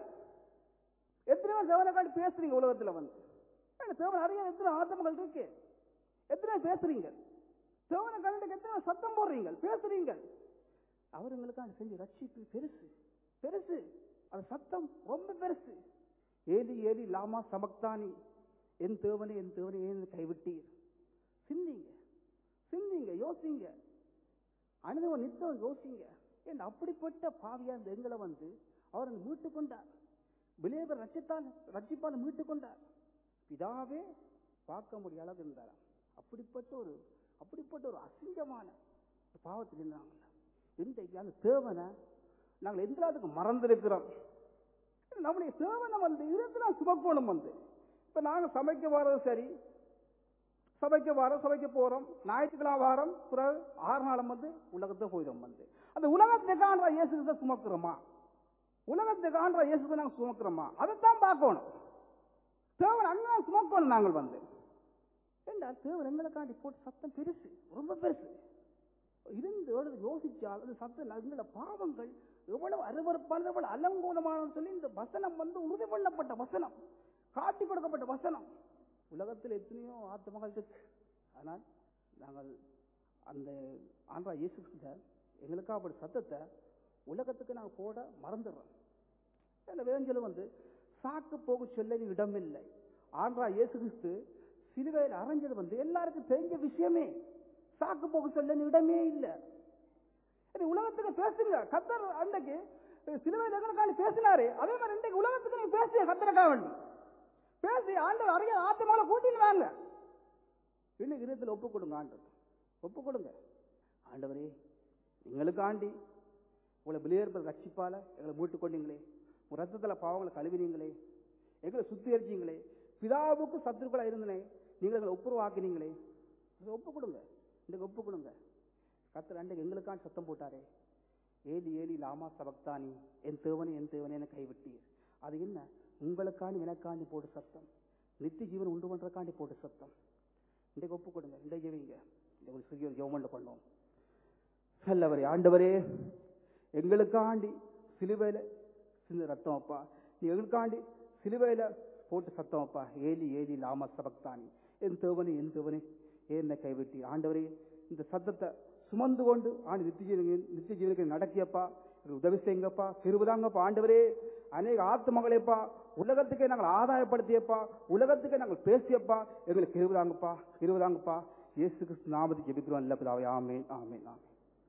எத்தனை பேர் தேவனை காட்டி பேசுறீங்க உலகத்துல வந்து ஏன்னா தேவன் அறிய எத்தனை ஆத்தமங்கள் இருக்கு எத்தனை பேர் பேசுறீங்க தேவனை கண்டு எத்தனை பேர் சத்தம் போடுறீங்க பேசுறீங்க அவர் எங்களுக்காக செஞ்ச ரட்சிப்பு பெருசு பெருசு அது சத்தம் ரொம்ப பெருசு ஏலி ஏலி லாமா சமக்தானி என் தேவனே என் தேவனே ஏன் கைவிட்டீர் சிந்திங்க சிந்திங்க யோசிங்க அனுபவம் நித்தம் யோசிங்க ஏன் அப்படிப்பட்ட பாவியா இந்த எங்களை வந்து அவர் மீட்டு கொண்டார் விளையவர் ரட்சித்தால் ரட்சிப்பால் மீட்டு கொண்டார் பிதாவே பார்க்க முடிய அளவு இருந்தாராம் அப்படிப்பட்ட ஒரு அப்படிப்பட்ட ஒரு அசிங்கமான பாவத்தில் இருந்தாங்க இன்றைக்கு அந்த தேவனை நாங்கள் எந்த அதுக்கு மறந்திருக்கிறோம் நம்முடைய தேவனை வந்து இருந்துனா சுமக்கணும் வந்து இப்ப நாங்க சமைக்க வர்றது சரி சபைக்கு வரோம் சபைக்கு போறோம் ஞாயிற்றுக்கிழமை வாரம் பிறகு ஆறு நாளும் வந்து உலகத்தை போயிடும் வந்து அந்த உலகத்துக்கு ஆண்டா இயேசுக்கு சுமக்கிறோமா உலகத்துக்கு ஆண்டா இயேசுக்கு நாங்கள் சுமக்கிறோமா அதைத்தான் பார்க்கணும் தேவன் அண்ணன் சுமக்கணும் நாங்கள் வந்து ஏண்டா தேவன் எங்களுக்காண்டி போட்டு சத்தம் பெருசு ரொம்ப பெருசு இருந்து எவ்வளவு யோசிச்சால் அந்த சத்தம் எங்களோட பாவங்கள் எவ்வளவு அருவறுப்பானது எவ்வளவு அலங்கோலமானது சொல்லி இந்த வசனம் வந்து உறுதி பண்ணப்பட்ட வசனம் காட்டி கொடுக்கப்பட்ட வசனம் உலகத்தில் எத்தனையோ ஆத்மகள் இருக்கு ஆனால் நாங்கள் அந்த ஆண்டா இயேசு கிறிஸ்துவ எங்களுக்காக அப்படி சத்தத்தை உலகத்துக்கு நாங்கள் போட மறந்துடுறோம் அதில் வேஞ்சல் வந்து சாக்கு போக சொல்ல இடமில்லை ஆண்டா இயேசு கிறிஸ்து சிலுவையில் அரைஞ்சது வந்து எல்லாருக்கும் தெரிஞ்ச விஷயமே சாக்கு போக சொல்ல இடமே இல்லை இது உலகத்துக்கு பேசுங்க கத்தர் அன்னைக்கு சிலுவையில் எங்களுக்காண்டி பேசினாரு அதே மாதிரி இன்றைக்கு உலகத்துக்கு நீங்க பேசுங்க கத்தருக்காக வேண்டி பேசி ஆண்டவர் அறிய ஆத்மால கூட்டிட்டு வாங்க இன்னைக்கு இருத்தில் ஒப்பு கொடுங்க ஆண்டவர் ஒப்பு கொடுங்க ஆண்டவரே எங்களுக்கு ஆண்டி உங்களை வெளியேற்பது ரட்சிப்பால எங்களை மீட்டு கொண்டீங்களே உங்க ரத்தத்துல பாவங்களை கழுவினீங்களே எங்களை சுத்திகரிச்சீங்களே பிதாவுக்கு சத்துருக்களா இருந்தனே நீங்கள் எங்களை ஒப்புரவாக்கினீங்களே அதை ஒப்பு கொடுங்க இன்றைக்கு ஒப்பு கொடுங்க கத்தர் அன்றைக்கு எங்களுக்கான சத்தம் போட்டாரே ஏலி ஏலி லாமா சபக்தானி என் தேவனே என் தேவனே என கைவிட்டீர் அது என்ன உங்களுக்காண்டி எனக்காண்டி போட்டு சத்தம் நித்திய ஜீவன் உண்டு பண்றக்காண்டி போட்டு சத்தம் இன்றைக்கு ஒப்பு கொடுங்க இன்றைக்கு ஜெபிங்க ஒரு சிறிய ஒரு ஜெவமண்ட பண்ணோம் நல்லவரே ஆண்டவரே எங்களுக்காண்டி சிலுவையில சிந்த ரத்தம் அப்பா நீ எங்களுக்காண்டி சிலுவையில போட்டு சத்தம் அப்பா ஏலி ஏலி லாமா சபக்தானி என் தேவனே என் தேவனே ஏன் கைவிட்டி ஆண்டவரே இந்த சத்தத்தை சுமந்து கொண்டு ஆண்டு நித்திய ஜீவனுக்கு நித்திய ஜீவனுக்கு நடக்கியப்பா எங்களுக்கு உதவி செய்யுங்கப்பா கிருபதாங்கப்பா ஆண்டவரே அநேக ஆத்மகளைப்பா உலகத்துக்கே நாங்கள் ஆதாயப்படுத்தியப்பா உலகத்துக்கே நாங்கள் பேசியப்பா எங்களுக்கு கிருபதாங்கப்பா கிருபதாங்கப்பா இயேசு கிறிஸ்து நாமத்துக்கு ஜெபிக்கிறோம் இல்ல பிதாவே ஆமென் ஆமென் ஆமென்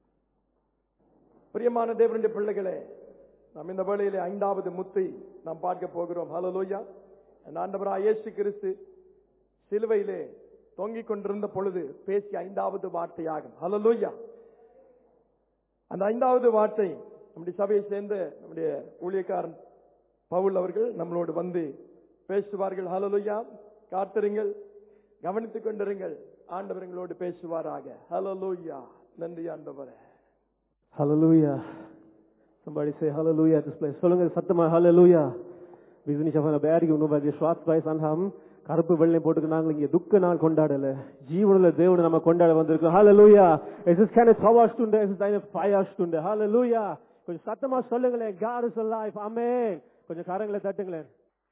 பிரியமான தேவனுடைய பிள்ளைகளே நாம் இந்த வேளையிலே ஐந்தாவது முத்தை நாம் பார்க்க போகிறோம் ஹalleluya ஆண்டவராய் இயேசு கிறிஸ்து சிலுவையிலே தொங்கிக் கொண்டிருந்த பொழுது பேசிய ஐந்தாவது வார்த்தையாகும் ஹalleluya அந்த ஐந்தாவது வார்த்தை நம்முடைய சபையை சேர்ந்த நம்முடைய ஊழியக்காரன் பவுல் அவர்கள் நம்மளோடு வந்து பேசுவார்கள் ஹalleluya காத்திருங்கள் கவனித்துக் கொண்டிருங்கள் ஆண்டவர் எங்களோடு பேசுவாராக ஹalleluya நன்றி ஆண்டவரே Halleluja. Somebody say Halleluja at this place. சொல்லுங்க சத்தமா Halleluja. Wir sind nicht auf einer Beerdigung, nur weil wir schwarz-weiß anhaben. கருப்பு வெள்ளை போட்டுக்கு நாங்கள் இங்க துக்க நாள் கொண்டாடல ஜீவனுள்ள தேவனை நம்ம கொண்டாட வந்திருக்கோம் Halleluja. Es ist keine Trauerstunde, es ist eine Feierstunde. Halleluja. கொஞ்சம் சத்தமா சொல்லுங்களேன் God is alive. Amen. கொஞ்சம் கரங்களை தட்டுங்களேன்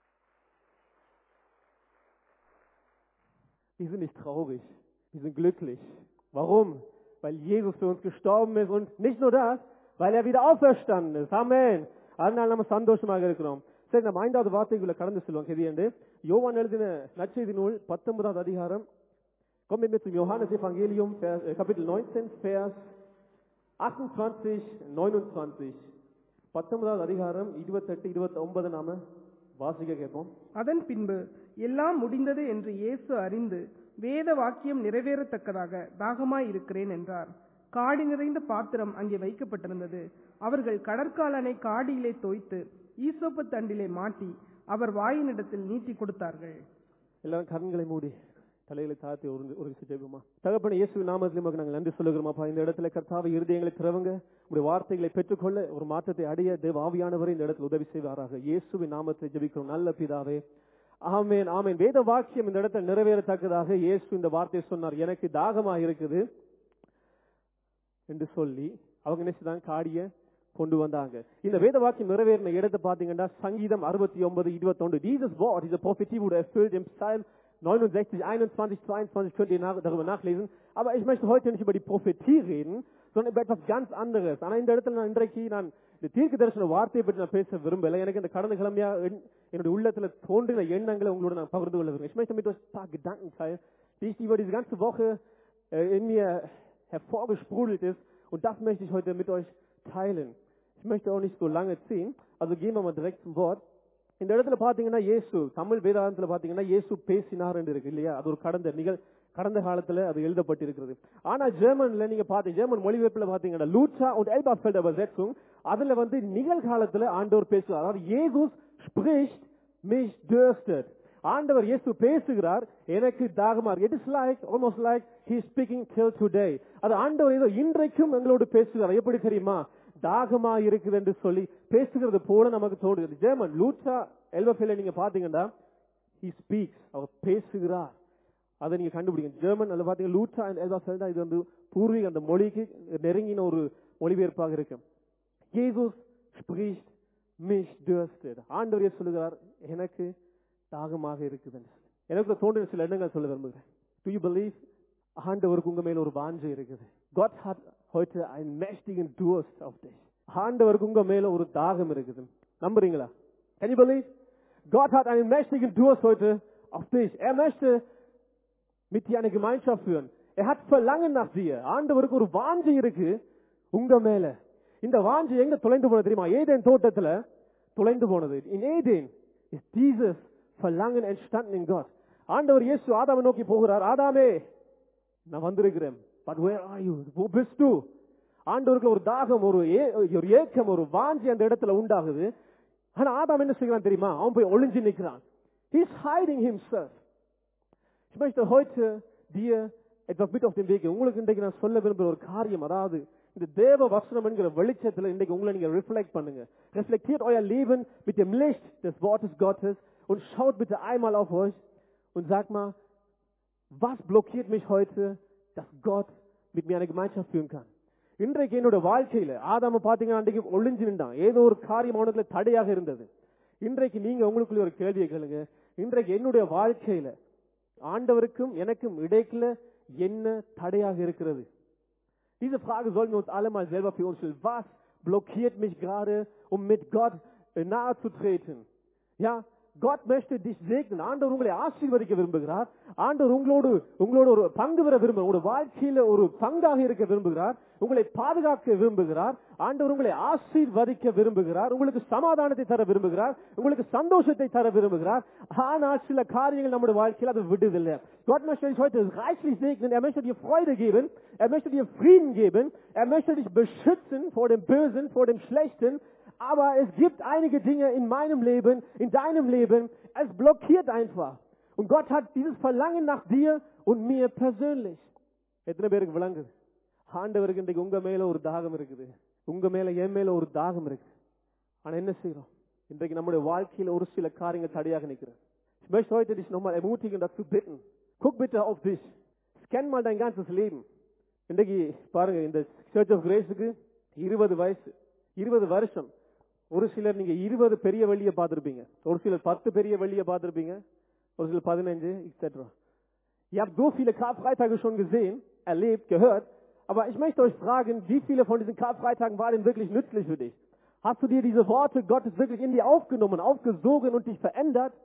Wir sind nicht traurig, wir sind glücklich. Warum? Weil Jesus für uns gestorben ist und nicht nur das, weil er wieder auferstanden ist. Amen. அதனால நம்ம சந்தோஷமாக இருக்கிறோம் சரி நம்ம ஐந்தாவது வார்த்தைக்குள்ள கடந்து செல்வோம் கெதியண்டு யோவான் எழுதின நற்செய்தி நூல் பத்தொன்பதாவது அதிகாரம் Kommen wir mit zum Johannes Evangelium, Vers, äh, Kapitel 19, Vers 28, 29. பத்தொன்பதாவது அதிகாரம் இருபத்தெட்டு இருபத்தி ஒன்பது நாம வாசிக்க கேட்போம் அதன் பின்பு எல்லாம் முடிந்தது என்று இயேசு அறிந்து வேத வாக்கியம் நிறைவேறத்தக்கதாக தாகமாய் இருக்கிறேன் என்றார் காடி நிறைந்த பாத்திரம் அங்கே வைக்கப்பட்டிருந்தது அவர்கள் கடற்காலனை காடியிலே தோய்த்து ஈசோப்பு தண்டிலே மாட்டி அவர் வாயினிடத்தில் நீட்டி கொடுத்தார்கள் எல்லாரும் கண்களை மூடி தலைகளை தாழ்த்தி ஒரு ஒரு விஷயம் ஜெபிப்போமா தகப்பன இயேசு நாமத்தில் உமக்கு நாங்கள் நன்றி சொல்லுகிறோமாப்பா இந்த இடத்துல கர்த்தாவை இருதயங்களை திறவுங்க உடைய வார்த்தைகளை பெற்றுக்கொள்ள ஒரு மாற்றத்தை அடைய தேவ ஆவியானவரை இந்த இடத்துல உதவி செய்வாராக இயேசுவின் நாமத்தை ஜெபிக்கிறோம் நல்ல பிதாவே ஆமேன் ஆமேன் வேத வாக்கியம் இந்த இடத்துல நிறைவேறத்தக்கதாக இயேசு இந்த வார்த்தையை சொன்னார் எனக்கு தாகமா இருக்குது என்று சொல்லி அவங்க நினைச்சுதான் காடிய கொண்டு வந்தாங்க இந்த வேத வாக்கியம் நிறைவேறின இடத்தை பாத்தீங்கன்னா சங்கீதம் அறுபத்தி ஒன்பது இருபத்தொன்று dieses Wort diese Prophetie wurde erfüllt im Psalm 69, 21, 22 könnt ihr nach, darüber nachlesen. Aber ich möchte heute nicht über die Prophetie reden, sondern über etwas ganz anderes. ஆனா இந்த இடத்துல நான் இன்றைக்கு நான் இந்த தீர்க்க தரிசன வார்த்தையை பற்றி நான் பேச விரும்பல எனக்கு இந்த கடந்த கிழமையா என்- என்னுடைய உள்ளத்துல தோன்றின எண்ணங்களை உங்களோட நான் பகிர்ந்து கொள்ள விரும்புகிறேன் Ich möchte mit euch ein paar Gedanken teilen, die ich über diese ganze Woche äh, in mir hervorgesprudelt ist. Und das möchte ich heute mit euch teilen. Ich möchte auch nicht so lange ziehen, also gehen wir mal direkt zum Wort. இந்த இடத்துல பாத்தீங்கன்னா இயேசு தமிழ் வேதாந்தத்துல பாத்தீங்கன்னா இயேசு பேசினார் என்று இருக்கு இல்லையா அது ஒரு கடந்த நிகழ் கடந்த காலத்துல அது எழுதப்பட்டிருக்கிறது ஆனா ஜெர்மன்ல நீங்க பாத்தீங்க ஜெர்மன் மொழிபெயர்ப்புல பாத்தீங்கன்னா லூட்சா und Elberfeld Übersetzung அதுல வந்து நிகழ்காலத்துல ஆண்டவர் பேசுவார் அதாவது இயேசுஸ் spricht mich dürstet ஆண்டவர் இயேசு பேசுகிறார் எனக்கு தாகமா இருக்கு it is like almost like he speaking till today அது ஆண்டவர் ஏதோ இன்றைக்கும் எங்களோடு பேசுகிறார் எப்படி தெரியுமா தாகமா இருக்குது என்று சொல்லி பேசுகிறது போல நமக்கு தோணுகிறது ஜெர்மன் லூட்சா எல்வஃபேல நீங்க பாத்தீங்கன்னா ஹி ஸ்பீக்ஸ் அவர் பேசுகிறார் அதை நீங்க கண்டுபிடிங்க ஜெர்மன் அதுல பாத்தீங்கன்னா லூட்சா அண்ட் எல்வஃபேல் தான் இது வந்து பூர்வீக அந்த மொழிக்கு நெருங்கின ஒரு மொழிபெயர்ப்பாக இருக்கு ஜேசஸ் spricht mich dürstet ஆண்டவர் இயேசு சொல்லுகிறார் எனக்கு தாகமாக இருக்குது என்று சொல்லி. எனக்கு தோன்றின சில எண்ணங்கள் சொல்ல விரும்புகிறேன் டு யூ பிலீவ் ஆண்டவருக்கு உங்க மேல ஒரு வாஞ்சை இருக்குது Gott hat heute einen mächtigen Durst auf dich ஆண்டவருக்கு உங்க மேல ஒரு தாகம் இருக்குது நம்புறீங்களா Can you believe? Gott hat einen mächtigen Durst heute auf dich. Er möchte mit dir eine Gemeinschaft führen. Er hat Verlangen nach dir. ஆண்டவருக்கு ஒரு வாஞ்சை இருக்கு உங்க மேல இந்த வாஞ்சை எங்க தொலைந்து போனது தெரியுமா ஏதேன் தோட்டத்துல தொலைந்து போனது in Eden ist dieses Verlangen entstanden in Gott. ஆண்டவர் இயேசு ஆதாமை நோக்கி போகிறார் ஆதாமே நான் வந்திருக்கிறேன் but where are you wo bist du ஆண்டவருக்கு ஒரு தாகம் ஒரு ஏ- ஒரு ஏக்கம் ஒரு வாஞ்சி அந்த இடத்துல உண்டாகுது ஆனா ஆதாம் என்ன செய்கிறான் தெரியுமா அவன் போய் ஒளிஞ்சு நிற்கிறான் he is hiding himself Ich möchte heute dir etwas mit auf den Weg geben. உங்களுக்கு இன்றைக்கு நான் சொல்ல விரும்புகிற ஒரு காரியம் அதாவது இந்த தேவ வசனம் என்கிற வெளிச்சத்துல இன்றைக்கு உங்களை நீங்க ரிஃப்ளெக்ட் பண்ணுங்க reflektiert euer Leben mit dem Licht des Wortes Gottes und schaut bitte einmal auf euch und sagt mal, was blockiert mich heute, dass Gott mit mir eine Gemeinschaft führen kann? இன்றைக்கு என்னோட வாழ்க்கையில ஆதாம பாத்தீங்கன்னா அன்றைக்கு ஒளிஞ்சு நின்றான் ஏதோ ஒரு காரியம் அவனுக்குள்ள தடையாக இருந்தது இன்றைக்கு நீங்க உங்களுக்குள்ள ஒரு கேள்வியை கேளுங்க இன்றைக்கு என்னுடைய வாழ்க்கையில ஆண்டவருக்கும் எனக்கும் இடைக்குள்ள என்ன தடையாக இருக்கிறது Diese Frage sollten wir uns alle mal selber für uns stellen. Was blockiert mich gerade, um mit Gott äh, nahe zu treten? Ja, Gott möchte dich segnen. ஆண்டவர் உங்களை ஆசீர்வதிக்க விரும்புகிறார் ஆண்டவர் உங்களோடு உங்களோட ஒரு பங்கு பெற விரும்புகிறார் உங்களோட வாழ்க்கையில ஒரு பங்காக இருக்க விரும்புகிறார் உங்களை பாதுகாக்க விரும்புகிறார் ஆண்டவர் உங்களை ஆசீர்வதிக்க விரும்புகிறார் உங்களுக்கு சமாதானத்தை தர விரும்புகிறார் உங்களுக்கு சந்தோஷத்தை தர விரும்புகிறார் ஆனால் சில காரியங்கள் நம்முடைய வாழ்க்கையில் அது விடுதில்லை Gott möchte dich heute reichlich segnen, er möchte dir Freude geben, er möchte dir Frieden geben, er möchte dich beschützen vor dem Bösen, vor dem Schlechten, aber es gibt einige Dinge in meinem Leben, in deinem Leben, es blockiert einfach. Und Gott hat dieses Verlangen nach dir und mir persönlich. எத்தனை பேருக்கு விளங்குது ஆண்டவருக்கு இன்றைக்கு உங்க மேல ஒரு தாகம் இருக்குது உங்க மேல என் மேல ஒரு தாகம் இருக்கு ஆனா என்ன செய்யறோம் இன்றைக்கு நம்முடைய வாழ்க்கையில ஒரு சில காரியங்கள் தடையாக நிற்கிறது Ich möchte heute dich nochmal ermutigen, dazu bitten. Guck bitte auf dich. Scan mal dein ganzes Leben. இன்றைக்கு பாருங்க இந்த சர்ச் ஆஃப் கிரேஸுக்கு இருபது வயசு இருபது வருஷம் ஒரு சிலர் நீங்க இருபது பெரிய வெள்ளிய பார்த்திருப்பீங்க ஒரு சிலர் பத்து பெரிய வெள்ளிய பார்த்திருப்பீங்க ஒரு சிலர் பதினஞ்சு etcetera Ihr habt so viele Karfreitage schon gesehen, erlebt, gehört, aber ich möchte euch fragen, wie viele von diesen Karfreitagen waren denn wirklich nützlich für dich? Hast du dir diese Worte Gottes wirklich in dir aufgenommen, aufgesogen und dich verändert?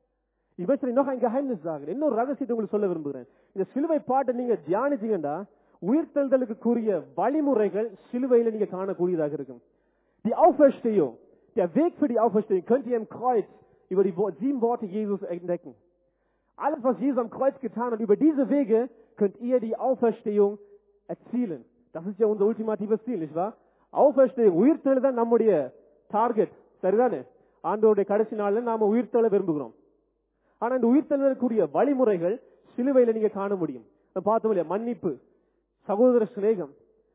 Ich möchte dir noch ein Geheimnis sagen. இன்னொரு ரகசியத்தை உங்களுக்கு சொல்ல விரும்புகிறேன் இந்த சிலுவை பாட்டை நீங்க தியானிச்சீங்கன்னா உயிர்த்தெழுதலுக்குரிய வழிமுறைகள் சிலுவையில நீங்க காணக்கூடியதாக இருக்கும் Die Auferstehung, der Weg für die Auferstehung könnt ihr im Kreuz über die Wo- sieben Worte Jesus entdecken. Alles, was Jesus am Kreuz getan hat, über diese Wege könnt ihr die Auferstehung erzielen. Das ist ja unser ultimatives Ziel, nicht wahr? Auferstehung, உயிர்த்தெழுதான் நம்முடைய target சரிதானே ஆண்டோடைய கடைசி நாள்ல நாம உயிர்த்தெழ விரும்புகிறோம் ஆனா இந்த உயிர்த்தெழுதற்குரிய வழிமுறைகள் சிலுவையில நீங்க காண முடியும் நம்ம பார்த்தோம் இல்லையா மன்னிப்பு சகோதர சிநேகம்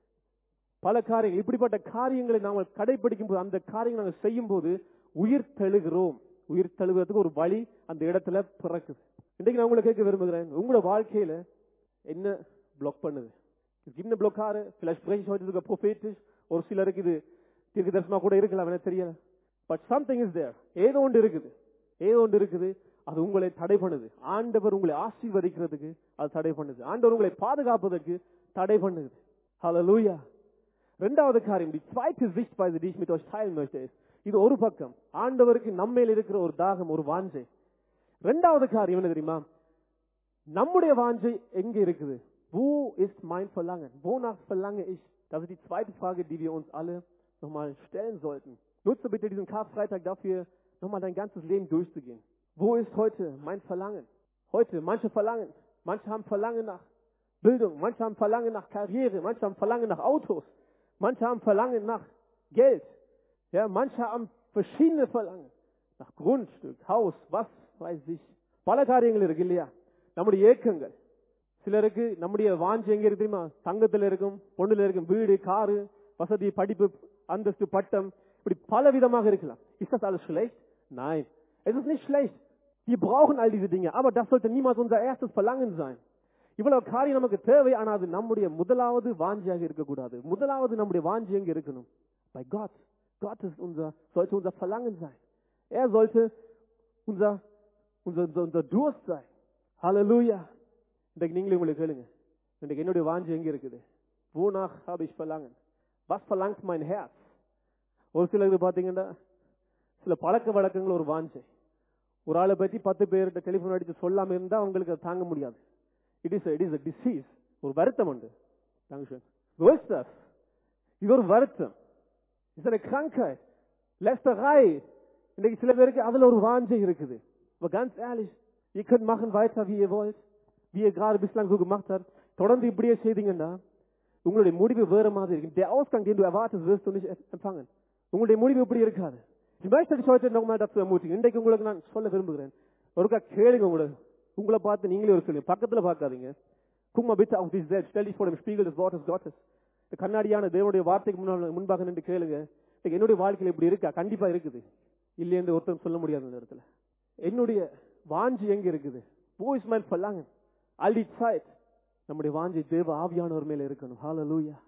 பல காரியங்கள் இப்படிப்பட்ட காரியங்களை நாங்கள் கடைபிடிக்கும் போது அந்த காரியங்களை நாங்கள் செய்யும் போது உயிர் தெழுகிறோம் உயிர் தெழுகிறதுக்கு ஒரு வழி அந்த இடத்துல பிறக்குது இன்றைக்கு நான் உங்களை கேட்க விரும்புகிறேன் உங்களோட வாழ்க்கையில என்ன பிளாக் பண்ணுது Es gibt eine Blockade, vielleicht spreche ich heute sogar prophetisch, ஒரு சிலருக்கு இது தீர்க்க தரிசனமா கூட இருக்கலாம் எனக்கு தெரியல பட் சம்திங் இஸ் தேர் ஏதோ ஒன்று இருக்குது ஏதோ ஒன்று இருக்குது அது உங்களை தடை பண்ணுது ஆண்டவர் உங்களை ஆசீர்வதிக்கிறதுக்கு அது தடை பண்ணுது ஆண்டவர் உங்களை பாதுகாப்பதற்கு தடை பண்ணுது ஹalleluya ரெண்டாவது காரியம் die zweite Sichtweise die ich mit euch teilen möchte ist இது ஒரு பக்கம் ஆண்டவருக்கு நம்மேல் இருக்கிற ஒரு தாகம் ஒரு வாஞ்சை ரெண்டாவது காரியம் என்ன தெரியுமா நம்முடைய வாஞ்சை எங்க இருக்குது wo ist mein Verlangen wonach verlange ich das ist die zweite Frage die wir uns alle nochmal stellen sollten nutze bitte diesen Karfreitag dafür nochmal dein ganzes Leben durchzugehen wo ist heute mein Verlangen heute manche verlangen manche haben Verlangen nach Bildung manche haben Verlangen nach Karriere manche haben Verlangen nach Autos manche haben Verlangen nach Geld ja, manche haben verschiedene Verlangen. Nach Grundstück, Haus, was weiß ich. பல காரியங்கள் இருக்கு இல்லையா நம்முடைய ஏக்கங்கள் சிலருக்கு நம்முடைய வாஞ்சி எங்க இருக்கு தெரியுமா தங்கத்துல இருக்கும் பொண்ணுல இருக்கும் வீடு காரு வசதி படிப்பு அந்தஸ்து பட்டம் இப்படி பல விதமாக இருக்கலாம் ist das alles schlecht nein es ist nicht schlecht wir brauchen all diese Dinge aber das sollte niemals unser erstes Verlangen sein இவ்வளவு காரியம் நமக்கு தேவை ஆனா அது நம்முடைய முதலாவது வாஞ்சியாக இருக்கக்கூடாது முதலாவது நம்முடைய வாஞ்சி எங்க இருக்கணும் bei Gott Gott ist unser, sollte unser Verlangen sein. Er sollte unser, unser, unser, unser Durst sein. Halleluja. இன்றைக்கு நீங்களே உங்களுக்கு கேளுங்க இன்றைக்கு என்னுடைய வாஞ்சி எங்க இருக்குது wonach habe ich Verlangen was verlangt mein Herz ஒரு சிலருக்கு பாத்தீங்கன்னா சில பழக்க வழக்கங்கள் ஒரு வாஞ்சை ஒரு ஆளை பத்தி பத்து பேர்கிட்ட டெலிபோன் அடிச்சு சொல்லாம இருந்தா அவங்களுக்கு அதை தாங்க முடியாது it is it is disease ஒரு வருத்தம் உண்டு Dankeschön. So ist das. இது ஒரு வருத்தம் ist eine Krankheit. Lästerei. இன்னைக்கு சில பேருக்கு அதுல ஒரு வாஞ்சை இருக்குது. Aber ganz ehrlich, ihr könnt machen weiter, wie ihr wollt, wie ihr gerade bislang so gemacht habt. தொடர்ந்து இப்படியே செய்தீங்கன்னா உங்களுடைய முடிவு வேற மாதிரி இருக்கும். Der Ausgang, den du erwartest, wirst du nicht empfangen. உங்களுடைய முடிவு இப்படி இருக்காது. Ich möchte dich heute nochmal dazu ermutigen. இன்றைக்கு உங்களுக்கு நான் சொல்ல விரும்புகிறேன். ஒருக்கா கேளுங்க உங்களை உங்களை பார்த்து நீங்களே ஒரு கேள்வி பக்கத்துல பார்க்காதீங்க guck mal bitte auf dich selbst stell dich vor dem Spiegel des Wortes Gottes இந்த கண்ணாடியான தேவனுடைய வார்த்தைக்கு முன்னால் முன்பாக நின்று கேளுங்க இன்னைக்கு என்னுடைய வாழ்க்கையில இப்படி இருக்கா கண்டிப்பா இருக்குது இல்லை என்று ஒருத்தர் சொல்ல முடியாது இந்த இடத்துல என்னுடைய வாஞ்சி எங்க இருக்குது wo ist mein Verlangen all die Zeit நம்முடைய வாஞ்சி தேவ ஆவியானவர் மேல இருக்கணும் ஹalleluya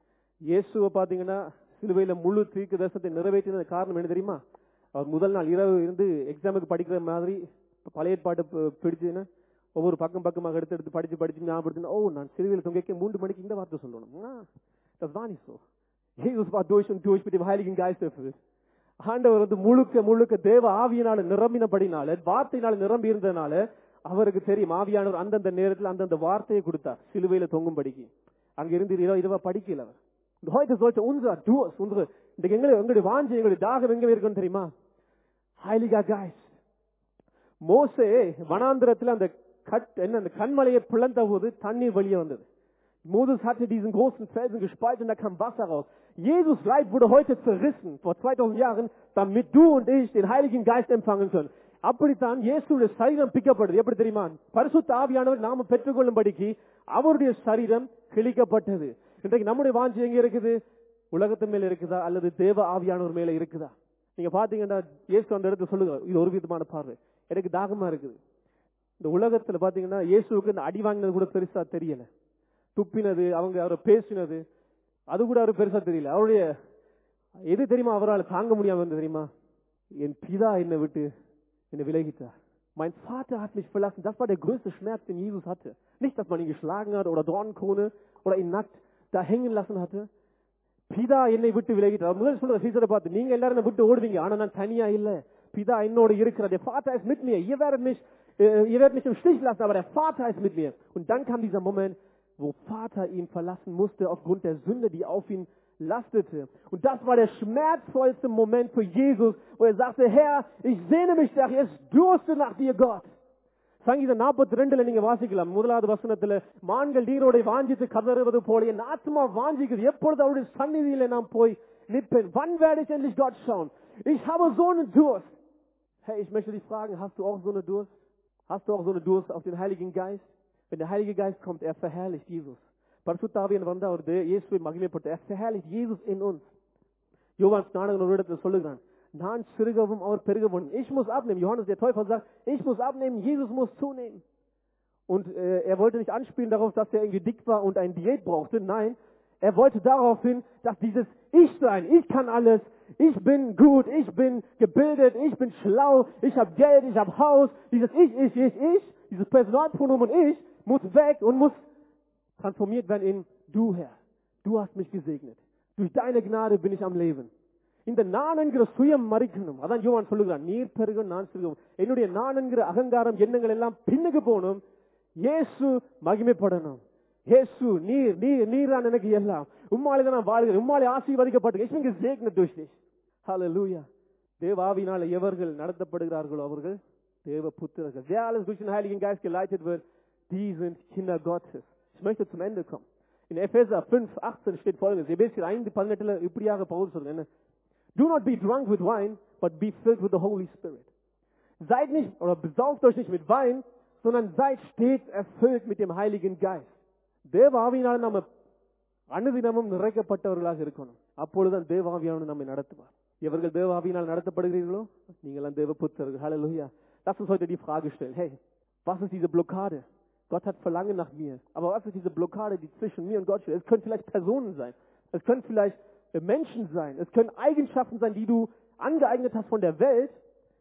இயேசுவை பாத்தீங்கன்னா சிலுவையில முழு தீர்க்க தரிசனத்தை நிறைவேற்றின காரணம் என்ன தெரியுமா அவர் முதல் நாள் இரவு இருந்து எக்ஸாமுக்கு படிக்கிற மாதிரி பழைய ஏற்பாட்டு ப- பிடிச்சுன்னு ஒவ்வொரு பக்கம் பக்கமாக எடுத்து எடுத்து படிச்சு படிச்சு ஞாபகப்படுத்தினா ஓ நான் சிறுவையில் தொங்கைக்க மூன்று மணிக்கு இந்த வார்த்தை சொல்லணும் ஆ, das war nicht so Jesus war durch und durch mit dem Heiligen Geist erfüllt ஆண்டவர் வந்து முழுக்க முழுக்க தேவ ஆவியினால நிரம்பினபடினால வார்த்தையினால நிரம்பி இருந்ததுனால அவருக்கு தெரியும் ஆவியானவர் அந்தந்த நேரத்தில் அந்தந்த வார்த்தையை கொடுத்தார் சிலுவையில தொங்கும்படிக்கு அங்க இருந்து இரவு இரவா படிக்கல அவர் Und heute sollte unser Durst, unsere, இந்த எங்களை எங்களுடைய வாஞ்சி எங்களுடைய தாகம் எங்க இருக்கணும் தெரியுமா Heiliger Geist மோசே வனாந்திரத்தில் அந்த கட் என்ன அந்த கண்மலையை பிளந்த போது தண்ணீர் வெளியே வந்தது Moses hatte diesen großen Felsen gespalten und da kam Wasser raus. Jesus Leib wurde heute zerrissen, vor 2000 Jahren, damit du und ich den Heiligen Geist empfangen können. அப்படித்தான் இயேசுடைய சரீரம் பிக்கப்படுது எப்படி தெரியுமா பரிசுத்த ஆவியானவர் நாம பெற்றுக்கொள்ளும்படிக்கு அவருடைய சரீரம் கிழிக்கப்பட்டது இன்றைக்கு நம்முடைய வாஞ்சி எங்க இருக்குது உலகத்து மேல இருக்குதா அல்லது தேவ ஆவியானவர் மேல இருக்குதா நீங்க பாத்தீங்கன்னா இயேசு அந்த இடத்துல சொல்லுங்க இது ஒரு விதமான பார்வை எனக்கு தாகமா இருக்குது இந்த உலகத்துல பாத்தீங்கன்னா இயேசுவுக்கு இந்த அடி வாங்கினது கூட பெருசா தெரியல துப்பினது அவங்க அவரை பேசினது அது கூட அவருக்கு பெருசா தெரியல அவருடைய எது தெரியுமா அவரால் தாங்க முடியாம இருந்தது தெரியுமா என் பிதா என்னை விட்டு என்னை விலகிட்டார் Mein Vater hat mich verlassen. Das war der größte Schmerz, den Jesus hatte. Nicht, dass man ihn geschlagen hat oder Dornenkrone oder ihn nackt da hängen lassen hatte. பிதா என்னை விட்டு விலகிட்டார் முதல் சொல்ற சீசரை பார்த்து நீங்க எல்லாரும் என்னை விட்டு ஓடுவீங்க ஆனா நான் தனியா இல்ல பிதா என்னோட இருக்கிறார் der Vater ist mit mir ihr werdet mich äh, ihr werdet mich im Stich lassen aber der Vater ist mit mir und dann kam dieser Moment wo Vater ihn verlassen musste aufgrund der Sünde die auf ihn lastete und das war der schmerzvollste Moment für Jesus wo er sagte Herr ich sehne mich nach dir es durste nach dir Gott சங்கீதம் நாற்பத்தி ரெண்டுல நீங்க வாசிக்கலாம் முதலாவது வசனத்துல மான்கள் நீரோடை வாஞ்சித்து கதறுவது போல என் ஆத்மா வாஞ்சிக்குது எப்பொழுது அவருடைய சந்நிதியில நான் போய் நிற்பேன் wann werde ich endlich Gott schauen ich habe so einen Durst hey ich möchte dich fragen hast du auch so eine Durst hast du auch so eine Durst auf den Heiligen Geist wenn der Heilige Geist kommt er verherrlicht Jesus பரிசுத்தாவியன் வந்து அவர் தே- இயேசுவை மகிமைப்பட்டு er verherrlicht Jesus in uns யோவான் ஸ்நானகன் ஒரு இடத்துல சொல்லுகிறான் நான் சிறுகவும் அவர் பெருகவும் ich muss abnehmen Johannes der Täufer sagt ich muss abnehmen Jesus muss zunehmen und äh, er wollte nicht anspielen darauf dass er irgendwie dick war und eine Diät brauchte nein Er wollte darauf hin, dass dieses Ich-Sein, ich kann alles, ich bin gut, ich bin gebildet, ich bin schlau, ich habe Geld, ich habe Haus, dieses Ich, ich, ich, ich, dieses Personalpronomen Ich muss weg und muss transformiert werden in Du, Herr. Du hast mich gesegnet. Durch deine Gnade bin ich am Leben. இந்த நான் என்கிற சுயம் மறிக்கணும் அதான் யோவான் சொல்லுகிறான் நீர் பெருகும் நான் சிறுகும் என்னுடைய நான் என்கிற அகங்காரம் எண்ணங்கள் எல்லாம் பின்னுக்கு போகணும் இயேசு மகிமைப்படணும் இயேசு நீர் நீர் நீரான் எனக்கு எல்லாம் உம்மாலே தான் நான் வாழ்கிறேன் உம்மாலே ஆசீர்வதிக்கப்பட்டு ich bin gesegnet durch dich Halleluja தேவாவினால எவர்கள் நடத்தப்படுகிறார்களோ அவர்கள் தேவ புத்திரர்கள் wer alles durch den Heiligen Geist geleitet wird die sind Kinder Gottes ich möchte zum Ende kommen in Epheser 5, 18 steht folgendes எபேசியர் ஐந்து பதினெட்டுல இப்படியாக பவுல் சொல்றேன் என்ன Do not be drunk with wine, but be filled with the Holy Spirit. Seid nicht, oder besauft euch nicht mit Wein, sondern seid stets erfüllt mit dem Heiligen Geist. தேவாவினால் நம்ம அனுதினமும் நிறைக்கப்பட்டவர்களாக இருக்கணும் அப்பொழுதுதான் தேவாவியான நம்மை நடத்துவார் எவர்கள் தேவாவியினால் நடத்தப்படுகிறீர்களோ நீங்களாம் தேவ புத்தர்கள் Halleluja. Lass uns heute die Frage stellen, hey, was ist diese Blockade? Gott hat Verlangen nach mir. Aber was ist diese Blockade, die zwischen mir und Gott steht? Es können vielleicht Personen sein. Es können vielleicht Menschen sein. Es können Eigenschaften sein, die du angeeignet hast von der Welt.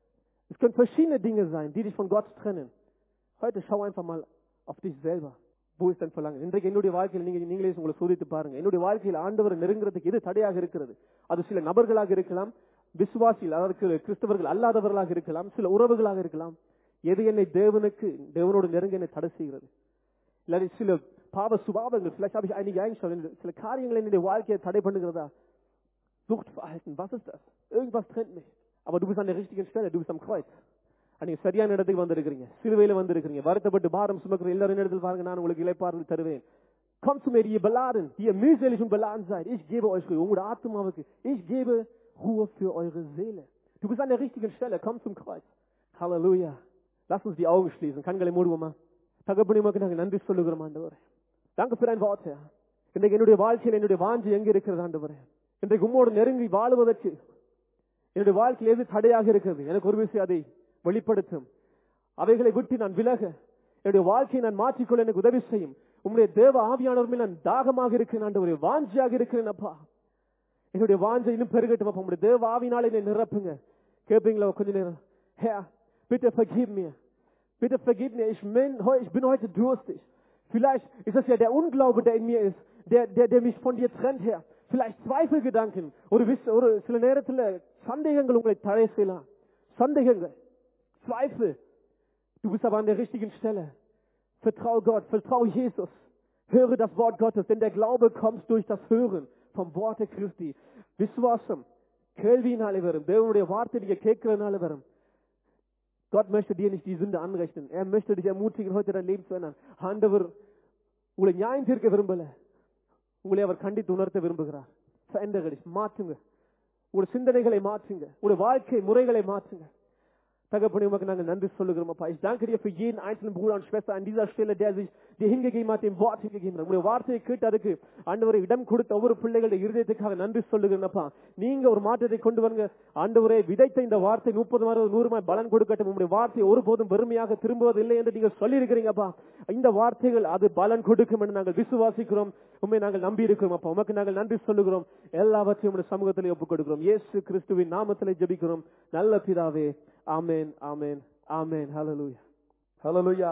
Es können verschiedene Dinge sein, die dich von Gott trennen. Heute schau einfach mal auf dich selber. Wo ist dein Verlangen? இன்றைக்கு என்னுடைய வாழ்க்கையில் நீங்க நீங்களே உங்களை சோதித்து பாருங்க என்னுடைய வாழ்க்கையில் ஆண்டவர் நெருங்குறதுக்கு எது தடையாக இருக்கிறது அது சில நபர்களாக இருக்கலாம் விசுவாசிகள் அதாவது கிறிஸ்தவர்கள் அல்லாதவர்களாக இருக்கலாம் சில உறவுகளாக இருக்கலாம் எது என்னை தேவனுக்கு தேவனோடு நெருங்க என்னை தடை செய்கிறது இல்லாட்டி சில பாவ சுபாவங்கள் vielleicht habe ich einige Eigenschaften சில காரியங்கள் என்னுடைய வாழ்க்கையை தடை பண்ணுகிறதா Suchtverhalten was ist das irgendwas trennt mich aber du bist an der richtigen Stelle du bist am Kreuz நீங்க சரியான இடத்துக்கு வந்திருக்கிறீங்க சிலுவையில வந்திருக்கிறீங்க வருத்தப்பட்டு பாரம் சுமக்கிற எல்லாரும் இடத்தில் பாருங்க நான் உங்களுக்கு இலைப்பாறுதல் தருவேன் Kommt zu mir, die ihr beladen, die ihr mühselig und beladen seid. Ich gebe euch Ruhe. உங்களோட ஆத்மாவுக்கு ich gebe Ruhe für eure Seele. Du bist an der richtigen Stelle. Komm zum Kreuz. Halleluja. Lass uns die Augen schließen. கண்களை மூடுவோமா தகப்பனி உமக்கு நாங்கள் நன்றி சொல்லுகிறோம் ஆண்டவரே Danke für dein Wort, Herr. இன்றைக்கு என்னுடைய வாழ்க்கையில் என்னுடைய வாஞ்சி எங்க இருக்கிறது ஆண்டவரே இன்றைக்கு உம்மோடு நெருங்கி வாழுவதற்கு என்னுடைய வாழ்க்கையில் எது தடையாக இருக்கிறது எனக்கு ஒரு விஷயம் அதை வெளிப்படுத்தும் அவைகளை விட்டு நான் விலக என்னுடைய வாழ்க்கையை நான் மாற்றிக்கொள்ள எனக்கு உதவி செய்யும் உம்முடைய தேவ ஆவியானவர் மேல் நான் தாகமாக இருக்கிறேன் ஆண்டவரே வாஞ்சியாக இருக்கிறேன் அப்பா என்னுடைய வாஞ்சை இன்னும் பெருகட்டும் அப்பா உம்முடைய தேவ ஆவினால என்னை நிரப்புங்க கேட்பீங்களா கொஞ்ச நேரம் Herr, bitte vergib mir. Bitte vergib mir. Ich bin, heu- ich bin heute durstig. Vielleicht ist es ja der Unglaube, der in mir ist, der, der, der mich von dir trennt, Herr. Vielleicht Zweifelgedanken oder, wiss- oder சில நேரத்தில் சந்தேகங்கள் உங்களை தடை செய்யலாம் சந்தேகங்கள் Zweifel. Du bist aber an der richtigen Stelle. Vertrau Gott, vertrau Jesus. Höre das Wort Gottes, denn der Glaube kommt durch das Hören vom Worte Christi. விசுவாசம் கேள்வியினாலே வரும் தேவனுடைய வார்த்தை நீங்க கேட்கிறதுனால வரும் Gott möchte dir nicht die Sünde anrechnen. Er möchte dich ermutigen, heute dein Leben zu ändern. ஆண்டவர் உங்களை நியாயம் தீர்க்க விரும்பல உங்களை அவர் கண்டித்து உணர்த்த விரும்புகிறார் verändere dich மாற்றுங்க உங்களுடைய சிந்தனைகளை மாற்றுங்க உங்களுடைய வாழ்க்கை முறைகளை மாற்றுங்க தகப்பனே உமக்கு நாங்கள் நன்றி சொல்லுகிறோம் அப்பா ich danke dir für jeden einzelnen Bruder und Schwester an dieser Stelle der sich dir hingegeben hat dem Wort hingegeben hat உங்களுடைய வார்த்தையை கேட்டு அதுக்கு ஆண்டவரை இடம் கொடுத்த ஒவ்வொரு பிள்ளைகளுடைய இருதயத்துக்காக நன்றி சொல்லுகிறேன் அப்பா நீங்க ஒரு மாற்றத்தை கொண்டு வருங்க ஆண்டவரே விதைத்த இந்த வார்த்தை முப்பது மாதம் நூறு மாதம் பலன் கொடுக்கட்டும் உங்களுடைய வார்த்தை ஒருபோதும் வெறுமையாக திரும்புவதில்லை என்று நீங்க சொல்லியிருக்கிறீங்கப்பா இந்த வார்த்தைகள் அது பலன் கொடுக்கும் என்று நாங்கள் விசுவாசிக்கிறோம் உண்மை நாங்கள் நம்பி இருக்கிறோம் அப்பா உமக்கு நாங்கள் நன்றி சொல்லுகிறோம் எல்லாவற்றையும் உடைய சமூகத்திலே ஒப்புக் கொடுக்கிறோம் இயேசு கிறிஸ்துவின் நாமத்திலே ஜெபிக்கிறோம் நல்ல பிதாவே ஆமென் ஆமென் ஆமென் ஹalleluya ஹalleluya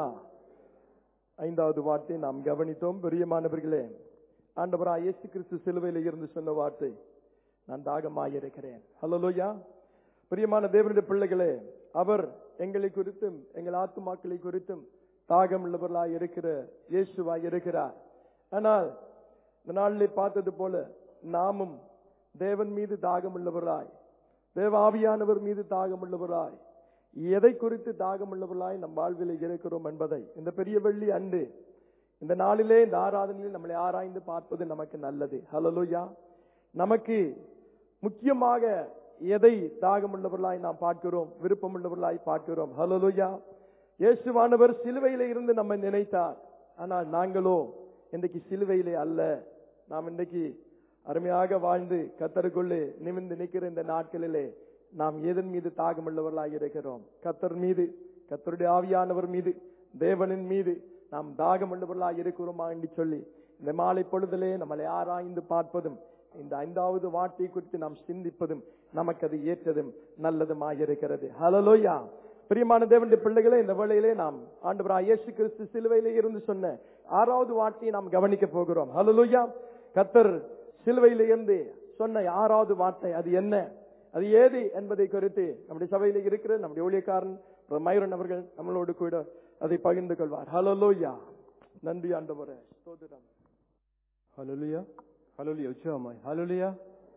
ஐந்தாவது வார்த்தை நாம் கவனித்தோம் பிரியமானவர்களே ஆண்டவராய் இயேசு கிறிஸ்து சிலுவையில் இருந்து சொன்ன வார்த்தை நான் தாகமாய் இருக்கிறேன் ஹalleluya பிரியமான தேவனுடைய பிள்ளைகளே அவர் எங்களை குறித்தும் எங்கள் ஆத்துமாக்களை குறித்தும் தாகம் உள்ளவர்களாய் இருக்கிற இயேசுவாய் இருக்கிறார் ஆனால் இந்த நாளிலே பார்த்தது போல நாமும் தேவன் மீது தாகம் உள்ளவர்களாய் தேவ ஆவியானவர் மீது தாகம் உள்ளவர்களாய் எதை குறித்து தாகம் உள்ளவர்களாய் நம் வாழ்வில் இருக்கிறோம் என்பதை இந்த பெரிய வெள்ளி அன்று இந்த நாளிலே இந்த ஆராதனையில் நம்மளை ஆராய்ந்து பார்ப்பது நமக்கு நல்லது ஹalleluya நமக்கு முக்கியமாக எதை தாகம் உள்ளவர்களாய் நாம் பார்க்கிறோம் விருப்பம் உள்ளவர்களாய் பார்க்கிறோம் ஹalleluya இயேசுவானவர் சிலுவையிலே இருந்து நம்மை நினைத்தார் ஆனால் நாங்களோ இன்றைக்கு சிலுவையிலே அல்ல நாம் இன்றைக்கு அருமையாக வாழ்ந்து கத்தருக்குள்ளே நிமிர்ந்து நிற்கிற இந்த நாட்களிலே நாம் எதன் மீது தாகமுள்ளவர்களாக இருக்கிறோம் கத்தர் மீது கத்தருடைய ஆவியானவர் மீது தேவனின் மீது நாம் தாகமுள்ளவர்களாக இருக்கிறோமா என்று சொல்லி இந்த மாலை பொழுதிலே நம்மளை ஆராய்ந்து பார்ப்பதும் இந்த ஐந்தாவது வார்த்தை குறித்து நாம் சிந்திப்பதும் நமக்கு அது ஏற்றதும் நல்லதுமாக இருக்கிறது ஹலலோயா பிரியமான தேவனுடைய பிள்ளைகளே இந்த வேளையிலே நாம் ஆண்டவராய் இயேசு கிறிஸ்து சிலுவையிலே இருந்து சொன்ன ஆறாவது வார்த்தையை நாம் கவனிக்க போகிறோம் ஹலலோயா கத்தர் சிலுவையிலே இருந்து சொன்ன ஆறாவது வார்த்தை அது என்ன அது ஏது என்பதை குறித்து நம்முடைய சபையில இருக்கிற நம்முடைய ஊழியக்காரன் பிரதர் மயூரன் அவர்கள் நம்மளோடு கூட அதை பகிர்ந்து கொள்வார் ஹலலோயா நன்றி ஆண்டவரே ஸ்தோத்திரம் ஹலோலியா ஹலோலியா உற்சாகமாய் ஹலோலியா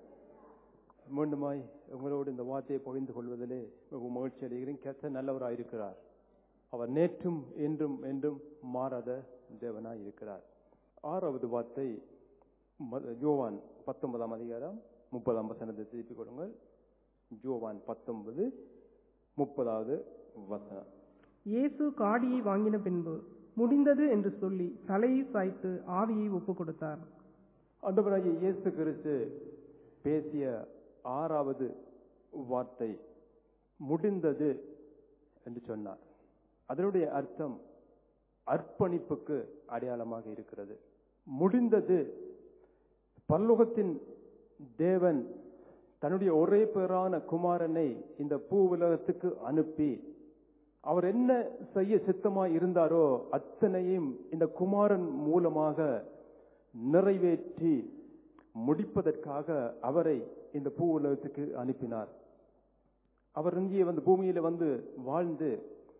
மீண்டுமாய் உங்களோடு இந்த வார்த்தையை பகிர்ந்து கொள்வதிலே மிகவும் மகிழ்ச்சி அடைகிறேன் கத்த நல்லவராயிருக்கிறார் அவர் நேற்றும் என்றும் என்றும் மாறாத தேவனாய் இருக்கிறார் ஆறாவது வார்த்தை ம- யோவான் பத்தொன்பதாம் அதிகாரம் முப்பதாம் வசனத்தை திருப்பிக் கொடுங்கள் யோவான் பத்தொன்பது முப்பதாவது வசனம் இயேசு காடியை வாங்கின பின்பு முடிந்தது என்று சொல்லி தலையை சாய்த்து ஆவியை ஒப்புக் கொடுத்தார் ஆண்டவராகிய இயேசு கிறிஸ்து பேசிய ஆறாவது வார்த்தை முடிந்தது என்று சொன்னார் அதனுடைய அர்த்தம் அர்ப்பணிப்புக்கு அடையாளமாக இருக்கிறது முடிந்தது பரலோகத்தின் தேவன் தன்னுடைய ஒரே பேரான குமாரனை இந்த பூ உலகத்துக்கு அனுப்பி அவர் என்ன செய்ய சித்தமாய் இருந்தாரோ அத்தனையும் இந்த குமாரன் மூலமாக நிறைவேற்றி முடிப்பதற்காக அவரை இந்த பூ உலகத்துக்கு அனுப்பினார் அவர் இங்கே வந்து பூமியில வந்து வாழ்ந்து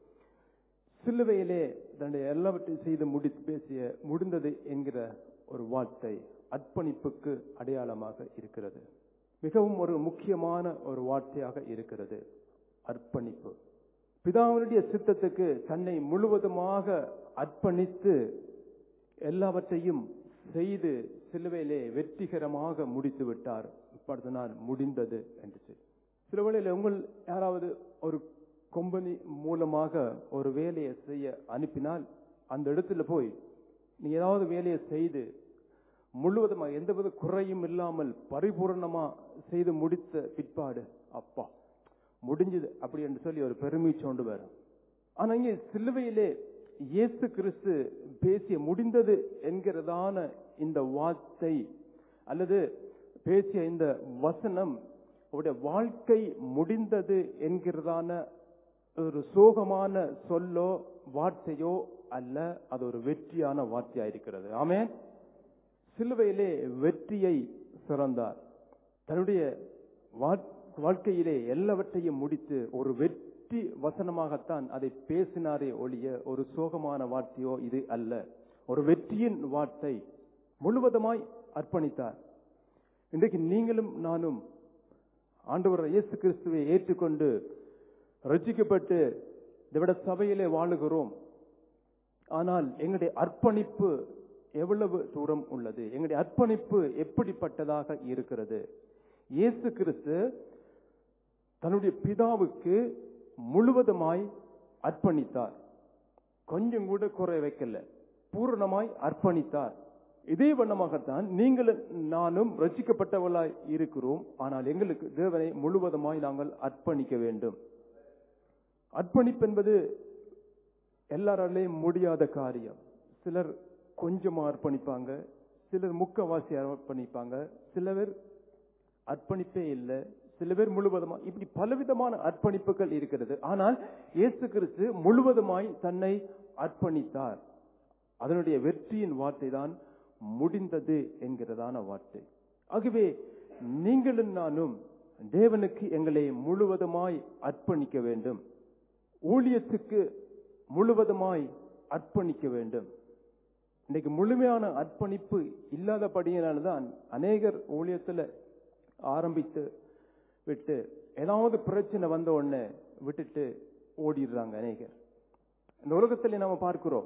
சிலுவையிலே தன்னுடைய எல்லாவற்றையும் செய்து முடி பேசிய முடிந்தது என்கிற ஒரு வார்த்தை அர்ப்பணிப்புக்கு அடையாளமாக இருக்கிறது மிகவும் ஒரு முக்கியமான ஒரு வார்த்தையாக இருக்கிறது அர்ப்பணிப்பு பிதாவினுடைய சித்தத்துக்கு தன்னை முழுவதுமாக அர்ப்பணித்து எல்லாவற்றையும் செய்து சிலுவையிலே வெற்றிகரமாக முடித்து விட்டார் இப்பொழுது நான் முடிந்தது என்று சொல்லி சில வேளையில் உங்கள் யாராவது ஒரு கம்பெனி மூலமாக ஒரு வேலையை செய்ய அனுப்பினால் அந்த இடத்துல போய் நீ ஏதாவது வேலையை செய்து முழுவதுமாக எந்தவித குறையும் இல்லாமல் பரிபூரணமா செய்து முடித்த பிற்பாடு அப்பா முடிஞ்சது அப்படி என்று சொல்லி ஒரு பெருமை சோண்டு வரும் ஆனா இங்கே சிலுவையிலே இயேசு கிறிஸ்து பேசிய முடிந்தது என்கிறதான இந்த வார்த்தை அல்லது பேசிய இந்த வசனம் அவருடைய வாழ்க்கை முடிந்தது என்கிறதான ஒரு சோகமான சொல்லோ வார்த்தையோ அல்ல அது ஒரு வெற்றியான வார்த்தையா இருக்கிறது ஆமென் சிலுவையிலே வெற்றியை சிறந்தார் தன்னுடைய வா- வாழ்க்கையிலே எல்லாவற்றையும் முடித்து ஒரு வெற்றி வசனமாகத்தான் அதை பேசினாரே ஒழிய ஒரு சோகமான வார்த்தையோ இது அல்ல ஒரு வெற்றியின் வார்த்தை முழுவதுமாய் அர்ப்பணித்தார் இன்றைக்கு நீங்களும் நானும் ஆண்டவர் இயேசு கிறிஸ்துவை ஏற்றுக்கொண்டு ரட்சிக்கப்பட்டு விட சபையிலே வாழுகிறோம் ஆனால் எங்களுடைய அர்ப்பணிப்பு எவ்வளவு தூரம் உள்ளது எங்களுடைய அர்ப்பணிப்பு எப்படிப்பட்டதாக இருக்கிறது இயேசு கிறிஸ்து தன்னுடைய பிதாவுக்கு முழுவதுமாய் அர்ப்பணித்தார் கொஞ்சம் கூட குறை வைக்கல பூரணமாய் அர்ப்பணித்தார் இதே வண்ணமாகத்தான் நீங்களும் நானும் ரசிக்கப்பட்டவர்களாய் இருக்கிறோம் ஆனால் எங்களுக்கு தேவனை முழுவதுமாய் நாங்கள் அர்ப்பணிக்க வேண்டும் அர்ப்பணிப்பு என்பது எல்லாராலையும் முடியாத காரியம் சிலர் கொஞ்சமா அர்ப்பணிப்பாங்க சிலர் முக்கவாசி அர்ப்பணிப்பாங்க சில பேர் அர்ப்பணிப்பே இல்லை சில பேர் முழுவதுமா இப்படி பலவிதமான அர்ப்பணிப்புகள் இருக்கிறது ஆனால் இயேசு கிறிஸ்து முழுவதுமாய் தன்னை அர்ப்பணித்தார் அதனுடைய வெற்றியின் வார்த்தை தான் முடிந்தது என்கிறதான வார்த்தை ஆகவே நீங்களும் நானும் தேவனுக்கு எங்களை முழுவதுமாய் அர்ப்பணிக்க வேண்டும் ஊழியத்துக்கு முழுவதுமாய் அர்ப்பணிக்க வேண்டும் இன்னைக்கு முழுமையான அர்ப்பணிப்பு இல்லாதபடியினால்தான் அநேகர் ஊழியத்துல ஆரம்பித்து விட்டு ஏதாவது பிரச்சனை வந்த உடனே விட்டுட்டு ஓடிடுறாங்க அநேகர் இந்த உலகத்தில் நாம பார்க்கிறோம்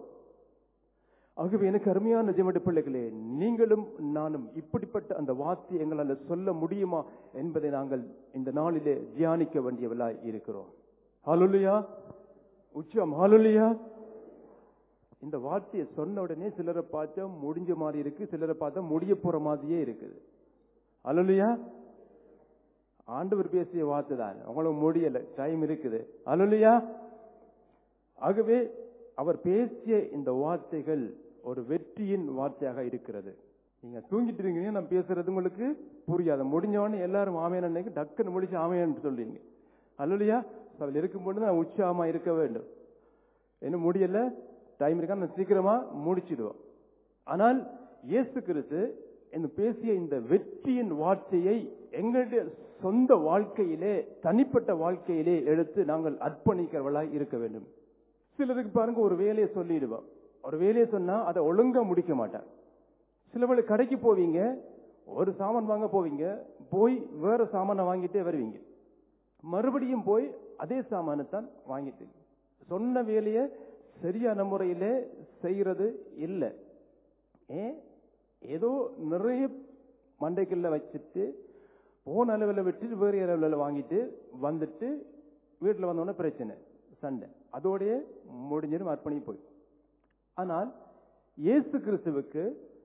ஆகவே எனக்கு அருமையான ஜெமடி பிள்ளைகளே நீங்களும் நானும் இப்படிப்பட்ட அந்த வார்த்தை எங்களால் சொல்ல முடியுமா என்பதை நாங்கள் இந்த நாளிலே தியானிக்க வேண்டியவளாய் இருக்கிறோம் ஹalleluya உச்சம் ஹalleluya இந்த வார்த்தையை சொன்ன உடனே சிலரை பார்த்தா முடிஞ்ச மாதிரி இருக்கு சிலரை பார்த்தா முடிய போற மாதிரியே இருக்குது ஹalleluya ஆண்டவர் பேசிய வார்த்தை தான் உங்களுக்கு முடியல டைம் இருக்குது ஹalleluya ஆகவே அவர் பேசிய இந்த வார்த்தைகள் ஒரு வெற்றியின் வார்த்தையாக இருக்கிறது நீங்க தூங்கிட்டு இருக்கீங்க நான் பேசுறது உங்களுக்கு புரியாது முடிஞ்ச உடனே எல்லாரும் ஆமையான அன்னைக்கு டக்குன்னு முடிச்சு ஆமையான்னு சொல்றீங்க அல்லையா அதில் இருக்கும்போது நான் உற்சாகமா இருக்க வேண்டும் என்ன முடியல டைம் இருக்கா நான் சீக்கிரமா முடிச்சிடுவோம் ஆனால் இயேசு கிறிஸ்து இந்த பேசிய இந்த வெற்றியின் வார்த்தையை எங்களுடைய சொந்த வாழ்க்கையிலே தனிப்பட்ட வாழ்க்கையிலே எடுத்து நாங்கள் அர்ப்பணிக்கிறவளாய் இருக்க வேண்டும் சிலருக்கு பாருங்க ஒரு வேலையை சொல்லிடுவோம் ஒரு வேலையை சொன்னா அதை ஒழுங்கா முடிக்க மாட்டார் சிலவர்கள் கடைக்கு போவீங்க ஒரு சாமான் வாங்க போவீங்க போய் வேற சாமானை வாங்கிட்டே வருவீங்க மறுபடியும் போய் அதே சாமானை தான் வாங்கிட்டு சொன்ன வேலையை சரியான முறையிலே செய்யறது இல்லை ஏன் ஏதோ நிறைய மண்டைக்குள்ள வச்சுட்டு போன அளவில் விட்டுட்டு வேறு அளவில் வாங்கிட்டு வந்துட்டு வீட்டில் வந்தோடனே பிரச்சனை சண்டை அதோடைய முடிஞ்சிடும் அர்ப்பணி போய் ஆனால் இயேசு கிறிஸ்துவுக்கு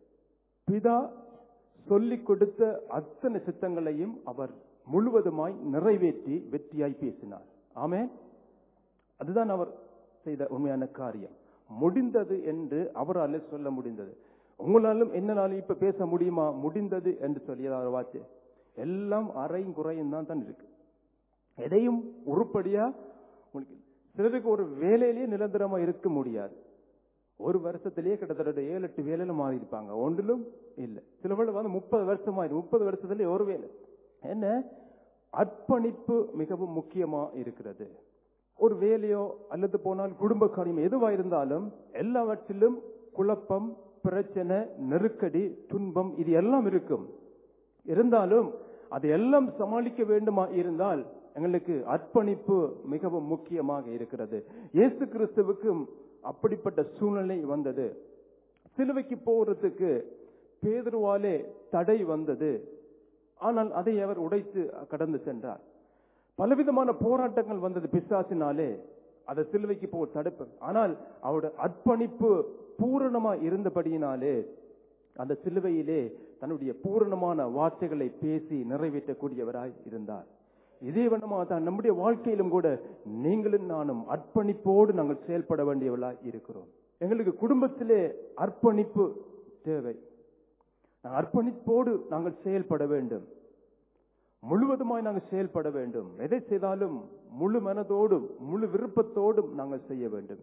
பிதா சொல்லிக் கொடுத்த அத்தனை சித்தங்களையும் அவர் முழுவதுமாய் நிறைவேற்றி வெற்றியாய் பேசினார் ஆமென் அதுதான் அவர் செய்த உண்மையான காரியம் முடிந்தது என்று அவரால் சொல்ல முடிந்தது உங்களாலும் என்னாலும் இப்ப பேச முடியுமா முடிந்தது என்று சொல்லியதாக வார்த்தை எல்லாம் அறையும் குறையும் தான் தான் இருக்கு எதையும் உருப்படியா உங்களுக்கு சிலருக்கு ஒரு வேலையிலேயே நிரந்தரமா இருக்க முடியாது ஒரு வருஷத்திலேயே கிட்டத்தட்ட ஏழு எட்டு வேலையில மாறி இருப்பாங்க ஒன்றிலும் இல்லை சில வேலை வந்து முப்பது வருஷமா முப்பது வருஷத்துல ஒரு வேலை என்ன அர்ப்பணிப்பு மிகவும் முக்கியமா இருக்கிறது ஒரு வேலையோ அல்லது போனால் குடும்ப காரியம் எதுவா இருந்தாலும் எல்லாவற்றிலும் குழப்பம் பிரச்சனை நெருக்கடி துன்பம் இது எல்லாம் இருக்கும் இருந்தாலும் அதையெல்லாம் சமாளிக்க வேண்டுமா இருந்தால் எங்களுக்கு அர்ப்பணிப்பு மிகவும் முக்கியமாக இருக்கிறது இயேசு கிறிஸ்துவுக்கும் அப்படிப்பட்ட சூழ்நிலை வந்தது சிலுவைக்கு போறதுக்கு பேதுருவாலே தடை வந்தது ஆனால் அதை அவர் உடைத்து கடந்து சென்றார் பலவிதமான போராட்டங்கள் வந்தது பிசாசினாலே அதை சிலுவைக்கு போ தடுப்பு ஆனால் அவருடைய அர்ப்பணிப்பு பூரணமா இருந்தபடியினாலே அந்த சிலுவையிலே தன்னுடைய பூரணமான வார்த்தைகளை பேசி நிறைவேற்றக்கூடியவராய் இருந்தார் இதே வண்ணமாக தான் நம்முடைய வாழ்க்கையிலும் கூட நீங்களும் நானும் அர்ப்பணிப்போடு நாங்கள் செயல்பட வேண்டியவர்களாய் இருக்கிறோம் எங்களுக்கு குடும்பத்திலே அர்ப்பணிப்பு தேவை அர்ப்பணிப்போடு நாங்கள் செயல்பட வேண்டும் முழுவதுமாய் நாங்கள் செயல்பட வேண்டும் எதை செய்தாலும் முழு மனதோடும் முழு விருப்பத்தோடும் நாங்கள் செய்ய வேண்டும்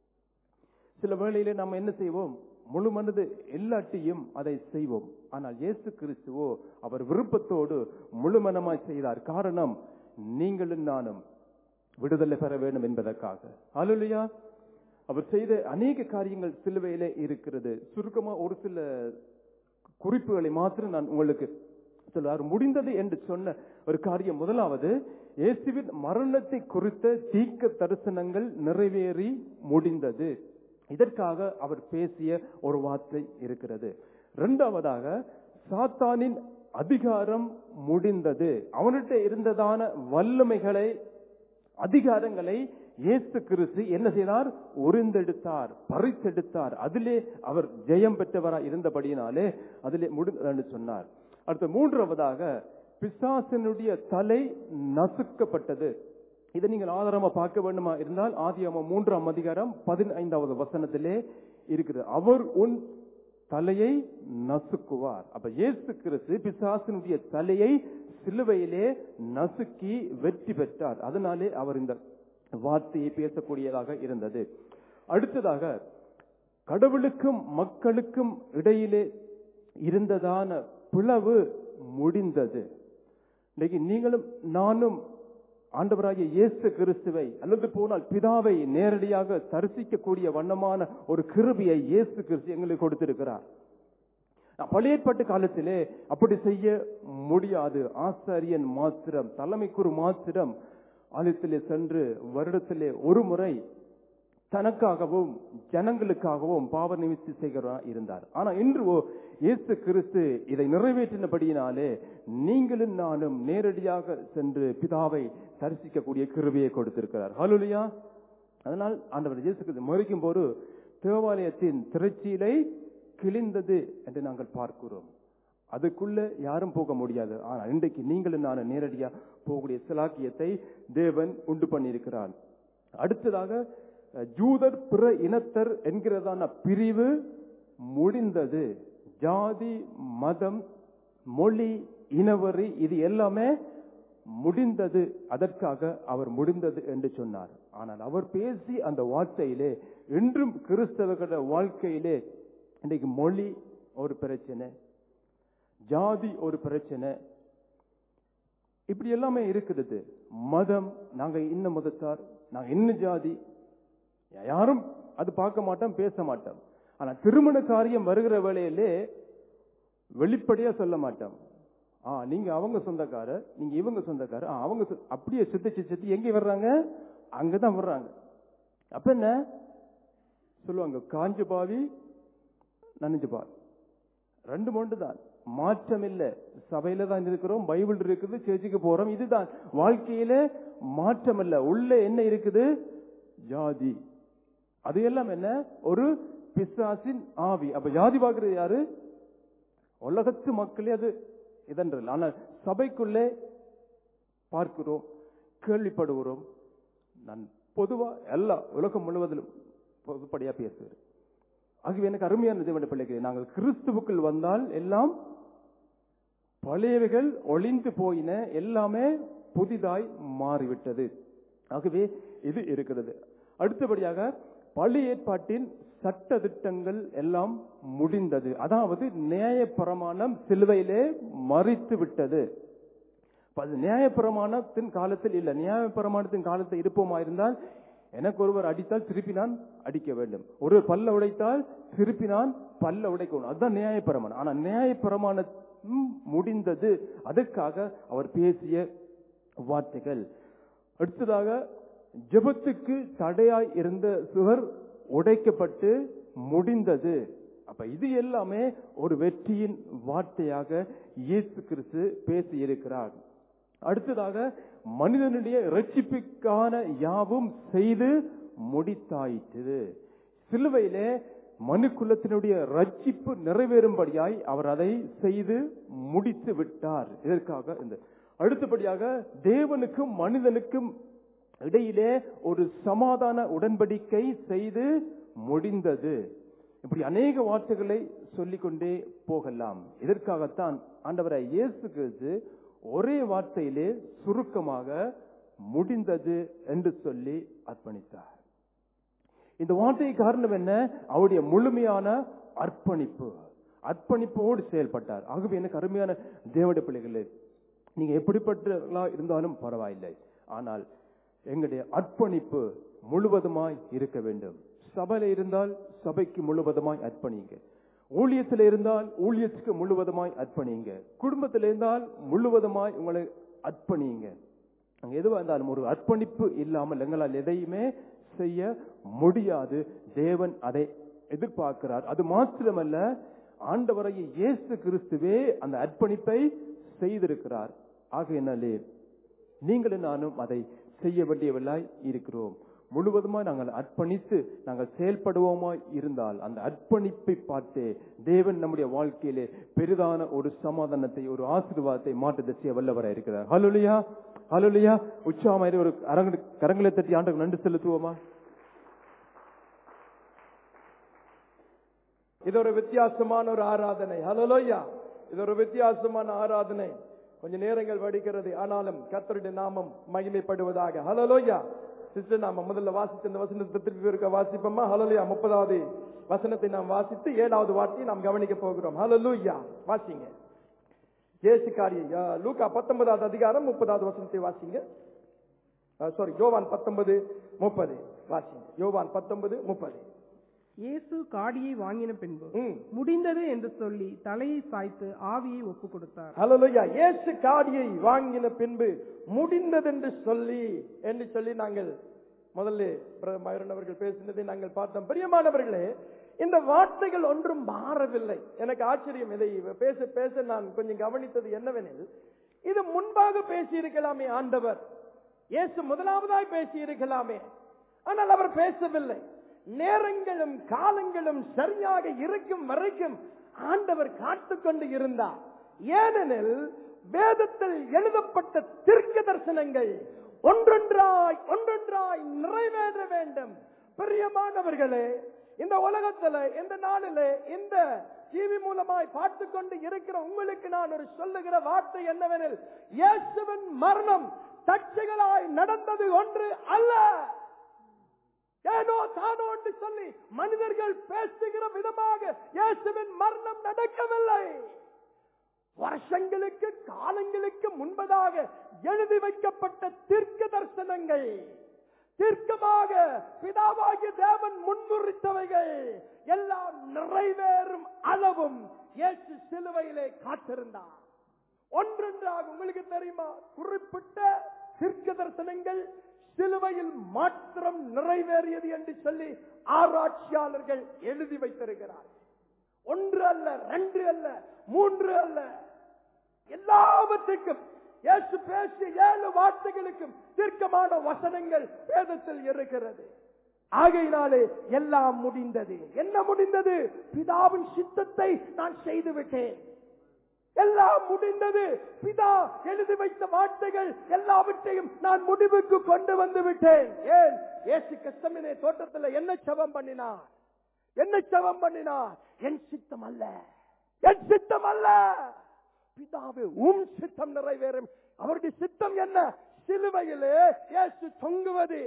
சில வேளையிலே நாம் என்ன செய்வோம் முழு மனது எல்லாட்டியும் அதை செய்வோம் ஆனால் இயேசு கிறிஸ்துவோ அவர் விருப்பத்தோடு முழு மனமாய் செய்தார் காரணம் நீங்களும் நானும் விடுதலை பெற வேண்டும் என்பதற்காக அலுலியா அவர் செய்த அநேக காரியங்கள் சிலுவையிலே இருக்கிறது சுருக்கமா ஒரு சில குறிப்புகளை மாத்திரம் நான் உங்களுக்கு சொல்லுவார் முடிந்தது என்று சொன்ன ஒரு காரியம் முதலாவது இயேசுவின் மரணத்தை குறித்த தீக்க தரிசனங்கள் நிறைவேறி முடிந்தது இதற்காக அவர் பேசிய ஒரு வார்த்தை இருக்கிறது இரண்டாவதாக சாத்தானின் அதிகாரம் முடிந்தது அவன்கிட்ட இருந்ததான வல்லமைகளை அதிகாரங்களை இயேசு கிறிஸ்து என்ன செய்தார் உறிந்தெடுத்தார் பறித்தெடுத்தார் அதிலே அவர் ஜெயம் பெற்றவராய் இருந்தபடியினாலே அதிலே முடிந்தது சொன்னார் அடுத்த மூன்றாவதாக பிசாசனுடைய தலை நசுக்கப்பட்டது இதை நீங்கள் ஆதாரமா பார்க்க வேண்டுமா இருந்தால் ஆதியாம மூன்றாம் அதிகாரம் பதினைந்தாவது வசனத்திலே இருக்குது அவர் உன் தலையை நசுக்குவார் அப்ப இயேசு கிறிஸ்து பிசாசனுடைய தலையை சிலுவையிலே நசுக்கி வெற்றி பெற்றார் அதனாலே அவர் இந்த வார்த்தையை பேசக்கூடியதாக இருந்தது அடுத்ததாக கடவுளுக்கும் மக்களுக்கும் இடையிலே இருந்ததான பிளவு முடிந்தது இன்னைக்கு நீங்களும் நானும் ஆண்டவராகிய இயேசு கிறிஸ்துவை அல்லது போனால் பிதாவை நேரடியாக தரிசிக்கக்கூடிய வண்ணமான ஒரு கிருபியை இயேசு கிறிஸ்து எங்களுக்கு கொடுத்திருக்கிறார் பழைய ஏற்பாட்டு காலத்திலே அப்படி செய்ய முடியாது ஆசாரியன் மாத்திரம் தலைமை குரு மாத்திரம் ஆலயத்திலே சென்று வருடத்திலே ஒரு முறை தனக்காகவும் ஜனங்களுக்காகவும் பாவ நிமித்தி செய்கிறவரா இருந்தார் ஆனா இன்று இயேசு கிறிஸ்து இதை நிறைவேற்றினபடியினாலே நீங்களும் நானும் நேரடியாக சென்று பிதாவை தரிசிக்கக்கூடிய கிருபியை கொடுத்திருக்கிறார் ஹலுலியா அதனால் ஆண்டவர் இயேசு கிறிஸ்து மறிக்கும் போது தேவாலயத்தின் திரைச்சீலை கிழிந்தது என்று நாங்கள் பார்க்கிறோம் அதுக்குள்ள யாரும் போக முடியாது ஆனால் இன்றைக்கு நீங்களும் நானும் நேரடியா போகக்கூடிய சிலாக்கியத்தை தேவன் உண்டு பண்ணியிருக்கிறார் அடுத்ததாக ஜூதர் பிற இனத்தர் என்கிறதான பிரிவு முடிந்தது ஜாதி மதம் மொழி இனவரி இது எல்லாமே முடிந்தது அதற்காக அவர் முடிந்தது என்று சொன்னார் ஆனால் அவர் பேசி அந்த வார்த்தையிலே இன்றும் கிறிஸ்தவர்கள வாழ்க்கையிலே இன்னைக்கு மொழி ஒரு பிரச்சனை ஜாதி ஒரு பிரச்சனை இப்படி எல்லாமே இருக்கிறது மதம் நாங்க இன்ன மதத்தார் நாங்க இன்ன ஜாதி யாரும் அது பார்க்க மாட்டோம் பேச மாட்டோம் ஆனா திருமண காரியம் வருகிற வேளையிலே வெளிப்படையா சொல்ல மாட்டோம் ஆ நீங்க அவங்க சொந்தக்காரர் நீங்க இவங்க சொந்தக்காரர் ஆ, அவங்க சொ- அப்படியே சித்திச்சு சித்தி எங்க வர்றாங்க அங்கதான் வர்றாங்க அப்ப என்ன சொல்லுவாங்க காஞ்ச பாவி நனைஞ்ச பாவி ரெண்டு மொண்டு தான் மாற்றம் இல்ல சபையில தான் இருக்கிறோம் பைபிள் இருக்குது சேர்ச்சுக்கு போறோம் இதுதான் வாழ்க்கையில மாற்றம் இல்ல உள்ள என்ன இருக்குது ஜாதி அது எல்லாம் என்ன ஒரு பிசாசின் ஆவி அப்ப ஜாதி பார்க்கிறது யாரு உலகத்து மக்களே அது இதன்றது ஆனால் சபைக்குள்ளே பார்க்கிறோம் கேள்விப்படுகிறோம் நான் பொதுவா எல்லா உலகம் முழுவதிலும் பொதுப்படியா பேசுகிறேன் ஆகவே எனக்கு அருமையான தேவனுடைய பிள்ளைகளே நாங்கள் கிறிஸ்துவுக்குள் வந்தால் எல்லாம் பழையவைகள் ஒளிந்து போயின எல்லாமே புதிதாய் மாறிவிட்டது ஆகவே இது இருக்கிறது அடுத்தபடியாக பழைய ஏற்பாட்டின் சட்ட திட்டங்கள் எல்லாம் முடிந்தது அதாவது நியாயப்பிரமாணம் சிலுவையிலே மறித்து விட்டது அப்ப அது நியாயப்பிரமாணத்தின் காலத்தில் இல்ல நியாயப்பிரமாணத்தின் காலத்தில் இருப்போமா இருந்தால் எனக்கு ஒருவர் அடித்தால் திருப்பி நான் அடிக்க வேண்டும் ஒருவர் பல்ல உடைத்தால் திருப்பி நான் பல்ல உடைக்கணும் அதுதான் நியாயப்பிரமாணம் ஆனா நியாயப்பிரமாணம் முடிந்தது அதற்காக அவர் பேசிய வார்த்தைகள் அடுத்ததாக ஜெபத்துக்கு தடையாய் இருந்த சுவர் உடைக்கப்பட்டு முடிந்தது அப்ப இது எல்லாமே ஒரு வெற்றியின் வார்த்தையாக இயேசு கிறிஸ்து பேசி இருக்கிறார் அடுத்ததாக மனிதனுடைய ரட்சிப்புக்கான யாவும் செய்து முடித்தாயிற்று சிலுவையிலே மனுக்குலத்தினுடைய ரட்சிப்பு நிறைவேறும்படியாய் அவர் அதை செய்து முடித்து விட்டார் இதற்காக இந்த அடுத்தபடியாக தேவனுக்கும் மனிதனுக்கும் இடையிலே ஒரு சமாதான உடன்படிக்கை செய்து முடிந்தது இப்படி அநேக வார்த்தைகளை சொல்லிக்கொண்டே போகலாம் இதற்காகத்தான் ஆண்டவராய் இயேசு கிறிஸ்து ஒரே வார்த்தையிலே சுருக்கமாக முடிந்தது என்று சொல்லி அர்ப்பணித்தார் இந்த வார்த்தை காரணம் என்ன அவருடைய முழுமையான அர்ப்பணிப்பு அர்ப்பணிப்போடு செயல்பட்டார் ஆகவே எனக்கு அருமையான தேவடைய பிள்ளைகளே நீங்க எப்படிப்பட்டவர்களா இருந்தாலும் பரவாயில்லை ஆனால் எங்களுடைய அர்ப்பணிப்பு முழுவதுமாய் இருக்க வேண்டும் சபையில இருந்தால் சபைக்கு முழுவதுமாய் அர்ப்பணிங்க ஊழியத்தில் இருந்தால் ஊழியத்துக்கு முழுவதுமாய் அர்ப்பணிங்க குடும்பத்தில் இருந்தால் முழுவதுமாய் உங்களை அர்ப்பணிங்க அங்க எதுவா இருந்தாலும் ஒரு அர்ப்பணிப்பு இல்லாமல் எங்களால் எதையுமே செய்ய முடியாது தேவன் அதை எதிர்பார்க்கிறார் அது மாத்திரமல்ல ஆண்டவரைய இயேசு கிறிஸ்துவே அந்த அர்ப்பணிப்பை செய்திருக்கிறார் ஆகையினாலே நீங்களும் நானும் அதை செய்ய வேண்டியவர்களாய் இருக்கிறோம் முழுவதுமாய் நாங்கள் அர்ப்பணித்து நாங்கள் செயல்படுவோமாய் இருந்தால் அந்த அர்ப்பணிப்பை பார்த்து தேவன் நம்முடைய வாழ்க்கையிலே பெரிதான ஒரு சமாதானத்தை ஒரு ஆசீர்வாதத்தை மாற்றத்தை செய்ய வல்லவராய் இருக்கிறார் ஹலோலியா ஹலோலியா உற்சாகமாயிரு ஒரு அரங்கு கரங்களை தட்டி ஆண்டுக்கு நன்றி செலுத்துவோமா இது ஒரு வித்தியாசமான ஒரு ஆராதனை ஹலோலோயா இது ஒரு வித்தியாசமான ஆராதனை கொஞ்ச நேரங்கள் வடிக்கிறது ஆனாலும் கர்த்தருடைய நாமம் மகிமைப்படுவதாக ஹலோலோயா சிஸ்டர் நாம முதல்ல வாசித்த இந்த வசனத்தை திருப்பி இருக்க வாசிப்போமா ஹலோலோயா முப்பதாவது வசனத்தை நாம் வாசித்து ஏழாவது வார்த்தையை நாம் கவனிக்க போகிறோம் ஹலோலூயா வாசிங்க இயேசு காரிய லூக்கா பத்தொன்பதாவது அதிகாரம் முப்பதாவது வசனத்தை வாசிங்க சாரி யோவான் பத்தொன்பது முப்பது வாசிங்க யோவான் பத்தொன்பது முப்பது இயேசு காடியை வாங்கின பின்பு ம் முடிந்தது என்று சொல்லி தலையை சாய்த்து ஆவியை ஒப்பு கொடுத்தார் ஹalleluya இயேசு காடியை வாங்கின பின்பு முடிந்ததென்று சொல்லி என்று சொல்லி நாங்கள் முதல்ல பிரதமர் மயூரன் அவர்கள் பேசினதை நாங்கள் பார்த்தோம் பிரியமானவர்களே இந்த வார்த்தைகள் ஒன்றும் மாறவில்லை எனக்கு ஆச்சரியம் இதை பேச பேச நான் கொஞ்சம் கவனித்தது என்னவெனில் இது முன்பாக பேசியிருக்கலாமே ஆண்டவர் இயேசு முதலாவதாய் பேசியிருக்கலாமே ஆனால் அவர் பேசவில்லை நேரங்களும் காலங்களும் சரியாக இருக்கும் வரைக்கும் ஆண்டவர் காத்துக்கொண்டு இருந்தார் ஏனெனில் வேதத்தில் எழுதப்பட்ட தீர்க்க தரிசனங்கள் ஒன்றொன்றாய் ஒன்றொன்றாய் நிறைவேற வேண்டும் பிரியமானவர்களே இந்த உலகத்துல இந்த நாளில இந்த டிவி மூலமாய் பார்த்து கொண்டு இருக்கிற உங்களுக்கு நான் ஒரு சொல்லுகிற வார்த்தை என்னவெனில் இயேசுவின் மரணம் தற்செயலாய் நடந்தது ஒன்று அல்ல ஏனோ தானோ என்று சொல்லி மனிதர்கள் பேசுகிற விதமாக இயேசுவின் மரணம் நடக்கவில்லை வருஷங்களுக்கு காலங்களுக்கு முன்பதாக எழுதி வைக்கப்பட்ட தீர்க்க தரிசனங்கள் தீர்க்கமாக பிதாவாகிய தேவன் முன்னுரித்தவைகள் எல்லாம் நிறைவேறும் அளவும் இயேசு சிலுவையிலே காத்திருந்தார் ஒன்றொன்றாக உங்களுக்கு தெரியுமா குறிப்பிட்ட தீர்க்க தரிசனங்கள் சிலுவையில் மாத்திரம் நிறைவேறியது என்று சொல்லி ஆராய்ச்சியாளர்கள் எழுதி வைத்திருக்கிறார் ஒன்று அல்ல ரெண்டு அல்ல மூன்று அல்ல எல்லாவற்றுக்கும் இயேசு பேசிய ஏழு வார்த்தைகளுக்கும் தீர்க்கமான வசனங்கள் வேதத்தில் இருக்கிறது ஆகையினாலே எல்லாம் முடிந்தது என்ன முடிந்தது பிதாவின் சித்தத்தை நான் செய்து விட்டேன் எல்லாம் முடிந்தது பிதா எழுதி வைத்த வார்த்தைகள் எல்லாவற்றையும் நான் முடிவுக்கு கொண்டு வந்து விட்டேன் ஏன் ஏசு கஷ்டமினே தோட்டத்தில் என்ன சபம் பண்ணினார் என்ன சபம் பண்ணினார் என் சித்தம் அல்ல என் சித்தம் அல்ல பிதாவே உம் சித்தம் நிறைவேறும் அவருடைய சித்தம் என்ன சிலுவையிலே இயேசு தொங்குவது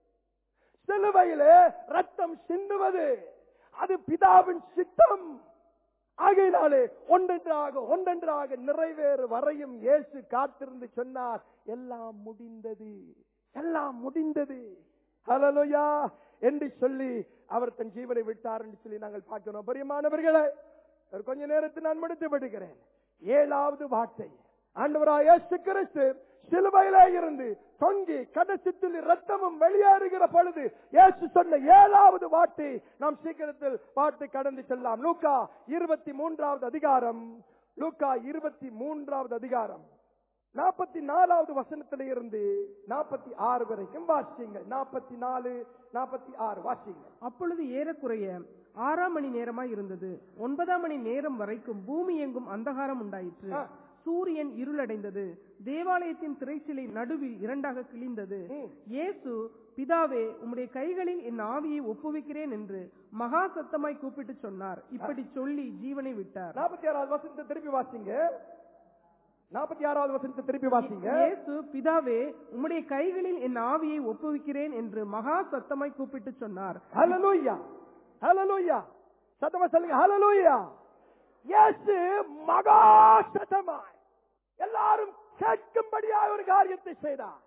சிலுவையிலே ரத்தம் சிந்துவது அது பிதாவின் சித்தம் ஆகையினாலே ஒன்றென்றாக ஒன்றென்றாக நிறைவேறு வரையும் இயேசு காத்திருந்து சொன்னார் எல்லாம் முடிந்தது எல்லாம் முடிந்தது ஹலலுயா என்று சொல்லி அவர் தன் ஜீவனை விட்டார் என்று சொல்லி நாங்கள் பார்க்கிறோம் பிரியமானவர்களே ஒரு கொஞ்ச நேரத்தில் நான் முடித்து விடுகிறேன் ஏழாவது வார்த்தை ஆண்டவராய் இயேசு கிறிஸ்து சிலுவையிலே இருந்து தொங்கி கடைசித்தில் ரத்தமும் வெளியேறுகிற பொழுது இயேசு சொன்ன ஏழாவது வார்த்தை நாம் சீக்கிரத்தில் பார்த்து கடந்து செல்லலாம் லூக்கா இருபத்தி மூன்றாவது அதிகாரம் லூக்கா இருபத்தி மூன்றாவது அதிகாரம் நாற்பத்தி நாலாவது வசனத்தில இருந்து நாற்பத்தி ஆறு வரைக்கும் வாசிங்க நாற்பத்தி நாலு நாற்பத்தி ஆறு வாசிங்க அப்பொழுது ஏறக்குறைய ஆறாம் மணி நேரமாய் இருந்தது ஒன்பதாம் மணி நேரம் வரைக்கும் பூமி எங்கும் அந்தகாரம் உண்டாயிற்று ஆ. சூரியன் இருளடைந்தது தேவாலயத்தின் திரைச்சிலை நடுவில் இரண்டாக கிழிந்தது ம். இயேசு பிதாவே உம்முடைய கைகளில் என் ஆவியை ஒப்புவிக்கிறேன் என்று மகா சத்தமாய் கூப்பிட்டு சொன்னார் இப்படி சொல்லி ஜீவனை விட்டார் நாற்பத்தி ஆறாவது வசனத்தை திருப்பி வாசிங்க நாற்பத்தி ஆறாவது வசனத்தை திருப்பி வாசிங்க இயேசு பிதாவே உம்முடைய கைகளில் என் ஆவியை ஒப்புவிக்கிறேன் என்று மகா சத்தமாய் கூப்பிட்டு சொன்னார் ஹalleluya ஹalleluya சத்தமா சொல்லுங்க ஹalleluya இயேசு மகா சத்தமாய் எல்லாரும் கேட்கும்படியாக ஒரு காரியத்தை செய்தார்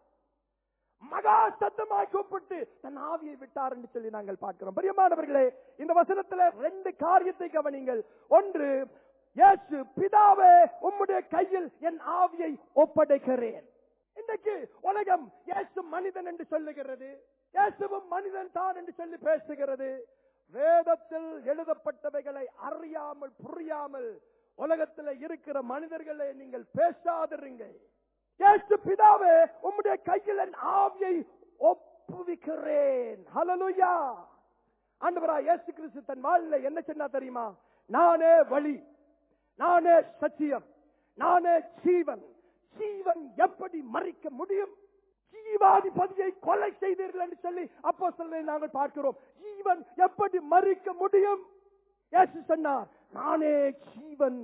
மகா சத்தமாய் கூப்பிட்டு தன் ஆவியை விட்டார் என்று சொல்லி நாங்கள் பார்க்கிறோம் பிரியமானவர்களே இந்த வசனத்துல ரெண்டு காரியத்தை கவனிங்கள் ஒன்று இயேசு பிதாவே உம்முடைய கையில் என் ஆவியை ஒப்படைக்கிறேன் இன்றைக்கு உலகம் இயேசு மனிதன் என்று சொல்லுகிறது இயேசுவும் மனிதன் தான் என்று சொல்லி பேசுகிறது வேதத்தில் எழுதப்பட்டவைகளை அறியாமல் புரியாமல் உலகத்தில் இருக்கிற மனிதர்களை நீங்கள் பேசாதிருங்கள் இயேசு பிதாவே உம்முடைய கையில் என் ஆவியை ஒப்புவிக்கிறேன் ஹalleluya ஆண்டவரா இயேசு கிறிஸ்து தன் வாழ்ல என்ன சொன்னா தெரியுமா நானே வழி நானே சத்தியம் நானே ஜீவன் ஜீவன் எப்படி மறிக்க முடியும் ஜீவாதிபதியை கொலை செய்தீர்கள் என்று சொல்லி அப்போ நாங்கள் பார்க்கிறோம் ஜீவன் எப்படி மறிக்க முடியும் இயேசு சொன்னார் நானே ஜீவன்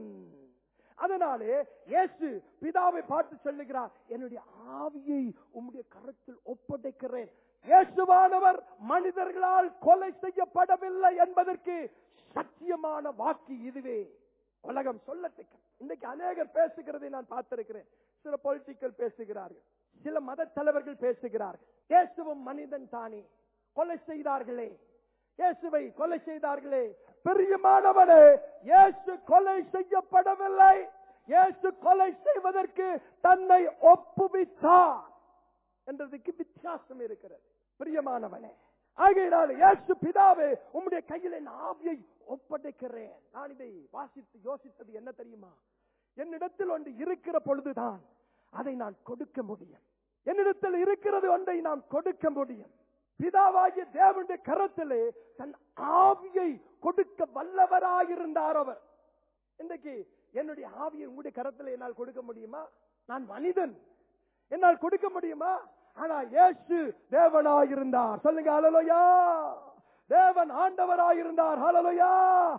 அதனாலே இயேசு பிதாவை பார்த்து சொல்லுகிறார் என்னுடைய ஆவியை உம்முடைய கரத்தில் ஒப்படைக்கிறேன் இயேசுவானவர் மனிதர்களால் கொலை செய்யப்படவில்லை என்பதற்கு சத்தியமான வாக்கு இதுவே உலகம் சொல்லத்தக்க இன்னைக்கு அநேகர் பேசுகிறதை நான் பார்த்திருக்கிறேன் சில பொலிட்டிக்கல் பேசுகிறார்கள் சில மத தலைவர்கள் பேசுகிறார்கள் இயேசுவும் மனிதன் தானே கொலை செய்தார்களே இயேசுவை கொலை செய்தார்களே பெரியமானவனே இயேசு கொலை செய்யப்படவில்லை இயேசு கொலை செய்வதற்கு தன்னை ஒப்புவித்தார் என்றதுக்கு வித்தியாசம் இருக்கிறது பிரியமானவனே ஆகையினால் இயேசு பிதாவே உம்முடைய கையில் என் ஆவியை ஒப்படைக்கிறேன் நான் இதை வாசித்து யோசித்தது என்ன தெரியுமா என்னிடத்தில் ஒன்று இருக்கிற பொழுதுதான் அதை நான் கொடுக்க முடியும் என்னிடத்தில் இருக்கிறது ஒன்றை நான் கொடுக்க முடியும் பிதாவாகிய தேவனுடைய கரத்திலே தன் ஆவியை கொடுக்க வல்லவராயிருந்தார் அவர் இன்றைக்கு என்னுடைய ஆவியை உங்களுடைய கரத்தில் என்னால் கொடுக்க முடியுமா நான் மனிதன் என்னால் கொடுக்க முடியுமா ஆனா இயேசு தேவனாயிருந்தார் சொல்லுங்க அலலோயா தேவன் ஆண்டவராயிருந்தார் ஹalleluya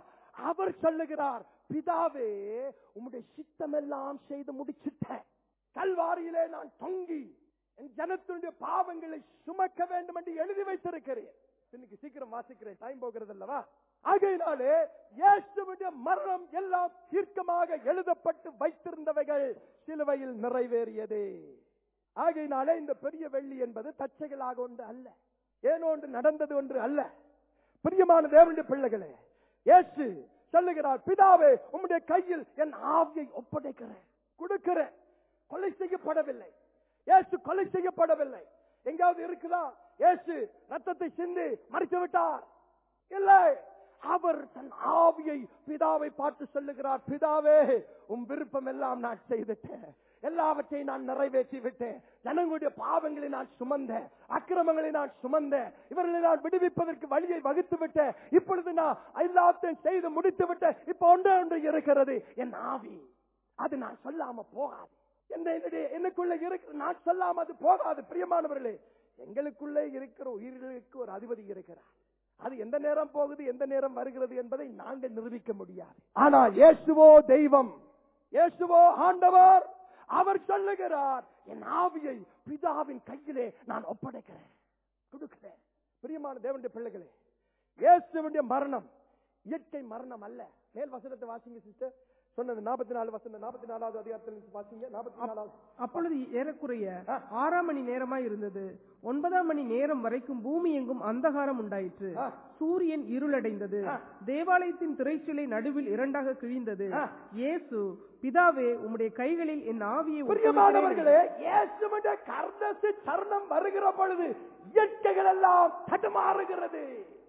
அவர் சொல்லுகிறார் பிதாவே உம்முடைய சித்தமெல்லாம் செய்து முடிச்சிட்டேன் கல்வாரியிலே நான் தொங்கி என் ஜனத்தினுடைய பாவங்களை சுமக்க வேண்டும் என்று எழுதி வைத்திருக்கிறேன் இன்னைக்கு சீக்கிரம் வாசிக்கிறேன் டைம் போகிறது அல்லவா ஆகையினாலே இயேசுவுடைய மரணம் எல்லாம் தீர்க்கமாக எழுதப்பட்டு வைத்திருந்தவைகள் சிலுவையில் நிறைவேறியதே ஆகையினாலே இந்த பெரிய வெள்ளி என்பது தச்சைகளாக ஒன்று அல்ல ஏனோ ஒன்று நடந்தது ஒன்று அல்ல பிரியமான தேவனுடைய பிள்ளைகளே இயேசு சொல்லுகிறார் பிதாவே உம்முடைய கையில் என் ஆவியை ஒப்படைக்கிறேன் கொடுக்கிறேன் கொலை செய்யப்படவில்லை இயேசு கொலை செய்யப்படவில்லை எங்காவது இருக்குதா இயேசு ரத்தத்தை சிந்தி மறித்து விட்டார் இல்லை அவர் தன் ஆவியை பிதாவை பார்த்து சொல்லுகிறார் பிதாவே உன் விருப்பம் எல்லாம் நான் செய்துட்டேன் எல்லாவற்றையும் நான் நிறைவேற்றி விட்டேன் ஜனங்களுடைய பாவங்களை நான் சுமந்தேன் அக்கிரமங்களை நான் சுமந்தேன் இவர்களை நான் விடுவிப்பதற்கு வழியை வகுத்து விட்டேன் இப்பொழுது நான் எல்லாத்தையும் செய்து முடித்து விட்டேன் இப்ப ஒன்றே ஒன்று இருக்கிறது என் ஆவி அது நான் சொல்லாம போகாது என்ன என்னுடைய எனக்குள்ள இருக்கிற நான் சொல்லாம அது போகாது பிரியமானவர்களே எங்களுக்குள்ளே இருக்கிற உயிர்களுக்கு ஒரு அதிபதி இருக்கிறார் அது எந்த நேரம் போகுது எந்த நேரம் வருகிறது என்பதை நாங்கள் நிரூபிக்க முடியாது ஆனா இயேசுவோ தெய்வம் இயேசுவோ ஆண்டவர் அவர் சொல்லுகிறார் என் ஆவியை பிதாவின் கையிலே நான் ஒப்படைக்கிறேன் கொடுக்கிறேன் பிரியமான தேவனுடைய பிள்ளைகளே இயேசுடைய மரணம் இயற்கை மரணம் அல்ல மேல் வசனத்தை வாசிங்க சிஸ்டர் சொன்னது நாற்பத்தி நாலு வசனம் நாற்பத்தி நாலாவது அதிகாரத்தில் வாசிங்க நாற்பத்தி நாலாவது அப்பொழுது ஏறக்குறைய ஆறாம் மணி நேரமாய் இருந்தது ஒன்பதாம் மணி நேரம் வரைக்கும் பூமி எங்கும் அந்தகாரம் உண்டாயிற்று ஆ. சூரியன் இருளடைந்தது ஆ. தேவாலயத்தின் திரைச்சிலை நடுவில் இரண்டாக கிழிந்தது ஆ. இயேசு பிதாவே உம்முடைய கைகளில் என் ஆவியை பிரியமானவர்களே இயேசுடைய கர்ணசு தருணம் வருகிற பொழுது இயற்கைகள் எல்லாம் தடுமாறுகிறது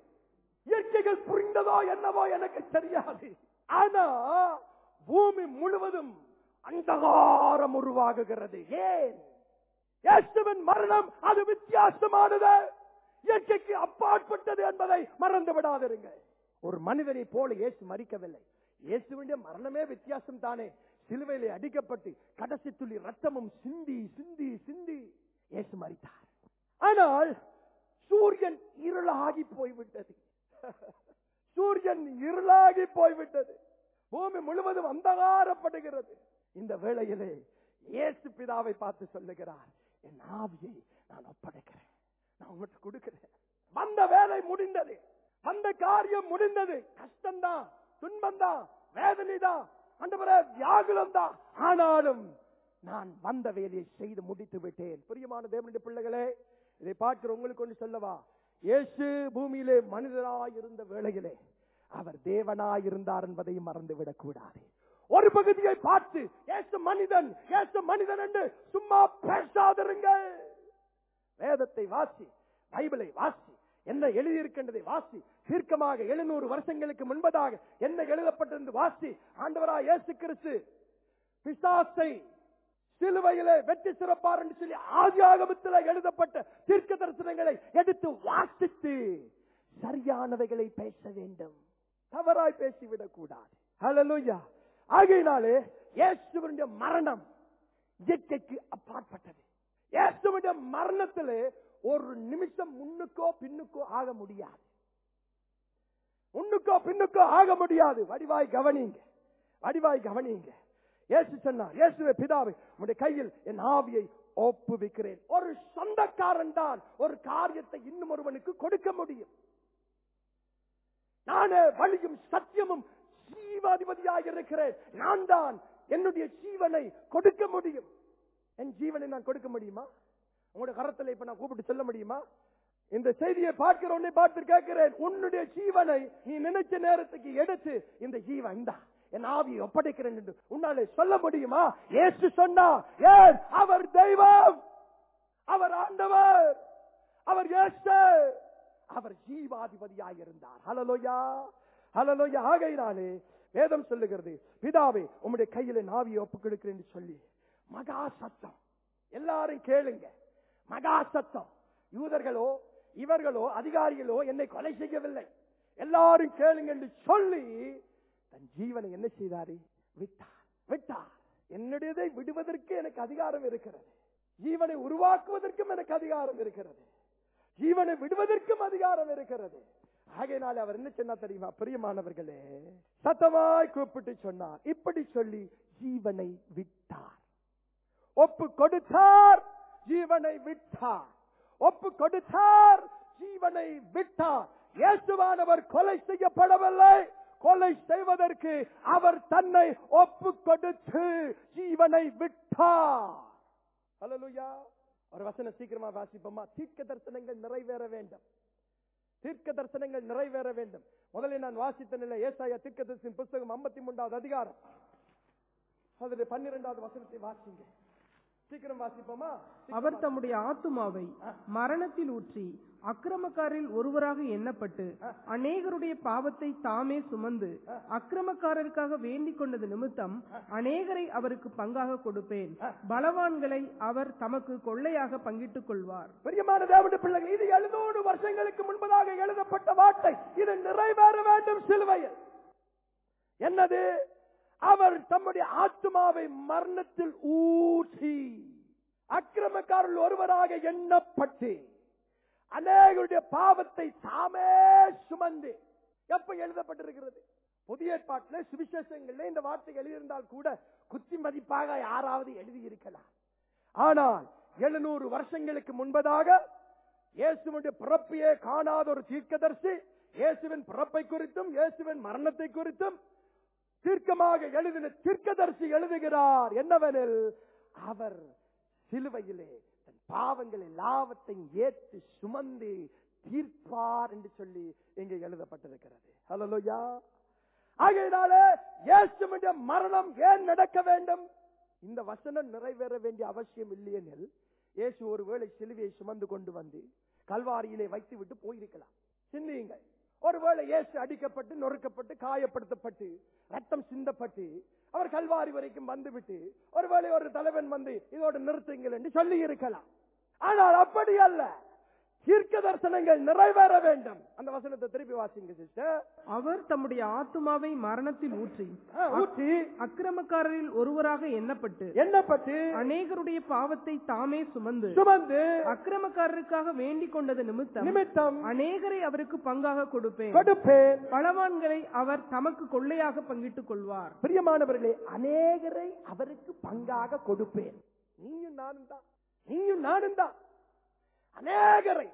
இயற்கைகள் புரிந்ததோ என்னவோ எனக்கு தெரியாது ஆனா பூமி முழுவதும் அந்தகாரம் உருவாகுகிறது ஏன் இயேசுவின் மரணம் அது வித்தியாசமானது இயற்கைக்கு அப்பாற்பட்டது என்பதை மறந்து விடாதிருங்க ஒரு மனிதனை போல இயேசு மறிக்கவில்லை இயேசுவின் மரணமே வித்தியாசம் தானே சிலுவையிலே அடிக்கப்பட்டு கடைசி துளி ரத்தமும் சிந்தி சிந்தி சிந்தி இயேசு மறித்தார் ஆனால் சூரியன் இருளாகி போய்விட்டது சூரியன் இருளாகி போய்விட்டது பூமி முழுவதும் அந்தகாரப்படுகிறது இந்த வேளையிலே இயேசு பிதாவை பார்த்து சொல்லுகிறார் என் ஆவியை நான் ஒப்படைக்கிறேன் நான் உங்கள்கிட்ட கொடுக்கிறேன் வந்த வேலை முடிந்தது வந்த காரியம் முடிந்தது கஷ்டம்தான் துன்பம்தான் வேதனைதான் அண்டவரே வியாகுலம் தான் ஆனாலும் நான் வந்த வேலையை செய்து முடித்து விட்டேன் பிரியமான தேவனுடைய பிள்ளைகளே இதை பார்க்கிற உங்களுக்கு ஒன்று சொல்லவா இயேசு பூமியிலே மனிதராய் இருந்த வேளையிலே அவர் தேவனாய் இருந்தார் என்பதையும் மறந்துவிடக் கூடாது ஒரு பகுதியை பார்த்து ஏசு மனிதன் ஏசு மனிதன் என்று சும்மா பேசாதிருங்கள் வேதத்தை வாசி பைபிளை வாசி என்ன எழுதியிருக்கின்றதை வாசி தீர்க்கமாக எழுநூறு வருஷங்களுக்கு முன்பதாக என்ன எழுதப்பட்டிருந்து வாசி ஆண்டவரா இயேசு கிறிஸ்து பிசாசை சிலுவையிலே வெற்றி சிறப்பார் என்று சொல்லி ஆதியாகமத்தில் எழுதப்பட்ட தீர்க்க தரிசனங்களை எடுத்து வாசித்து சரியானவைகளை பேச வேண்டும் தவறாய் பேசிவிடக் கூடாது ஹalleluya ஆகையினாலே இயேசுவினுடைய மரணம் இயற்கைக்கு அப்பாற்பட்டது இயேசுவினுடைய மரணத்திலே ஒரு நிமிஷம் முன்னுக்கோ பின்னுக்கோ ஆக முடியாது முன்னுக்கோ பின்னுக்கோ ஆக முடியாது வடிவாய் கவனிங்க வடிவாய் கவனிங்க இயேசு சொன்னார் இயேசுவே பிதாவை உடைய கையில் என் ஆவியை ஒப்புவிக்கிறேன் ஒரு சொந்தக்காரன் தான் ஒரு காரியத்தை இன்னும் ஒருவனுக்கு கொடுக்க முடியும் நானே வழியும் சத்தியமும் ஜீவாதிபதியாக இருக்கிறேன் நான் தான் என்னுடைய ஜீவனை கொடுக்க முடியும் என் ஜீவனை நான் கொடுக்க முடியுமா உங்களுடைய கரத்தில் இப்ப நான் கூப்பிட்டு சொல்ல முடியுமா இந்த செய்தியை பார்க்கிற உன்னை பார்த்து கேட்கிறேன் உன்னுடைய ஜீவனை நீ நினைச்ச நேரத்துக்கு எடுத்து இந்த ஜீவன் இந்தா என் ஆவியை ஒப்படைக்கிறேன் என்று உன்னாலே சொல்ல முடியுமா இயேசு சொன்னா ஏன் அவர் தெய்வம் அவர் ஆண்டவர் அவர் இயேசு அவர் ஜீவாதிபதியாக இருந்தார் ஹலலோயா ஹலலோயா ஆகையினாலே வேதம் சொல்லுகிறது பிதாவே உம்முடைய கையில நாவியை ஒப்புக் கொடுக்கிறேன் என்று சொல்லி மகா சத்தம் எல்லாரும் கேளுங்க மகா சத்தம் யூதர்களோ இவர்களோ அதிகாரிகளோ என்னை கொலை செய்யவில்லை எல்லாரும் கேளுங்க என்று சொல்லி தன் ஜீவனை என்ன செய்தாரு விட்டார் விட்டார் என்னுடையதை விடுவதற்கு எனக்கு அதிகாரம் இருக்கிறது ஜீவனை உருவாக்குவதற்கும் எனக்கு அதிகாரம் இருக்கிறது ஜீவனை விடுவதற்கும் அதிகாரம் இருக்கிறது ஆகையினால அவர் என்ன சொன்னா தெரியுமா பிரியமானவர்களே சத்தமாய் கூப்பிட்டு சொன்னார் இப்படி சொல்லி ஜீவனை விட்டார் ஒப்பு கொடுத்தார் ஜீவனை விட்டார் ஒப்பு கொடுத்தார் ஜீவனை விட்டார் இயேசுவானவர் கொலை செய்யப்படவில்லை கொலை செய்வதற்கு அவர் தன்னை ஒப்பு கொடுத்து ஜீவனை விட்டார் ஹalleluya ஒரு வசனம் சீக்கிரமா வாசிப்போமா தீர்க்க தரிசனங்கள் நிறைவேற வேண்டும் தீர்க்க தரிசனங்கள் நிறைவேற வேண்டும் முதலில் நான் வாசித்த நிலை ஏசாயா தீர்க்க தரிசன புஸ்தகம் ஐம்பத்தி மூன்றாவது அதிகாரம் அதில் பன்னிரெண்டாவது வசனத்தை வாசிங்க சீக்கிரம் வாசிப்போமா அவர் தம்முடைய ஆத்துமாவை மரணத்தில் ஊற்றி அக்கிரமக்காரில் ஒருவராக எண்ணப்பட்டு அநேகருடைய பாவத்தை தாமே சுமந்து அக்கிரமக்காரருக்காக வேண்டிக் கொண்டது நிமித்தம் அநேகரை அவருக்கு பங்காக கொடுப்பேன் பலவான்களை அவர் தமக்கு கொள்ளையாக பங்கிட்டுக் கொள்வார் பிரியமான தேவனுடைய பிள்ளைகள் இது எழுநூறு வருஷங்களுக்கு முன்பதாக எழுதப்பட்ட வார்த்தை இது நிறைவேற வேண்டும் சிலுவையில் என்னது அவர் தம்முடைய ஆத்மாவை மரணத்தில் ஊற்றி அக்கிரமக்காரர்கள் ஒருவராக எண்ணப்பட்டு அநேகருடைய பாவத்தை தாமே சுமந்து எப்ப எழுதப்பட்டிருக்கிறது புதிய ஏற்பாட்டில் சுவிசேஷங்கள்ல இந்த வார்த்தை எழுதியிருந்தால் கூட குத்தி மதிப்பாக யாராவது எழுதியிருக்கலாம் ஆனால் எழுநூறு வருஷங்களுக்கு முன்பதாக இயேசுவினுடைய பிறப்பையே காணாத ஒரு தீர்க்கதரிசி இயேசுவின் பிறப்பை குறித்தும் இயேசுவின் மரணத்தை குறித்தும் தீர்க்கமாக எழுதின தீர்க்கதரிசி எழுதுகிறார் என்னவெனில் அவர் சிலுவையிலே தன் பாவங்கள் எல்லாவற்றையும் ஏற்று சுமந்து தீர்ப்பார் என்று சொல்லி இங்கே எழுதப்பட்டிருக்கிறது ஹலோயா ஆகையினால இயேசுவினுடைய மரணம் ஏன் நடக்க வேண்டும் இந்த வசனம் நிறைவேற வேண்டிய அவசியம் இல்லையெனில் இயேசு ஒருவேளை சிலுவையை சுமந்து கொண்டு வந்து கல்வாரியிலே வைத்து விட்டு போயிருக்கலாம் சிந்தியுங்கள் ஒருவேளை இயேசு அடிக்கப்பட்டு நொறுக்கப்பட்டு காயப்படுத்தப்பட்டு ரத்தம் சிந்தப்பட்டு அவர் கல்வாரி வரைக்கும் வந்துவிட்டு ஒருவேளை ஒரு தலைவன் வந்து இதோடு நிறுத்துங்கள் என்று சொல்லி இருக்கலாம் ஆனால் அப்படி அல்ல தீர்க்க தரிசனங்கள் நிறைவேற வேண்டும் அந்த வசனத்தை திருப்பி வாசிங்க சிஸ்டர் அவர் தம்முடைய ஆத்துமாவை மரணத்தில் ஊற்றி ஊற்றி அக்கிரமக்காரரில் ஒருவராக எண்ணப்பட்டு எண்ணப்பட்டு அநேகருடைய பாவத்தை தாமே சுமந்து சுமந்து அக்கிரமக்காரருக்காக வேண்டிக் கொண்டது நிமித்தம் நிமித்தம் அநேகரை அவருக்கு பங்காக கொடுப்பேன் கொடுப்பேன் பலவான்களை அவர் தமக்கு கொள்ளையாக பங்கிட்டுக் கொள்வார் பிரியமானவர்களே அநேகரை அவருக்கு பங்காக கொடுப்பேன் நீயும் நானும் தான் நீயும் நானும் தான் அநேகரை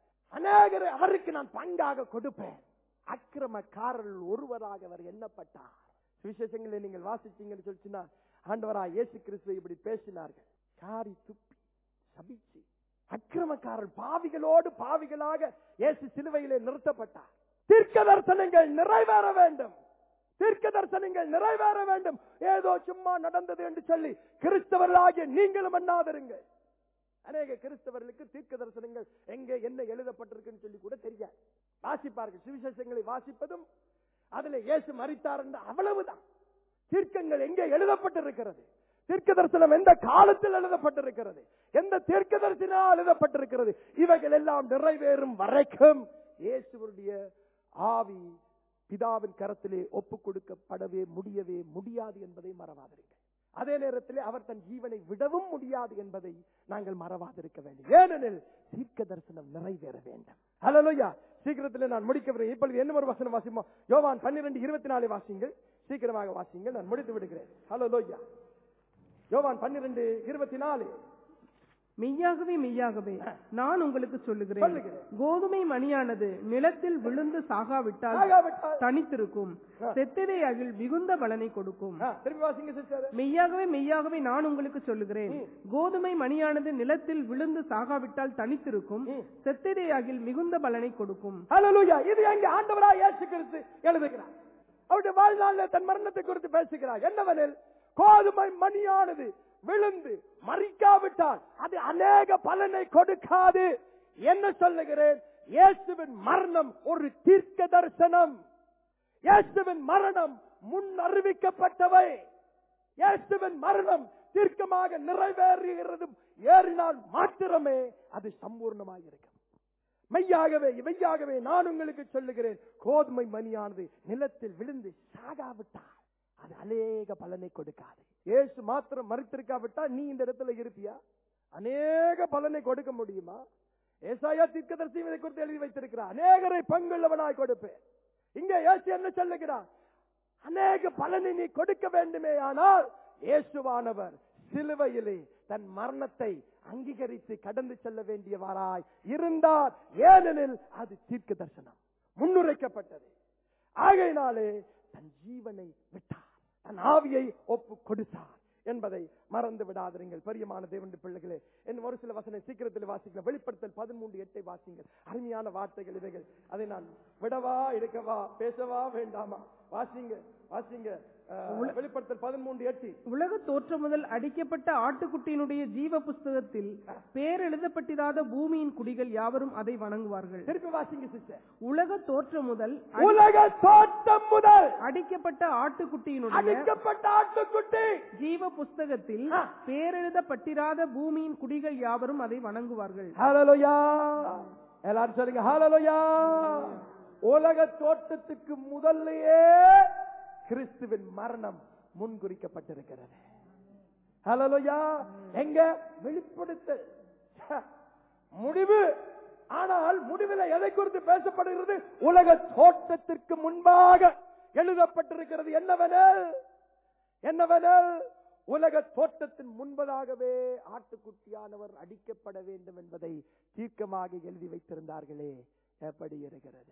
அநேகரை அவருக்கு நான் பங்காக கொடுப்பேன் அக்கிரமக்காரர்கள் ஒருவராக அவர் எண்ணப்பட்டார் சுவிசேஷங்களை நீங்கள் வாசிச்சீங்கன்னு சொல்லிச்சுன்னா ஆண்டவரா இயேசு கிறிஸ்துவை இப்படி பேசினார்கள் காரி துப்பி சபிச்சு அக்கிரமக்காரர் பாவிகளோடு பாவிகளாக இயேசு சிலுவையிலே நிறுத்தப்பட்டார் தீர்க்க தரிசனங்கள் நிறைவேற வேண்டும் தீர்க்க தரிசனங்கள் நிறைவேற வேண்டும் ஏதோ சும்மா நடந்தது என்று சொல்லி கிறிஸ்தவர்களாகிய நீங்களும் எண்ணாதிருங்கள் அநேக கிறிஸ்தவர்களுக்கு தீர்க்க தரிசனங்கள் எங்க என்ன எழுதப்பட்டிருக்குன்னு சொல்லி கூட தெரியாது வாசிப்பார்கள் சுவிசேஷங்களை வாசிப்பதும் அதுல இயேசு மறித்தார் என்று அவ்வளவுதான் தீர்க்கங்கள் எங்கே எழுதப்பட்டிருக்கிறது தீர்க்க தரிசனம் எந்த காலத்தில் எழுதப்பட்டிருக்கிறது எந்த தீர்க்க தரிசனால் எழுதப்பட்டிருக்கிறது இவைகள் எல்லாம் நிறைவேறும் வரைக்கும் இயேசுவருடைய ஆவி பிதாவின் கரத்திலே ஒப்பு கொடுக்கப்படவே முடியவே முடியாது என்பதை மறவாதிருங்கள் அதே நேரத்திலே அவர் தன் ஜீவனை விடவும் முடியாது என்பதை நாங்கள் மறவாதிருக்க வேண்டும் ஏனெனில் தீர்க்க தரிசனம் நிறைவேற வேண்டும் ஹலோயா சீக்கிரத்தில் நான் முடிக்க விரும்புகிறேன். இப்பொழுது என்ன ஒரு வசனம் வாசிப்போம் யோவான் பன்னிரண்டு இருபத்தி நாலு வாசிங்கள் சீக்கிரமாக வாசிங்கள் நான் முடித்து விடுகிறேன் ஹலோயா யோவான் பன்னிரண்டு இருபத்தி நாலு மெய்யாகவே மெய்யாகவே நான் உங்களுக்கு சொல்லுகிறேன் சொல்லுகிறேன். கோதுமை மணியானது நிலத்தில் விழுந்து சாகாவிட்டால் ஆகாவிட்டால் தனித்திருக்கும் செத்ததே அகில் மிகுந்த பலனை கொடுக்கும் ஆ, திரும்பி வாசிங்க சிஸ்டர் மெய்யாகவே மெய்யாகவே நான் உங்களுக்கு சொல்லுகிறேன் கோதுமை மணியானது நிலத்தில் விழுந்து சாகாவிட்டால் தனித்திருக்கும் செத்ததே அகில் மிகுந்த பலனை கொடுக்கும் ஹalleluya இது எங்க ஆண்டவராய் இயேசு கிறிஸ்து எழுதுகிறார் அவருடைய வாழ்நாளில் தன் மரணத்தை குறித்து பேசுகிறார் என்னவெனில் கோதுமை மணியானது விழுந்து மறிக்காவிட்டால் அது அநேக பலனை கொடுக்காது என்ன சொல்லுகிறேன் இயேசுவின் மரணம் ஒரு தீர்க்க தரிசனம் இயேசுவின் மரணம் முன் அறிவிக்கப்பட்டவை இயேசுவின் மரணம் தீர்க்கமாக நிறைவேறுகிறதும் ஏறினால் மாத்திரமே அது சம்பூர்ணமாக இருக்கும் மெய்யாகவே மெய்யாகவே நான் உங்களுக்கு சொல்லுகிறேன் கோதுமை மணியானது நிலத்தில் விழுந்து சாகாவிட்டால் அது அநேக பலனை கொடுக்காது இயேசு மாத்திரம் மறித்திருக்காவிட்டால் நீ இந்த இடத்துல இருப்பியா அநேக பலனை கொடுக்க முடியுமா ஏசாயா தீர்க்கதரிசி இதை குறித்து எழுதி வைத்திருக்கிறார் அநேகரை பங்குள்ளவனாய் கொடுப்பேன் இங்க இயேசு என்ன சொல்லுகிறார் அநேக பலனை நீ கொடுக்க வேண்டுமே ஆனால் இயேசுவானவர் சிலுவையிலே தன் மரணத்தை அங்கீகரித்து கடந்து செல்ல வேண்டியவராய் இருந்தார் ஏனெனில் அது தீர்க்க தரிசனம் முன்னுரைக்கப்பட்டது ஆகையினாலே தன் ஜீவனை விட்டார் தன் ஆவியை ஒப்பு கொடுத்தார் என்பதை மறந்து விடாதிருங்கள் பெரியமான தேவனுடைய பிள்ளைகளே என் ஒரு சில வசனை சீக்கிரத்தில் வாசிக்கலாம் வெளிப்படுத்தல் பதிமூன்று எட்டை வாசிங்கள் அருமையான வார்த்தைகள் இவைகள் அதை நான் விடவா எடுக்கவா பேசவா வேண்டாமா வாசிங்க வாசிங்க அஹ், வெளிப்படுத்தல் பதிமூன்று எட்டு உலக தோற்றம் முதல் அடிக்கப்பட்ட ஆட்டுக்குட்டியினுடைய ஜீவ புஸ்தகத்தில் பேர் எழுதப்பட்டிராத பூமியின் குடிகள் யாவரும் அதை வணங்குவார்கள் திருப்பி வாசிங்க சிஸ்டர் உலக தோற்றம் முதல் அடி- உலக தோட்டம் முதல் அடிக்கப்பட்ட ஆட்டுக்குட்டியினுடைய அடிக்கப்பட்ட ஆட்டுக்குட்டி ஜீவ புஸ்தகத்தில் பேரெழுதப்பட்டிராத பூமியின் குடிகள் யாவரும் அதை வணங்குவார்கள் ஹalleluya எல்லாரும் சொல்லுங்க ஹalleluya உலக தோட்டத்துக்கு முதல்லயே கிறிஸ்துவின் மரணம் முன்குறிக்கப்பட்டிருக்கிறது ஹalleluya எங்க வெளிப்படுத்தல் ச்ச, முடிவு ஆனால் முடிவில் எதை குறித்து பேசப்படுகிறது உலக தோட்டத்திற்கு முன்பாக எழுதப்பட்டிருக்கிறது என்னவெனில் என்னவெனில் உலக தோட்டத்தின் முன்பதாகவே ஆட்டுக்குட்டியானவர் அடிக்கப்பட வேண்டும் என்பதை தீர்க்கமாக எழுதி வைத்திருந்தார்களே எப்படி இருக்கிறது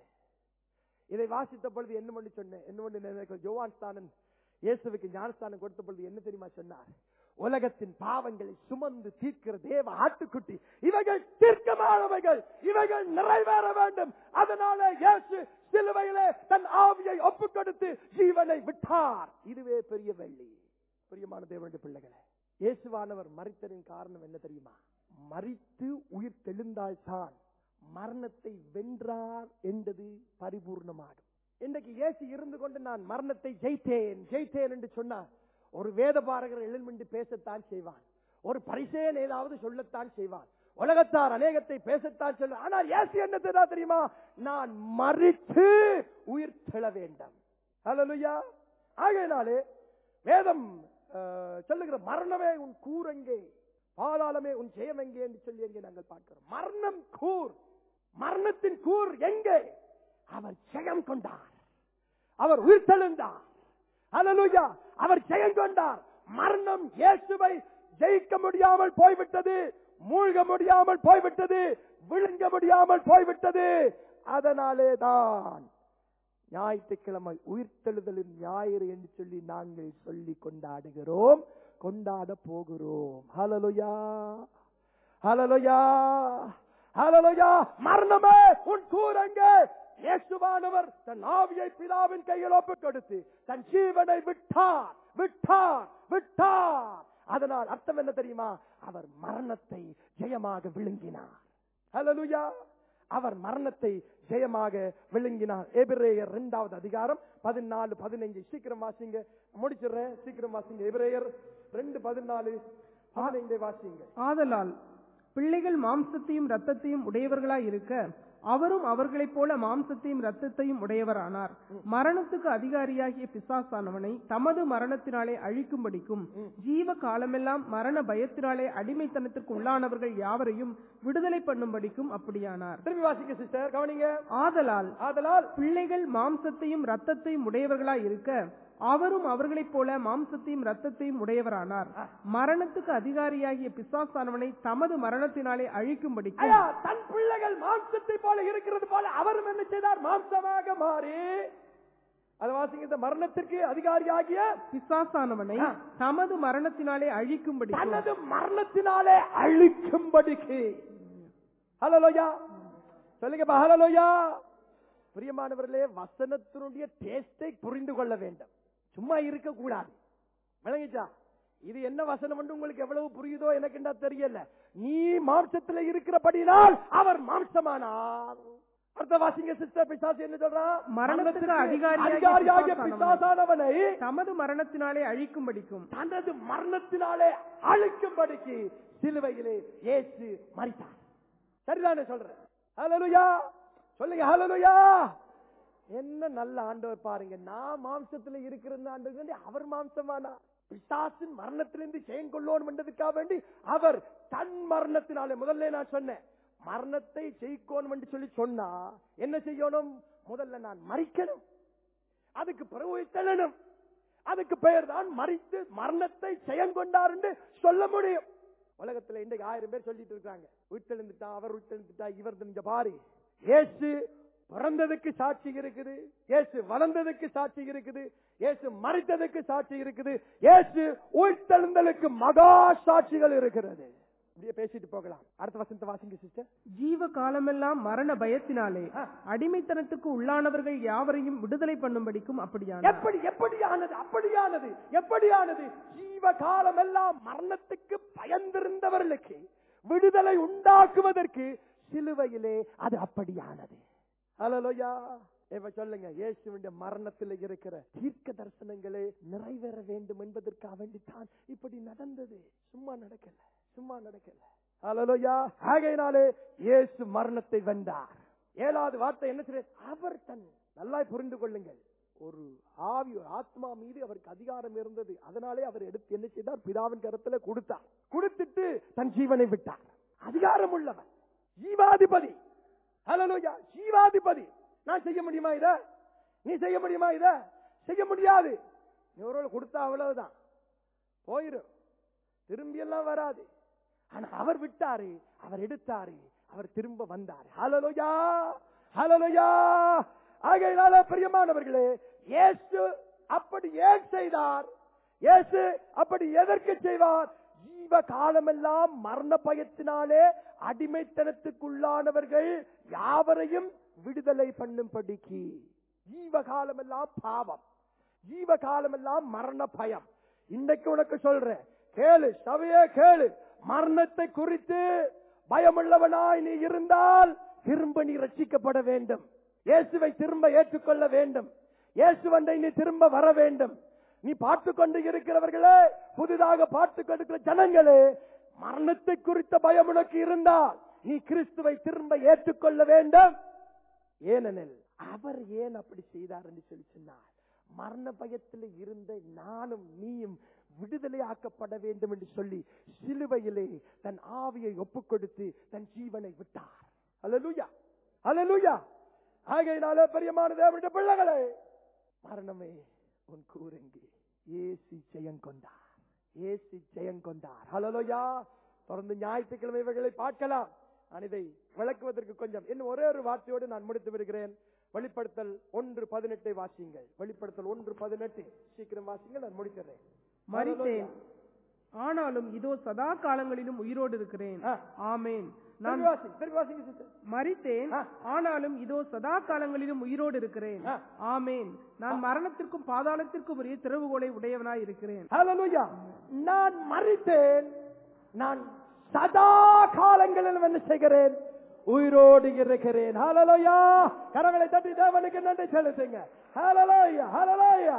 இதை வாசித்த பொழுது என்ன பண்ணி சொன்னேன் என்ன பண்ணி நினைக்கிறேன் ஜோவான் ஸ்தானன் இயேசுவுக்கு ஞானஸ்தானம் கொடுத்த பொழுது என்ன தெரியுமா சொன்னார் உலகத்தின் பாவங்களை சுமந்து தீர்க்கிற தேவ ஆட்டுக்குட்டி இவைகள் தீர்க்கமானவைகள் இவைகள் நிறைவேற வேண்டும் அதனால இயேசு சிலுவையிலே தன் ஆவியை ஒப்புக் கொடுத்து ஜீவனை விட்டார் இதுவே பெரிய வெள்ளி பிரியமான தேவனுடைய பிள்ளைகளே இயேசுவானவர் மறித்ததின் காரணம் என்ன தெரியுமா மறித்து உயிர் தெளிந்தால்தான் மரணத்தை வென்றார் என்பது பரிபூர்ணமாகும் இன்றைக்கு இயேசு இருந்து கொண்டு நான் மரணத்தை ஜெயித்தேன் ஜெயித்தேன் என்று சொன்னார் ஒரு வேத பாரகர் எழுமின்றி பேசத்தான் செய்வான் ஒரு பரிசேன் ஏதாவது சொல்லத்தான் செய்வான் உலகத்தார் அநேகத்தை பேசத்தான் சொல்ல ஆனால் இயேசு என்ன தெரியுமா தெரியுமா நான் மறித்து உயிர் தெள வேண்டும் ஹalleluya ஆகையினாலே வேதம் அஹ், சொல்லுகிற மரணமே உன் கூர் எங்கே பாதாளமே உன் ஜெயம் எங்கே என்று சொல்லி எங்கே நாங்கள் பார்க்கிறோம் மரணம் கூர் மரணத்தின் கூர் எங்கே அவர் ஜெயம் கொண்டார் அவர் உயிர் தெழுந்தார் ஹalleluya அவர் ஜெயம் கொண்டார் மரணம் இயேசுவை ஜெயிக்க முடியாமல் போய்விட்டது மூழ்க முடியாமல் போய்விட்டது விழுங்க முடியாமல் போய்விட்டது அதனாலே தான் ஞாயிற்றுக்கிழமை உயிர்த்தெழுதலின் ஞாயிறு என்று சொல்லி நாங்கள் சொல்லி கொண்டாடுகிறோம் கொண்டாட போகிறோம் ஹalleluya ஹalleluya ஹalleluya மரணமே உன் கூரங்கே இயேசுவானவர் தன் ஆவியை பிதாவின் கையில் ஒப்புக் கொடுத்து தன் ஜீவனை விட்டார் விட்டார் விட்டார் அதனால் அர்த்தம் என்ன தெரியுமா அவர் மரணத்தை ஜெயமாக விழுங்கினார் ஹalleluya அவர் மரணத்தை ஜெயமாக விழுங்கினார் எபிரேயர் இரண்டாவது அதிகாரம் பதினாலு பதினைஞ்சு சீக்கிரம் வாசிங்க முடிச்சிடுறேன் சீக்கிரம் வாசிங்க எபிரேயர் ரெண்டு பதினாலு பதினைந்தை வாசிங்க ஆதலால் பிள்ளைகள் மாம்சத்தையும் இரத்தத்தையும் உடையவர்களாய் இருக்க அவரும் அவர்களைப் போல மாம்சத்தையும் இரத்தத்தையும் உடையவரானார் மரணத்துக்கு அதிகாரியாகிய பிசாசானவனை தமது மரணத்தினாலே அழிக்கும்படிக்கும் ஜீவ காலமெல்லாம் மரண பயத்தினாலே அடிமைத்தனத்திற்கு உள்ளானவர்கள் யாவரையும் விடுதலை பண்ணும்படிக்கும் அப்படியானார் திரும்பி வாசிங்க சிஸ்டர் கவனிங்க ஆதலால் ஆதலால் பிள்ளைகள் மாம்சத்தையும் இரத்தத்தையும் உடையவர்களாய் இருக்க அவரும் அவர்களைப் போல மாம்சத்தையும் இரத்தத்தையும் உடையவரானார் மரணத்துக்கு அதிகாரியாகிய பிசாசானவனை தமது மரணத்தினாலே அழிக்கும்படிக்கும் ஐயா தன் பிள்ளைகள் மாம்சத்தை போல இருக்கிறது போல அவரும் என்ன செய்தார் மாம்சமாக மாறி அதை வாசிங்க இந்த மரணத்திற்கு அதிகாரியாகிய பிசாசானவனை ஆ. தமது மரணத்தினாலே அழிக்கும்படி தனது மரணத்தினாலே அழிக்கும்படிக்கு ஹலோயா சொல்லுங்க ஹலோயா பிரியமானவர்களே வசனத்தினுடைய டேஸ்டை புரிந்து கொள்ள வேண்டும் சும்மா இருக்க கூடாது விளங்கிச்சா இது என்ன வசனம் என்று உங்களுக்கு எவ்வளவு புரியுதோ எனக்கு என்ன தெரியல நீ மாம்சத்துல இருக்கிறபடினால் அவர் மாம்சமானார் அடுத்த வாசிங்க சிஸ்டர் பிசாசு என்ன சொல்றா மரணத்துக்கு மரணத்திற்கு அதிகாரியாகிய அதிகாரியாகிய பிசாசானவனை பிசாசானவனை தமது மரணத்தினாலே அழிக்கும்படிக்கும் தனது மரணத்தினாலே அழிக்கும்படிக்கு சிலுவையிலே இயேசு மரித்தார் சரிதானே சொல்றேன் ஹalleluya சொல்லுங்க ஹalleluya என்ன நல்ல ஆண்டவர் பாருங்க நான் மாம்சத்துல இருக்கிற ஆண்டவர் அவர் மாம்சமானா பிசாசின் மரணத்திலிருந்து ஜெயம் கொள்ளணும் என்றதுக்காக வேண்டி அவர் தன் மரணத்தினாலே முதல்ல நான் சொன்னேன் மரணத்தை ஜெயிக்கணும் என்று சொல்லி சொன்னா என்ன செய்யணும் முதல்ல நான் மறிக்கணும் அதுக்கு பிறகு உயிர்த்தெழணும் அதுக்கு பெயர் தான் மறித்து மரணத்தை செயங்கொண்டார் என்று சொல்ல முடியும் உலகத்துல இன்றைக்கு ஆயிரம் பேர் சொல்லிட்டு இருக்காங்க உயிர்த்தெழுந்துட்டா அவர் உயிர்த்தெழுந்துட்டா இவர் இங்க பாரு இயேசு பிறந்ததுக்கு சாட்சி இருக்குது இயேசு வளர்ந்ததுக்கு சாட்சி இருக்குது இயேசு மறித்ததுக்கு சாட்சி இருக்குது இயேசு உயிர்த்தெழுந்தலுக்கு மகா சாட்சிகள் இருக்கிறது இப்படியே பேசிட்டு போகலாம் அடுத்த வசனத்தை வாசிங்க சிஸ்டர் ஜீவ காலமெல்லாம் மரண பயத்தினாலே அடிமைத்தனத்துக்கு உள்ளானவர்கள் யாவரையும் விடுதலை பண்ணும்படிக்கும் அப்படியான எப்படி எப்படியானது அப்படியானது எப்படியானது ஜீவ காலம் எல்லாம் மரணத்துக்கு பயந்திருந்தவர்களுக்கு விடுதலை உண்டாக்குவதற்கு சிலுவையிலே அது அப்படியானது ஹalleluya இப்ப சொல்லுங்க இயேசுவின் மரணத்தில் இருக்கிற தீர்க்க தரிசனங்களே நிறைவேற வேண்டும் என்பதற்காக வேண்டித்தான் இப்படி நடந்தது சும்மா நடக்கல சும்மா நடக்கல ஹalleluya ஆகையினாலே இயேசு மரணத்தை வென்றார் ஏழாவது வார்த்தை என்ன சொல்ற அவர் தன் நல்லா புரிந்து கொள்ளுங்கள் ஒரு ஆவி ஒரு ஆத்மா மீது அவருக்கு அதிகாரம் இருந்தது அதனாலே அவர் எடுத்து என்ன செய்தார் பிதாவின் கரத்துல கொடுத்தார் கொடுத்துட்டு தன் ஜீவனை விட்டார் அதிகாரம் உள்ளவர் ஜீவாதிபதி ஹalleluya ஜீவாதிபதி நான் செய்ய முடியுமா இத நீ செய்ய முடியுமா இத செய்ய முடியாது நீ ஒரு கொடுத்தா அவ்வளவுதான் போயிரும் திரும்பி எல்லாம் வராது ஆனா அவர் விட்டாரு அவர் எடுத்தாரு அவர் திரும்ப வந்தார் ஹalleluya ஹalleluya ஆகையினால பிரியமானவர்களே இயேசு அப்படி ஏன் செய்தார் இயேசு அப்படி எதற்கு செய்வார் ஜீவ காலமெல்லாம் மரண பயத்தினாலே அடிமைத்தனத்துக்குள்ளானவர்கள் யாவரையும் விடுதலை பண்ணும்படிக்கு ஜீவ காலமெல்லாம் பாவம் ஜீவ காலமெல்லாம் மரண பயம் இன்னைக்கு உனக்கு சொல்றேன் கேளு சபையே கேளு மரணத்தை குறித்து பயமுள்ளவனாய் நீ இருந்தால் திரும்ப நீ ரட்சிக்கப்பட வேண்டும் இயேசுவை திரும்ப ஏற்றுக்கொள்ள வேண்டும் இயேசுவண்டை நீ திரும்ப வர வேண்டும் நீ பார்த்து கொண்டு இருக்கிறவர்களே புதிதாக பார்த்து கொண்டிருக்கிற ஜனங்களே மரணத்தை குறித்த பயம் உனக்கு இருந்தால் நீ கிறிஸ்துவை திரும்ப ஏற்றுக்கொள்ள வேண்டும் ஏனெனில் அவர் ஏன் அப்படி செய்தார் என்று சொல்லி சொன்னார் மரண பயத்தில் இருந்த நானும் நீயும் விடுதலை ஆக்கப்பட வேண்டும் என்று சொல்லி சிலுவையிலே தன் ஆவியை ஒப்புக் கொடுத்து தன் ஜீவனை விட்டார் அல்லேலூயா அல்லேலூயா ஆகையினாலே பெரியமான தேவனுடைய பிள்ளைகளே மரணமே உன் கூறுங்கி ஏசி ஜெயம் கொண்டார் ஏசி ஜெயம் கொண்டார் ஹலோயா தொடர்ந்து ஞாயிற்றுக்கிழமை இவைகளை பார்க்கலாம் நான் இதை விளக்குவதற்கு கொஞ்சம் இன்னும் ஒரே ஒரு வார்த்தையோடு நான் முடித்து வருகிறேன் வெளிப்படுத்தல் ஒன்று பதினெட்டை வாசியுங்கள் வெளிப்படுத்தல் ஒன்று பதினெட்டு சீக்கிரம் வாசிங்கள் நான் முடிக்கிறேன் மரித்தேன் ஆனாலும் இதோ சதா காலங்களிலும் உயிரோடு இருக்கிறேன் ஆ. ஆமேன் நான் திரும்பி வாசிங்க, திரும்பி வாசிங்க sister. மரித்தேன் ஆ. ஆனாலும் இதோ சதா காலங்களிலும் உயிரோடு இருக்கிறேன் ஆ. ஆமேன் நான் மரணத்திற்கும் பாதாளத்திற்கும் உரிய திறவுகோலை உடையவனாய் இருக்கிறேன் ஹalleluya நான் மறித்தேன் நான் சதா காலங்களிலும் என்ன செய்கிறேன் உயிரோடு இருக்கிறேன் ஹalleluya கரங்களை தட்டி தேவனுக்கு நன்றி செலுத்துங்க ஹalleluya ஹalleluya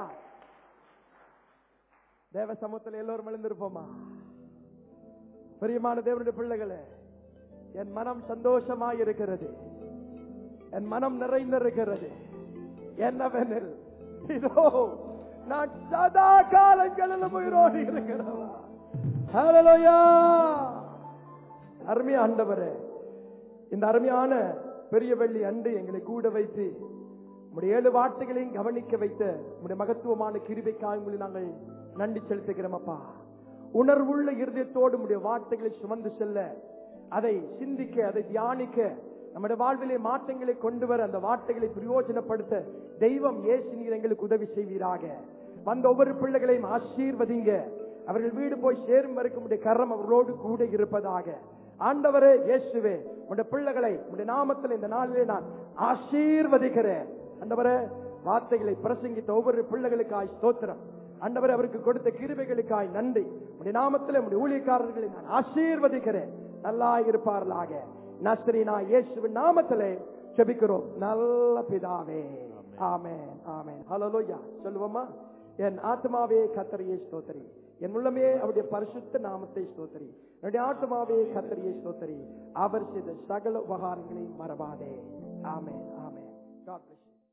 தேவ சமூகத்தில் எல்லோரும் எழுந்திருப்போமா பிரியமான தேவனுடைய பிள்ளைகளே என் மனம் சந்தோஷமாய் இருக்கிறது என் மனம் நிறைந்திருக்கிறது என்னவெனில் இதோ நான் சதா காலங்களிலும் உயிரோடு இருக்கிறவா ஹalleluya அருமையா ஆண்டவரே இந்த அருமையான பெரிய வெள்ளி அன்று எங்களை கூட வைத்து உடைய ஏழு வார்த்தைகளையும் கவனிக்க வைத்த உடைய மகத்துவமான கிருபைக்காக உங்களை நாங்கள் நன்றி செலுத்துகிறோம் அப்பா உணர்வுள்ள இருதயத்தோடு உடைய வார்த்தைகளை சுமந்து செல்ல அதை சிந்திக்க அதை தியானிக்க நம்முடைய வாழ்விலே மாற்றங்களை கொண்டு வர அந்த வார்த்தைகளை பிரயோஜனப்படுத்த தெய்வம் இயேசு நீர் எங்களுக்கு உதவி செய்வீராக வந்த ஒவ்வொரு பிள்ளைகளையும் ஆசீர்வதிங்க அவர்கள் வீடு போய் சேரும் வரைக்கும் உடைய கரம் அவர்களோடு கூட இருப்பதாக ஆண்டவரே இயேசுவே உடைய பிள்ளைகளை உடைய நாமத்தில் இந்த நாளிலே நான் ஆசீர்வதிக்கிறேன் ஆண்டவரே வார்த்தைகளை பிரசங்கித்த ஒவ்வொரு பிள்ளைகளுக்காய் ஸ்தோத்திரம் ஆண்டவரே அவருக்கு கொடுத்த கிருபைகளுக்காய் நன்றி உடைய நாமத்தில் உடைய ஊழியக்காரர்களை நான் ஆசீர்வதிக்கிறேன் நல்லா இருப்பார்களாக நஸ்ரீனா இயேசுவின் நாமத்திலே ஜெபிக்கிறோம் நல்ல பிதாவே ஆமென் ஆமென் ஹalleluya சொல்லுவோமா என் ஆத்மாவே கத்தரியே ஸ்தோத்திரி என் உள்ளமே அவருடைய பரிசுத்த நாமத்தை ஸ்தோத்திரி என்னுடைய ஆத்மாவே கத்தரியே ஸ்தோத்திரி அவர் செய்த சகல உபகாரங்களையும் மறவாதே ஆமென் ஆமென் God bless you.